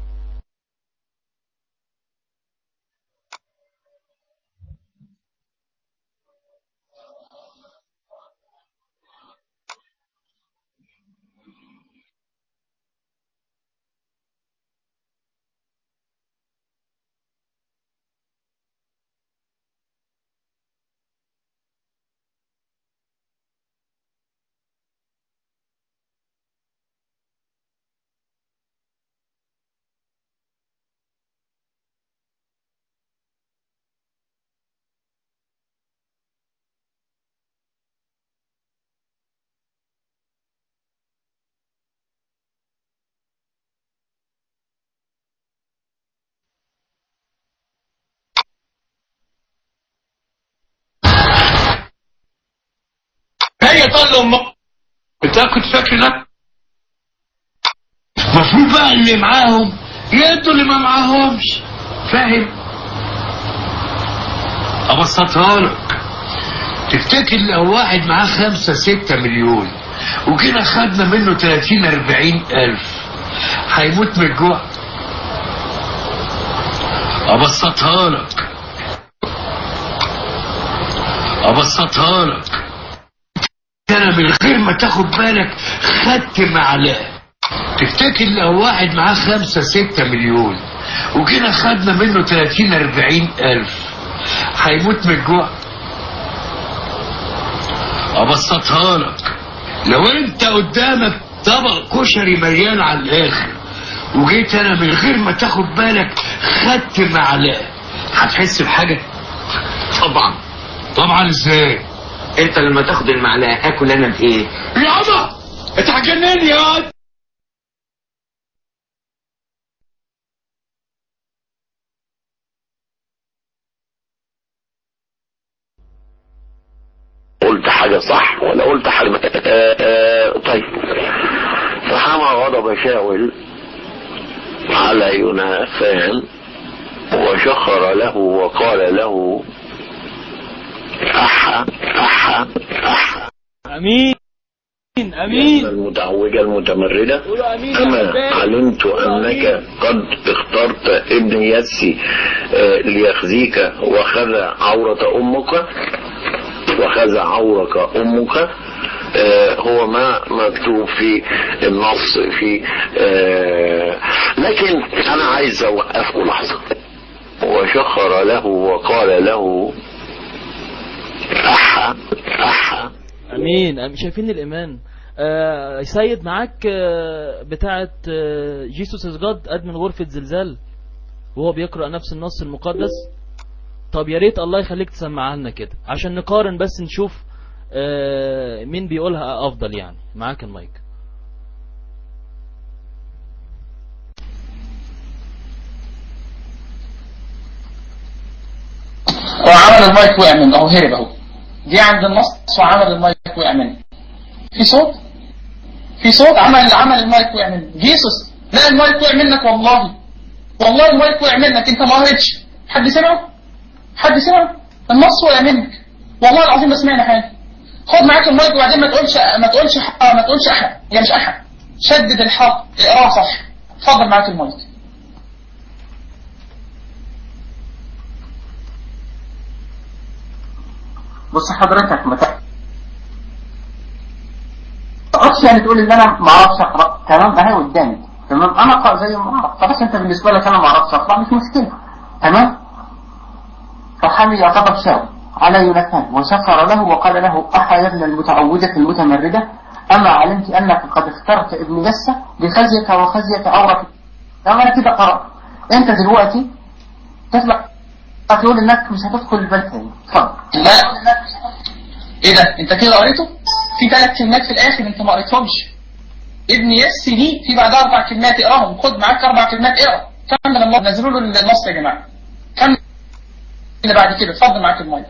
هي طال امك انت كنت فاكر ده المفروض بقى اللي معاهم يدوا اللي ما معاهمش فاهم ابسطها لك تفتكر لو واحد معاه خمسة ستة مليون وجينا خدنا منه تلاتين اربعين الف هيموت من الجوع ابسطها لك ابسطها لك انا من غير ما تاخد بالك خدت معلقه تفتكر لو واحد معاه خمسة ستة مليون وجينا خدنا منه تلاتين اربعين الف هيموت من الجوع ابسطها لك لو انت قدامك طبق كشري مليان على الاخر وجيت انا من غير ما تاخد بالك خدت معلقه هتحس بحاجه طبعا طبعا ازاي انت لما تاخد المعلقه اكل انا بايه يابا انت هتجنني يا واد. قلت حاجة صح ولا قلت حاجة آه آه طيب فحمى غضب شاول على يوناثان وشخر له وقال له أحا أحا أحا امين امين المتعوجة المتمردة أما علمت أنك قد اخترت ابن يسي آه، ليخزيك وخذا عورة أمك وخذا عورك أمك آه، هو ما مكتوب في النص في آه، لكن أنا عايز أوقفه لحظة وشخر له وقال له أحا أحا امين أم- شايفين الايمان آه سيد معاك آه بتاعه آه جيسوس از جاد ادمن غرفه زلزال وهو بيقرا نفس النص المقدس طب يا ريت الله يخليك تسمعها لنا كده عشان نقارن بس نشوف آه مين بيقولها افضل يعني معاك المايك وعمل المايك وقع منه اهو هرب اهو جه عند النص وعمل المايك وقع منه في صوت في صوت عمل عمل المايك وقع منه جيسوس لا المايك وقع منك والله والله المايك وقع منك انت ما قريتش حد سمعه حد سمعه النص وقع منك والله العظيم ما سمعنا حاجه خد معاك المايك وبعدين ما تقولش ما تقولش ح- ما تقولش احد يا مش احد شدد الحق اقراه صح اتفضل معاك المايك بص حضرتك ما تقعدش يعني تقول ان انا ما اعرفش اقرا تمام اهي قدامي تمام انا اقرا زي ما اعرف خلاص انت بالنسبه لك انا ما اعرفش اقرا مش مشكله تمام فحمي غضب شاول على يوناثان وشكر له وقال له احا يا ابن المتعوده المتمرده اما علمت انك قد اخترت ابن يسى لخزيك وخزيه عورك تمام انا كده قرات انت دلوقتي تطلع تقول انك مش هتدخل البيت تاني اتفضل لا ايه ده انت كده قريته في ثلاث كلمات في الاخر انت ما قريتهمش ابن يسي دي في بعدها اربع كلمات اقراهم خد معاك اربع كلمات اقرا كمل الله نزلوا له النص يا جماعه كمل اللي بعد كده اتفضل معاك المايك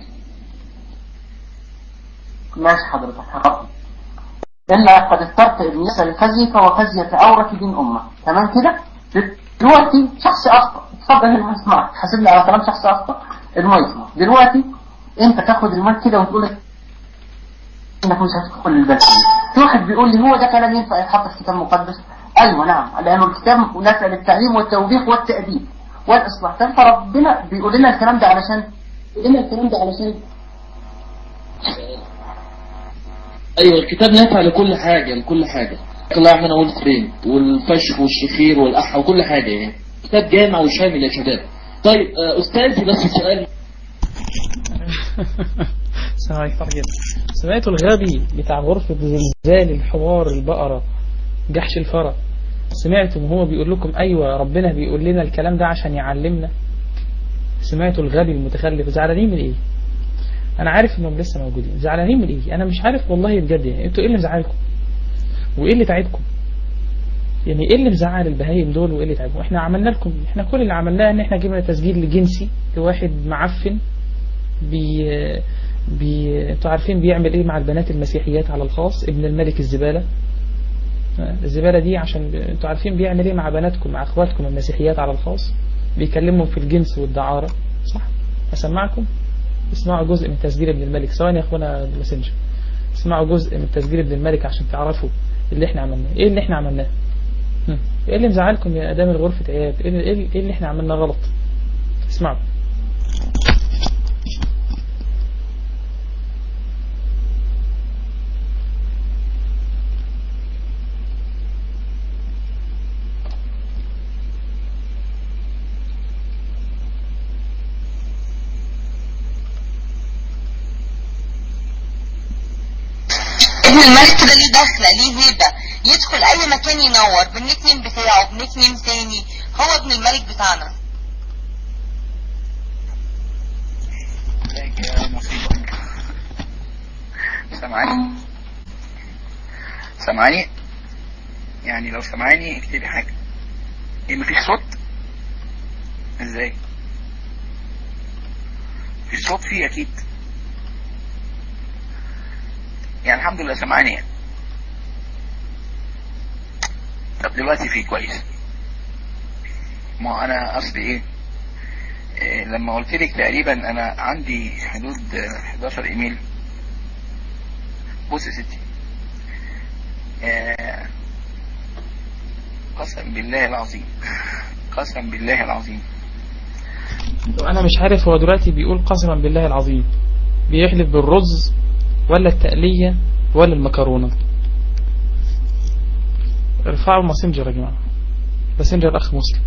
ماشي حضرتك هقرأ إلا قد اخترت ابن يسى لخزيك وخزية عورة دين أمك تمام كده دلوقتي شخص أخطأ اتفضل هنا اسمعك حاسبني على كلام شخص أخطأ المايك دلوقتي أنت تاخد المايك كده وتقول إنك مش هتدخل البلد في واحد بيقول لي هو ده كلام ينفع يتحط في كتاب مقدس أيوة نعم لأنه الكتاب نافع للتعليم والتوبيخ والتأديب والإصلاح طب فربنا بيقول لنا الكلام ده علشان بيقول لنا الكلام ده علشان ايوه الكتاب نافع لكل حاجة لكل حاجة طلع منه والفريم والفشخ والشخير والأحى وكل حاجة يعني كتاب جامع وشامل يا شباب طيب آه، أستاذي بس سؤال سمعت فرجت سمعتوا الغبي بتاع غرفة زلزال الحوار البقرة جحش الفرع سمعتم وهو بيقول لكم أيوة ربنا بيقول لنا الكلام ده عشان يعلمنا سمعتوا الغبي المتخلف زعلانين من إيه أنا عارف إنهم لسه موجودين زعلانين من إيه أنا مش عارف والله بجد يعني أنتوا إيه اللي مزعلكم وإيه اللي تعبكم يعني إيه اللي مزعل البهايم دول وإيه اللي تعبكم إحنا عملنا لكم إحنا كل اللي عملناه إن إحنا جبنا تسجيل جنسي لواحد معفن بي بي انتوا عارفين بيعمل ايه مع البنات المسيحيات على الخاص ابن الملك الزبالة الزبالة دي عشان ب... انتوا عارفين بيعمل ايه مع بناتكم مع اخواتكم المسيحيات على الخاص بيكلمهم في الجنس والدعارة صح أسمعكم اسمعوا جزء من تسجيل ابن الملك ثواني يا أخونا الماسنجر اسمعوا جزء من تسجيل ابن الملك عشان تعرفوا اللي احنا عملناه ايه اللي احنا عملناه هم. ايه اللي مزعلكم يا ادام الغرفة عياد ايه اللي, إيه اللي احنا عملناه غلط اسمعوا ابن الملك كده ليه دخله ليه هيبه يدخل اي مكان ينور بالنيك نيم بتاعه بنيك نيم تاني هو ابن الملك بتاعنا سامعاني سامعاني يعني لو سامعاني اكتبي حاجة ايه مفيش صوت ازاي في صوت فيه اكيد يعني الحمد لله سامعاني يعني طب دلوقتي في كويس ما انا اصلي ايه إيه، لما قلت لك تقريبا انا عندي حدود آه، 11 ايميل بص يا ستي آه، قسم بالله العظيم قسم بالله العظيم وانا مش عارف هو دلوقتي بيقول قسما بالله العظيم بيحلف بالرز ولا التقلية ولا المكرونة ارفعوا الماسنجر يا جماعة ماسنجر اخ مسلم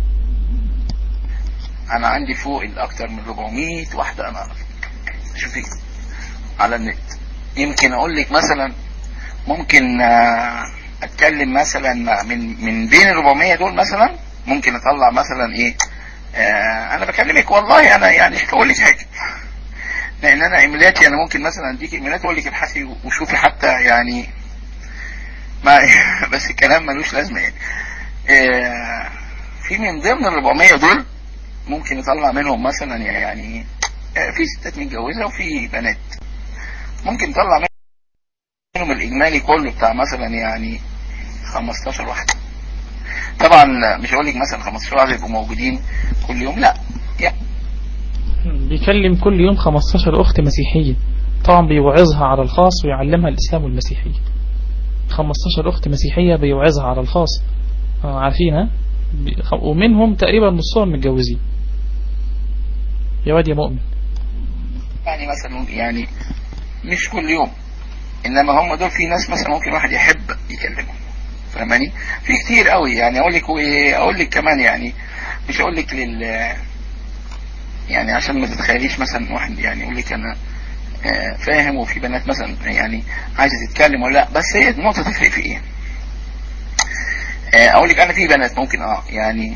انا عندي فوق الاكتر من 400 واحدة انا اعرف شوفي على النت يمكن اقول لك مثلا ممكن آه، اتكلم مثلا مع- من من بين ال 400 دول مثلا ممكن اطلع مثلا ايه آه انا بكلمك والله انا يعني مش بقول لك حاجه لان انا ايميلاتي انا ممكن مثلا اديك ايميلات واقول لك ابحثي وشوفي حتى يعني ما بس الكلام ملوش لازمه يعني آه في من ضمن ال 400 دول ممكن يطلع منهم مثلا يعني آه، في ستات متجوزه وفي بنات ممكن يطلع منهم الاجمالي كله بتاع مثلا يعني 15 واحده طبعا مش هقول لك مثلا 15 واحده يبقوا موجودين كل يوم لا يعني بيكلم كل يوم 15 أخت مسيحية طبعا بيوعظها على الخاص ويعلمها الإسلام والمسيحية 15 أخت مسيحية بيوعظها على الخاص آه، عارفين ها بي- خ- ومنهم تقريبا نصهم متجوزين يا واد يا مؤمن يعني مثلا يعني مش كل يوم انما هم دول في ناس مثلا ممكن واحد يحب يكلمهم فاهماني في كتير قوي يعني اقول لك وايه اقول لك كمان يعني مش اقول لك لل يعني عشان ما تتخيليش مثلا واحد يعني يقول لك انا آه، فاهم وفي بنات مثلا يعني عايزه تتكلم ولا لا بس هي النقطه تفرق في ايه آه، اقول لك انا في بنات ممكن اه يعني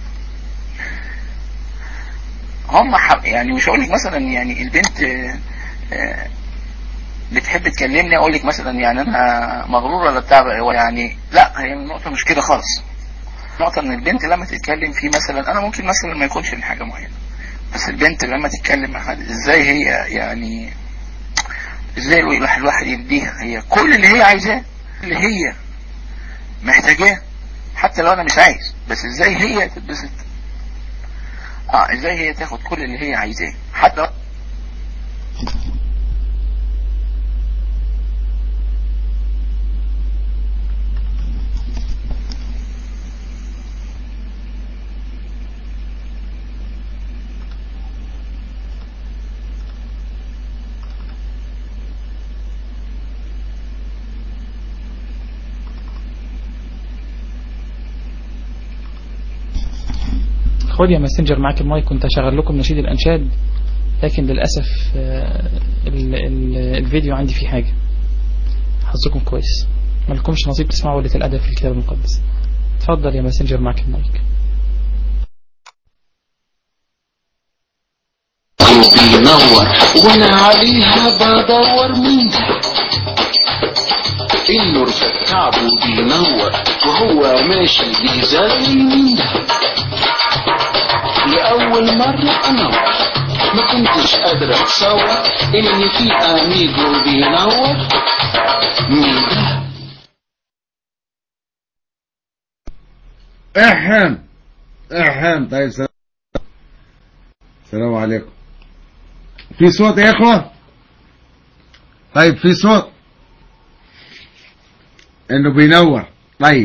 هم ح- يعني مش هقول لك مثلا يعني البنت آه، آه، بتحب تكلمني اقول لك مثلا يعني انا مغرور ولا بتاع يعني لا هي النقطه مش كده خالص النقطه ان البنت لما تتكلم في مثلا انا ممكن مثلا ما يكونش من حاجه معينه بس البنت لما تتكلم مع حد ازاي هي يعني ازاي الواحد الواحد يديها هي كل اللي هي عايزاه اللي هي محتاجاه حتى لو انا مش عايز بس ازاي هي تتبسط اه ازاي هي تاخد كل اللي هي عايزاه حتى خد يا ماسنجر معاك المايك كنت هشغل لكم نشيد الأنشاد لكن للأسف آه، ال ال الفيديو عندي فيه حاجة حظكم كويس مالكمش نصيب تسمعوا قلة الأدب في الكتاب المقدس اتفضل يا ماسنجر معاك المايك بينور وانا عليها بدور مين النور في كعبه بينور وهو ماشي بيزغي مين ده لأول مرة أنور ما كنتش قادر أتصور إن في أميجو بينور مين ده احم احم طيب السلام عليكم في صوت يا اخوة طيب في صوت انه بينور طيب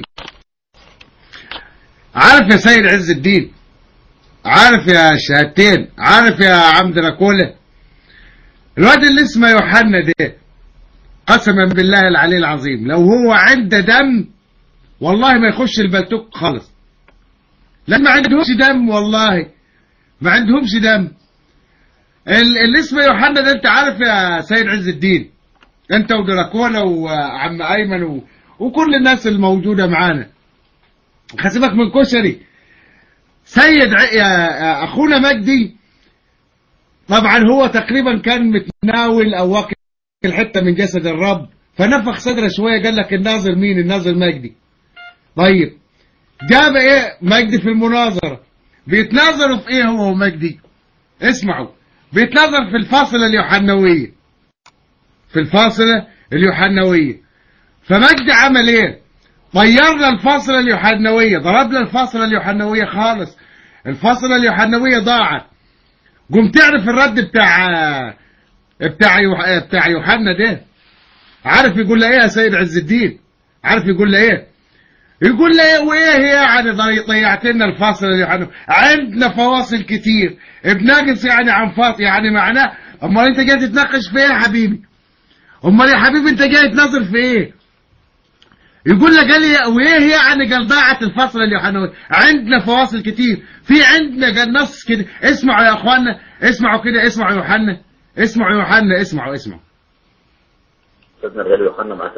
عارف يا سيد عز الدين عارف يا شهادتين عارف يا عم دراكولا الواد اللي اسمه يوحنا ده قسما بالله العلي العظيم لو هو عنده دم والله ما يخش البلتوك خالص لا ما عندهمش دم والله ما عندهمش دم ال- اللي اسمه يوحنا ده انت عارف يا سيد عز الدين انت ودراكولا وعم ايمن و... وكل الناس الموجوده معانا خسيبك من كشري سيد ع... يا يا اخونا مجدي طبعا هو تقريبا كان متناول او واكل حته من جسد الرب فنفخ صدره شويه قال لك الناظر مين الناظر مجدي طيب جاب ايه مجدي في المناظره بيتناظروا في ايه هو ومجدي اسمعوا بيتناظر في الفاصله اليوحنويه في الفاصله اليوحنويه فمجدي عمل ايه طيرنا الفاصله اليوحنويه ضربنا الفاصله اليوحنويه خالص الفاصله اليوحنويه ضاعت قم تعرف الرد بتاع بتاع يوح... بتاع يوحنا ده عارف يقول له ايه يا سيد عز الدين عارف يقول له ايه يقول له ايه وايه يعني ضي- ضيعت لنا الفاصل اللي يوحنا عندنا فواصل كتير بناقص يعني عن فاصل يعني معناه امال انت جاي تتناقش في ايه يا حبيبي امال يا حبيبي انت جاي تناظر في ايه يقول له قال لي وايه يعني قال ضاعت الفاصل اللي يوحنا عندنا فواصل كتير في عندنا قال نص كده اسمعوا يا اخوانا اسمعوا كده اسمعوا يوحنا اسمعوا يوحنا اسمعوا اسمعوا سيدنا الغالي يوحنا معاك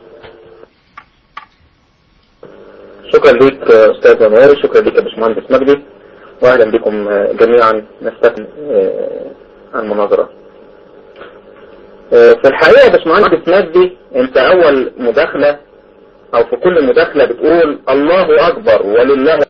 شكرا ليك آه، استاذ انوار شكرا ليك يا باشمهندس مجدي واهلا بكم آه، جميعا نستكمل آه، المناظره آه، في الحقيقه يا باشمهندس مجدي انت اول مداخله او في كل مداخله بتقول الله اكبر ولله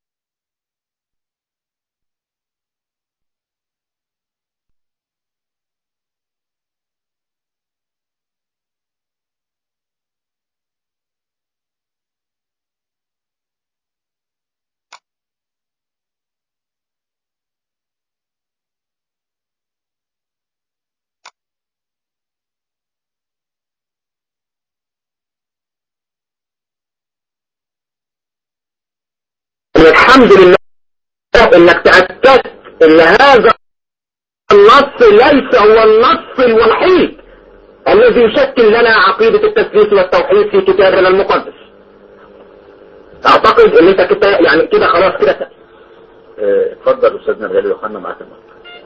الحمد لله انك تأكدت ان هذا النص ليس هو النص الوحيد الذي يشكل لنا عقيدة التثليث والتوحيد في كتابنا المقدس اعتقد ان انت كده يعني كده خلاص كده آه، اتفضل استاذنا الغالي يوحنا معاك المايك.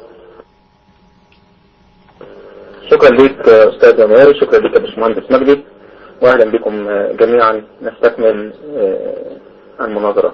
شكرا ليك آه، استاذ انوار شكرا ليك يا باشمهندس مجدي واهلا بكم آه، جميعا نستكمل آه، المناظره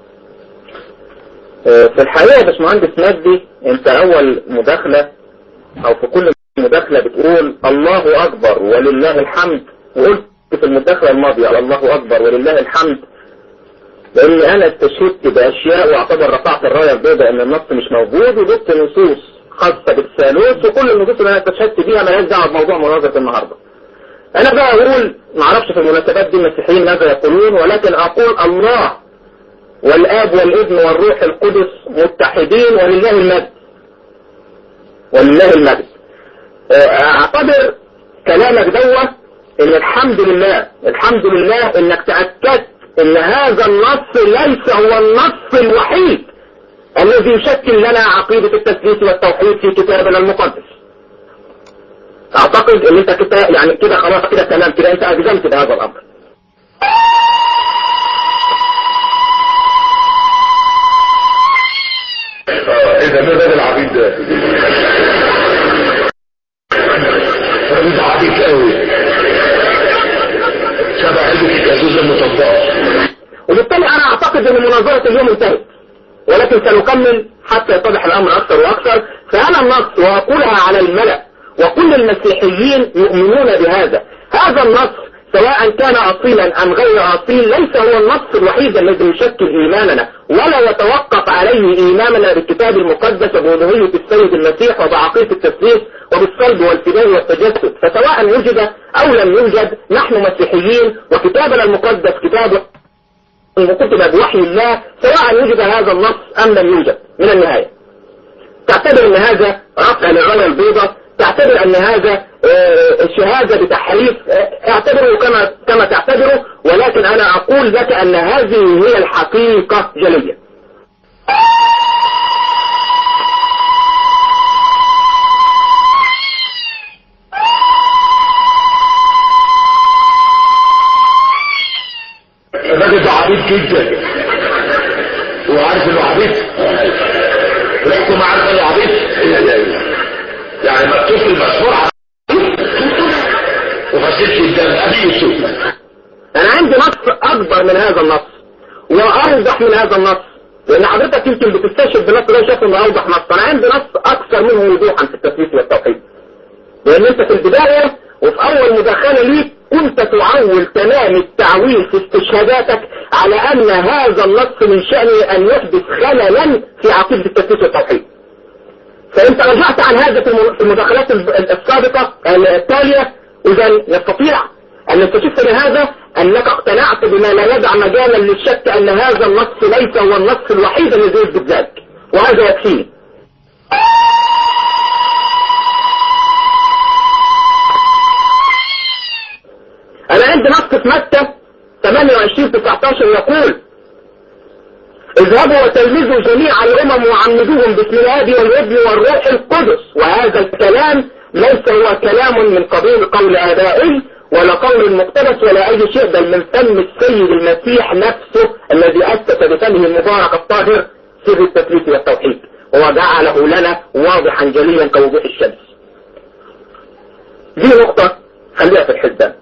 آه، في الحقيقة يا باشمهندس مجدي انت اول مداخلة او في كل مداخلة بتقول الله اكبر ولله الحمد وقلت في المداخلة الماضية الله اكبر ولله الحمد لان انا استشهدت باشياء واعتبر رفعت الراية البيضاء ان النص مش موجود وجبت نصوص خاصة بالثالوث وكل النصوص اللي انا استشهدت بيها مالهاش دعوة بموضوع مناظرة النهاردة انا بقى اقول معرفش في المناسبات دي المسيحيين ماذا يقولون ولكن اقول الله والآب والابن والروح القدس متحدين ولله المجد ولله المجد آه، اعتبر كلامك دوت ان الحمد لله الحمد لله انك تأكدت ان هذا النص ليس هو النص الوحيد الذي يشكل لنا عقيدة التثليث والتوحيد في كتابنا المقدس اعتقد ان انت كده يعني كده خلاص كده تمام كده انت اجزمت بهذا الامر ايه ده مين ده العبيد ده الراجل ده عبيد قوي شبه علبة الجازوزة المطبقة وبالتالي انا اعتقد ان مناظرة اليوم انتهت ولكن سنكمل حتى يتضح الامر اكثر واكثر فانا النص واقولها على الملأ وكل المسيحيين يؤمنون بهذا هذا النص سواء كان اصيلا ام غير اصيل ليس هو النص الوحيد الذي يشكل ايماننا ولا يتوقف عليه ايماننا بالكتاب المقدس بألوهية السيد المسيح وبعقيدة التثليث وبالصلب والفداء والتجسد فسواء وجد او لم يوجد نحن مسيحيين وكتابنا المقدس كتاب كتب بوحي الله سواء وجد هذا النص ام لم يوجد من النهاية تعتبر ان هذا رفع للرايه البيضاء تعتبر ان هذا آه، شهاده بتحريف آه، اعتبره كما كما تعتبره ولكن انا اقول لك ان هذه هي الحقيقه جليه الراجل ده عبيط جدا وعارف انه عبيط ويحكم عارف انه عبيط يعني مكتوب في المشروع وفصلت الدم ابي يوسف انا عندي نص اكبر من هذا النص واوضح من هذا النص لان حضرتك يمكن بتستشهد بنص ده شايف انه اوضح نص انا عندي نص اكثر منه وضوحا في التثبيت والتوحيد لان انت في البدايه وفي اول مداخله ليك كنت تعول تمام التعويل في استشهاداتك على ان هذا النص من شأنه ان يحدث خللا في عقيده التثبيت والتوحيد فانت رجعت عن هذا في الم- في المداخلات ال- السابقه التاليه اذا نستطيع ان نستشف بهذا انك اقتنعت بما لا يدع مجالا للشك ان هذا النص ليس هو النص الوحيد الذي يثبت ذلك وهذا يكفيني انا عندي نص في متى 28 19 يقول اذهبوا وتلمذوا جميع الامم وعمدوهم باسم الاب والابن والروح القدس وهذا الكلام ليس هو كلام من قبيل قول ابائي ولا قول مقتبس ولا اي شيء بل من فم السيد المسيح نفسه الذي اسس بفمه المبارك الطاهر سر التثليث والتوحيد وجعله لنا واضحا جليا كوضوح الشمس دي نقطة خليها في الحسبان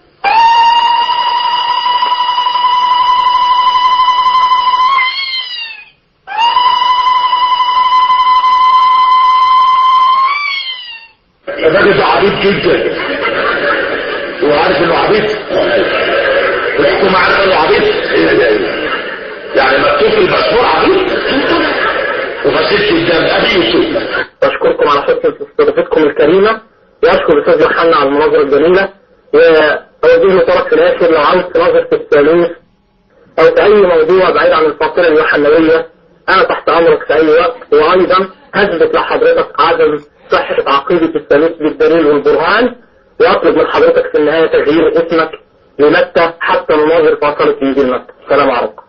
الراجل ده عبيط جدا وعارف انه عبيط ويحكم عارف انه عبيط يعني مكتوب في المشروع عبيط وفصلت الدم ابي يوسف بشكركم على حسن استضافتكم الكريمة واشكر الاستاذ محمد على المناظرة الجميلة واوجه له طلب في الاخر لو عاوز تناظر في الثالوث او في اي موضوع بعيد عن الفاصلة اليوحنوية انا تحت امرك في اي وقت وايضا هثبت لحضرتك عدم صحة عقيدة الثالوث بالدليل والبرهان واطلب من حضرتك في النهاية تغيير اسمك لمتى حتى نناظر فاصلة انجيل متى السلام عليكم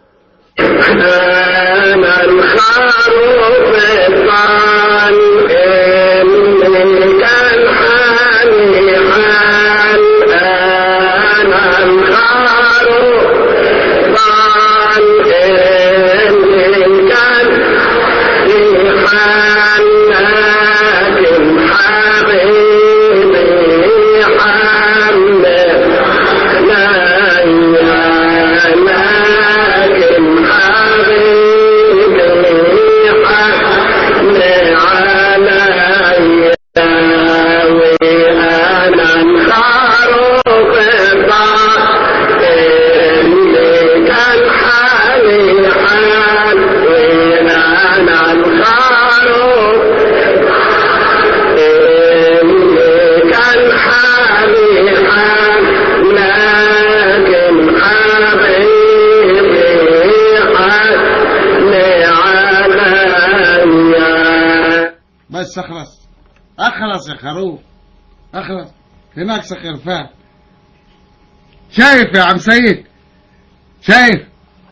أنا الخروف الطال إني كان حالي حال أنا الخروف الطال إني كان في حال لكن حبيبي حمل لا لكن حبيبي حمل علي وأنا الخروف الضال اللي كان حالي حال وأنا الخروف اللي كان حالي حال لكن حبيبي حال عليا بس اخلص اخلص يا خروف اخلص هناك خرفان شايف يا عم سيد شايف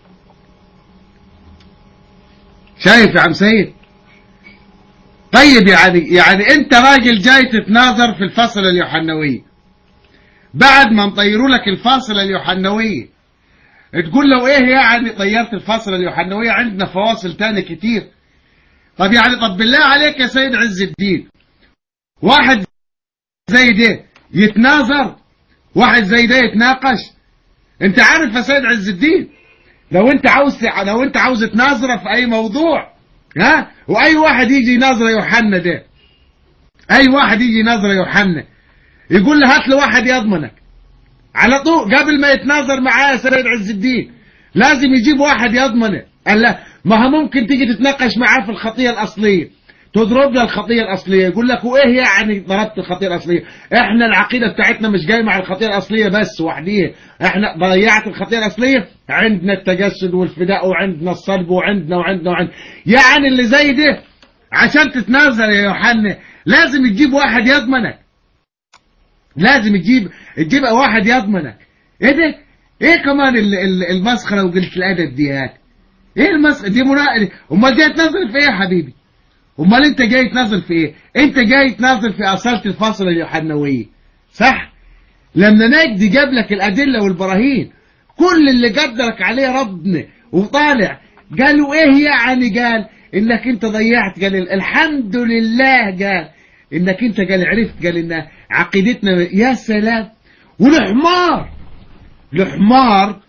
شايف يا عم سيد طيب يعني يعني انت راجل جاي تتناظر في الفصل اليوحنوية بعد ما مطيروا لك الفاصلة اليوحنوية تقول له ايه يعني طيرت الفاصلة اليوحنوية عندنا فواصل تاني كتير طب يعني طب بالله عليك يا سيد عز الدين واحد زي ده يتناظر واحد زي ده يتناقش انت عارف يا سيد عز الدين لو انت عاوز لو انت عاوز تناظره في اي موضوع ها واي واحد يجي يناظر يوحنا ده اي واحد يجي يناظر يوحنا يقول له هات له واحد يضمنك على طول قبل ما يتناظر معاه يا سيد عز الدين لازم يجيب واحد يضمنه قال لا ما هو ممكن تيجي تتناقش معاه في الخطية الأصلية تضرب له الخطية الأصلية يقول لك وإيه يعني ضربت الخطية الأصلية إحنا العقيدة بتاعتنا مش جاي مع الخطية الأصلية بس وحديها إحنا ضيعت الخطية الأصلية عندنا التجسد والفداء وعندنا الصلب وعندنا وعندنا وعندنا يعني اللي زي ده عشان تتنازل يا يوحنا لازم تجيب واحد يضمنك لازم تجيب تجيب واحد يضمنك ايه ده ايه كمان ال- ال- المسخره وقله الادب دي هات ايه المسخره دي منا... امال دي تنزل في ايه يا حبيبي امال انت جاي تنزل في ايه انت جاي تنزل في اصاله الفصل اليوحنويه صح لما نجدي جاب لك الادله والبراهين كل اللي قدرك عليه ربنا وطالع قالوا ايه يعني قال انك انت ضيعت قال الحمد لله قال انك انت قال عرفت قال ان عقيدتنا يا سلام والحمار الحمار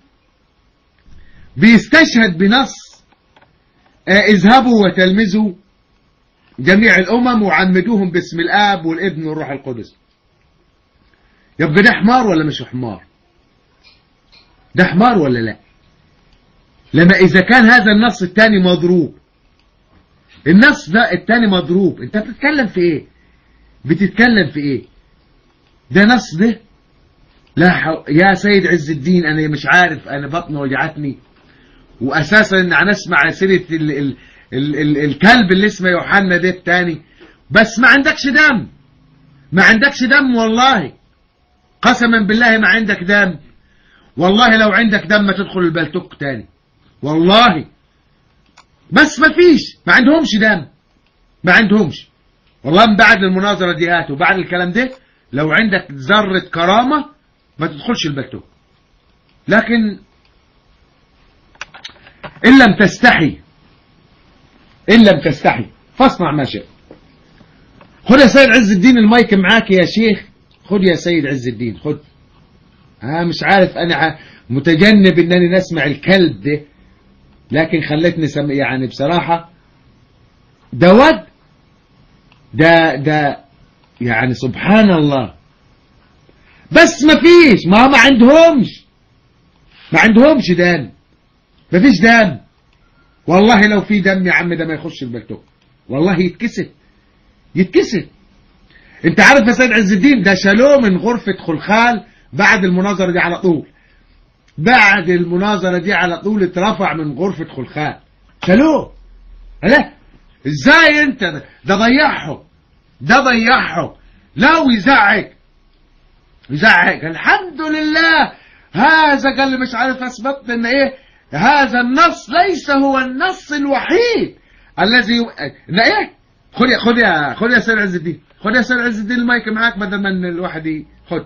بيستشهد بنص آه، اذهبوا وتلمذوا جميع الامم وعمدوهم باسم الاب والابن والروح القدس يبقى ده حمار ولا مش حمار ده حمار ولا لا لما اذا كان هذا النص الثاني مضروب النص ده الثاني مضروب انت بتتكلم في ايه بتتكلم في ايه ده نص ده لا حو... يا سيد عز الدين انا مش عارف انا بطني وجعتني واساسا ان انا اسمع سيره ال... ال... ال... ال... الكلب اللي اسمه يوحنا ده الثاني بس ما عندكش دم ما عندكش دم والله قسما بالله ما عندك دم والله لو عندك دم ما تدخل البلتوك تاني والله بس ما فيش ما عندهمش دم ما عندهمش والله من بعد المناظرة دي هات وبعد الكلام ده لو عندك ذرة كرامة ما تدخلش البلتوك لكن إن لم تستحي إن لم تستحي فاصنع ما شئت خد يا سيد عز الدين المايك معاك يا شيخ خد يا سيد عز الدين خد ها مش عارف انا ع- متجنب انني نسمع الكلب ده لكن خلتني سم... يعني بصراحة ده ود ده ده يعني سبحان الله بس ما فيش ما ما عندهمش ما عندهمش دم ما فيش دم والله لو في دم يا عم ده ما يخش البلتوك والله يتكسر يتكسر انت عارف يا سيد عز الدين ده شالوه من غرفة خلخال بعد المناظرة دي على طول بعد المناظرة دي على طول اترفع من غرفة خلخال شالوه لا ازاي انت ده, ده ضيعه ده ضيعه لا ويزعق يزعق الحمد لله هذا قال لي مش عارف اثبت ان ايه هذا النص ليس هو النص الوحيد الذي ي... ان ايه خد يا خد يا خد يا سيد عز الدين خد يا سيد عز الدين المايك معاك بدل ما إن الواحد ي- خد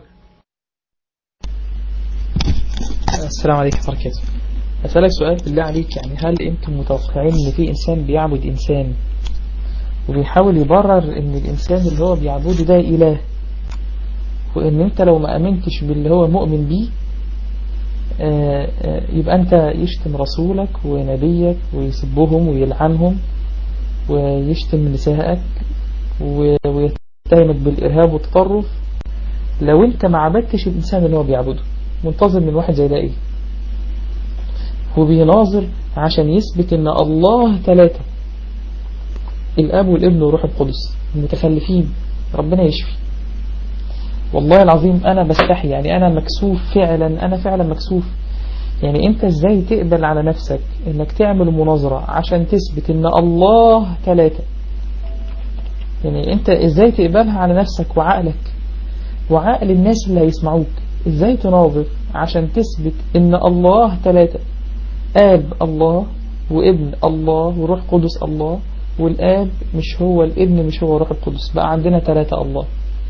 السلام عليكم ورحمة الله وبركاته أسألك سؤال بالله عليك يعني هل أنتم متوقعين إن في إنسان بيعبد إنسان وبيحاول يبرر إن الإنسان اللي هو بيعبده ده إله وإن أنت لو ما أمنتش باللي هو مؤمن بيه آه، آه، يبقى أنت يشتم رسولك ونبيك ويسبهم ويلعنهم ويشتم نسائك و- ويتهمك بالإرهاب والتطرف لو أنت ما عبدتش الإنسان اللي هو بيعبده منتظر من واحد زي ده ايه هو بيناظر عشان يثبت ان الله ثلاثة الاب والابن والروح القدس المتخلفين ربنا يشفي والله العظيم انا بستحي يعني انا مكسوف فعلا انا فعلا مكسوف يعني انت ازاي تقبل على نفسك انك تعمل مناظرة عشان تثبت ان الله ثلاثة يعني انت ازاي تقبلها على نفسك وعقلك وعقل الناس اللي هيسمعوك ازاي تناظر عشان تثبت ان الله ثلاثة اب الله وابن الله وروح قدس الله والاب مش هو الابن مش هو روح القدس بقى عندنا ثلاثة الله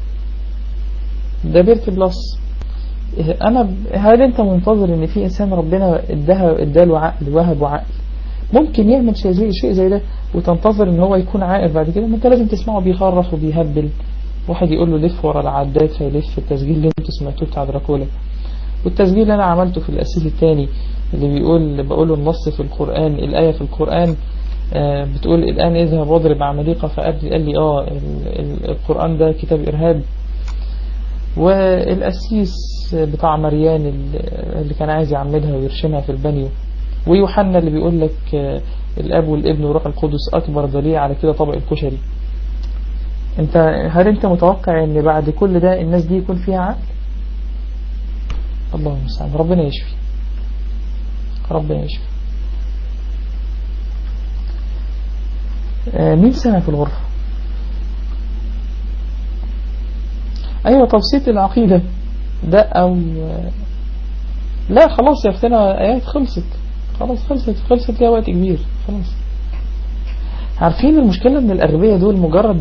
ده بيرت بلس انا هل انت منتظر ان في انسان ربنا اداها اداله عقل وهبه عقل ممكن يعمل شيء زي شيء زي ده وتنتظر ان هو يكون عاقل بعد كده ما انت لازم تسمعه بيخرف وبيهبل واحد يقول له لف ورا العداد فيلف التسجيل اللي انتوا سمعتوه بتاع دراكولا والتسجيل اللي انا عملته في الاساس الثاني اللي بيقول بقوله النص في القرآن الآية في القرآن آه، بتقول الآن اذهب واضرب عماليق فقال قال لي اه ال- ال- القرآن ده كتاب إرهاب والأسيس بتاع مريان ال- اللي كان عايز يعملها ويرشمها في البانيو ويوحنا اللي بيقول لك آه، الأب والابن وروح القدس أكبر دليل على كده طبق الكشري انت هل انت متوقع ان بعد كل ده الناس دي يكون فيها عقل الله المستعان ربنا يشفي ربنا يشفي آه، مين سمع في الغرفة ايوه تبسيط العقيدة ده او لا خلاص يا اختنا ايات خلصت خلاص خلصت خلصت ليها وقت كبير خلاص عارفين المشكلة ان الاغبياء دول مجرد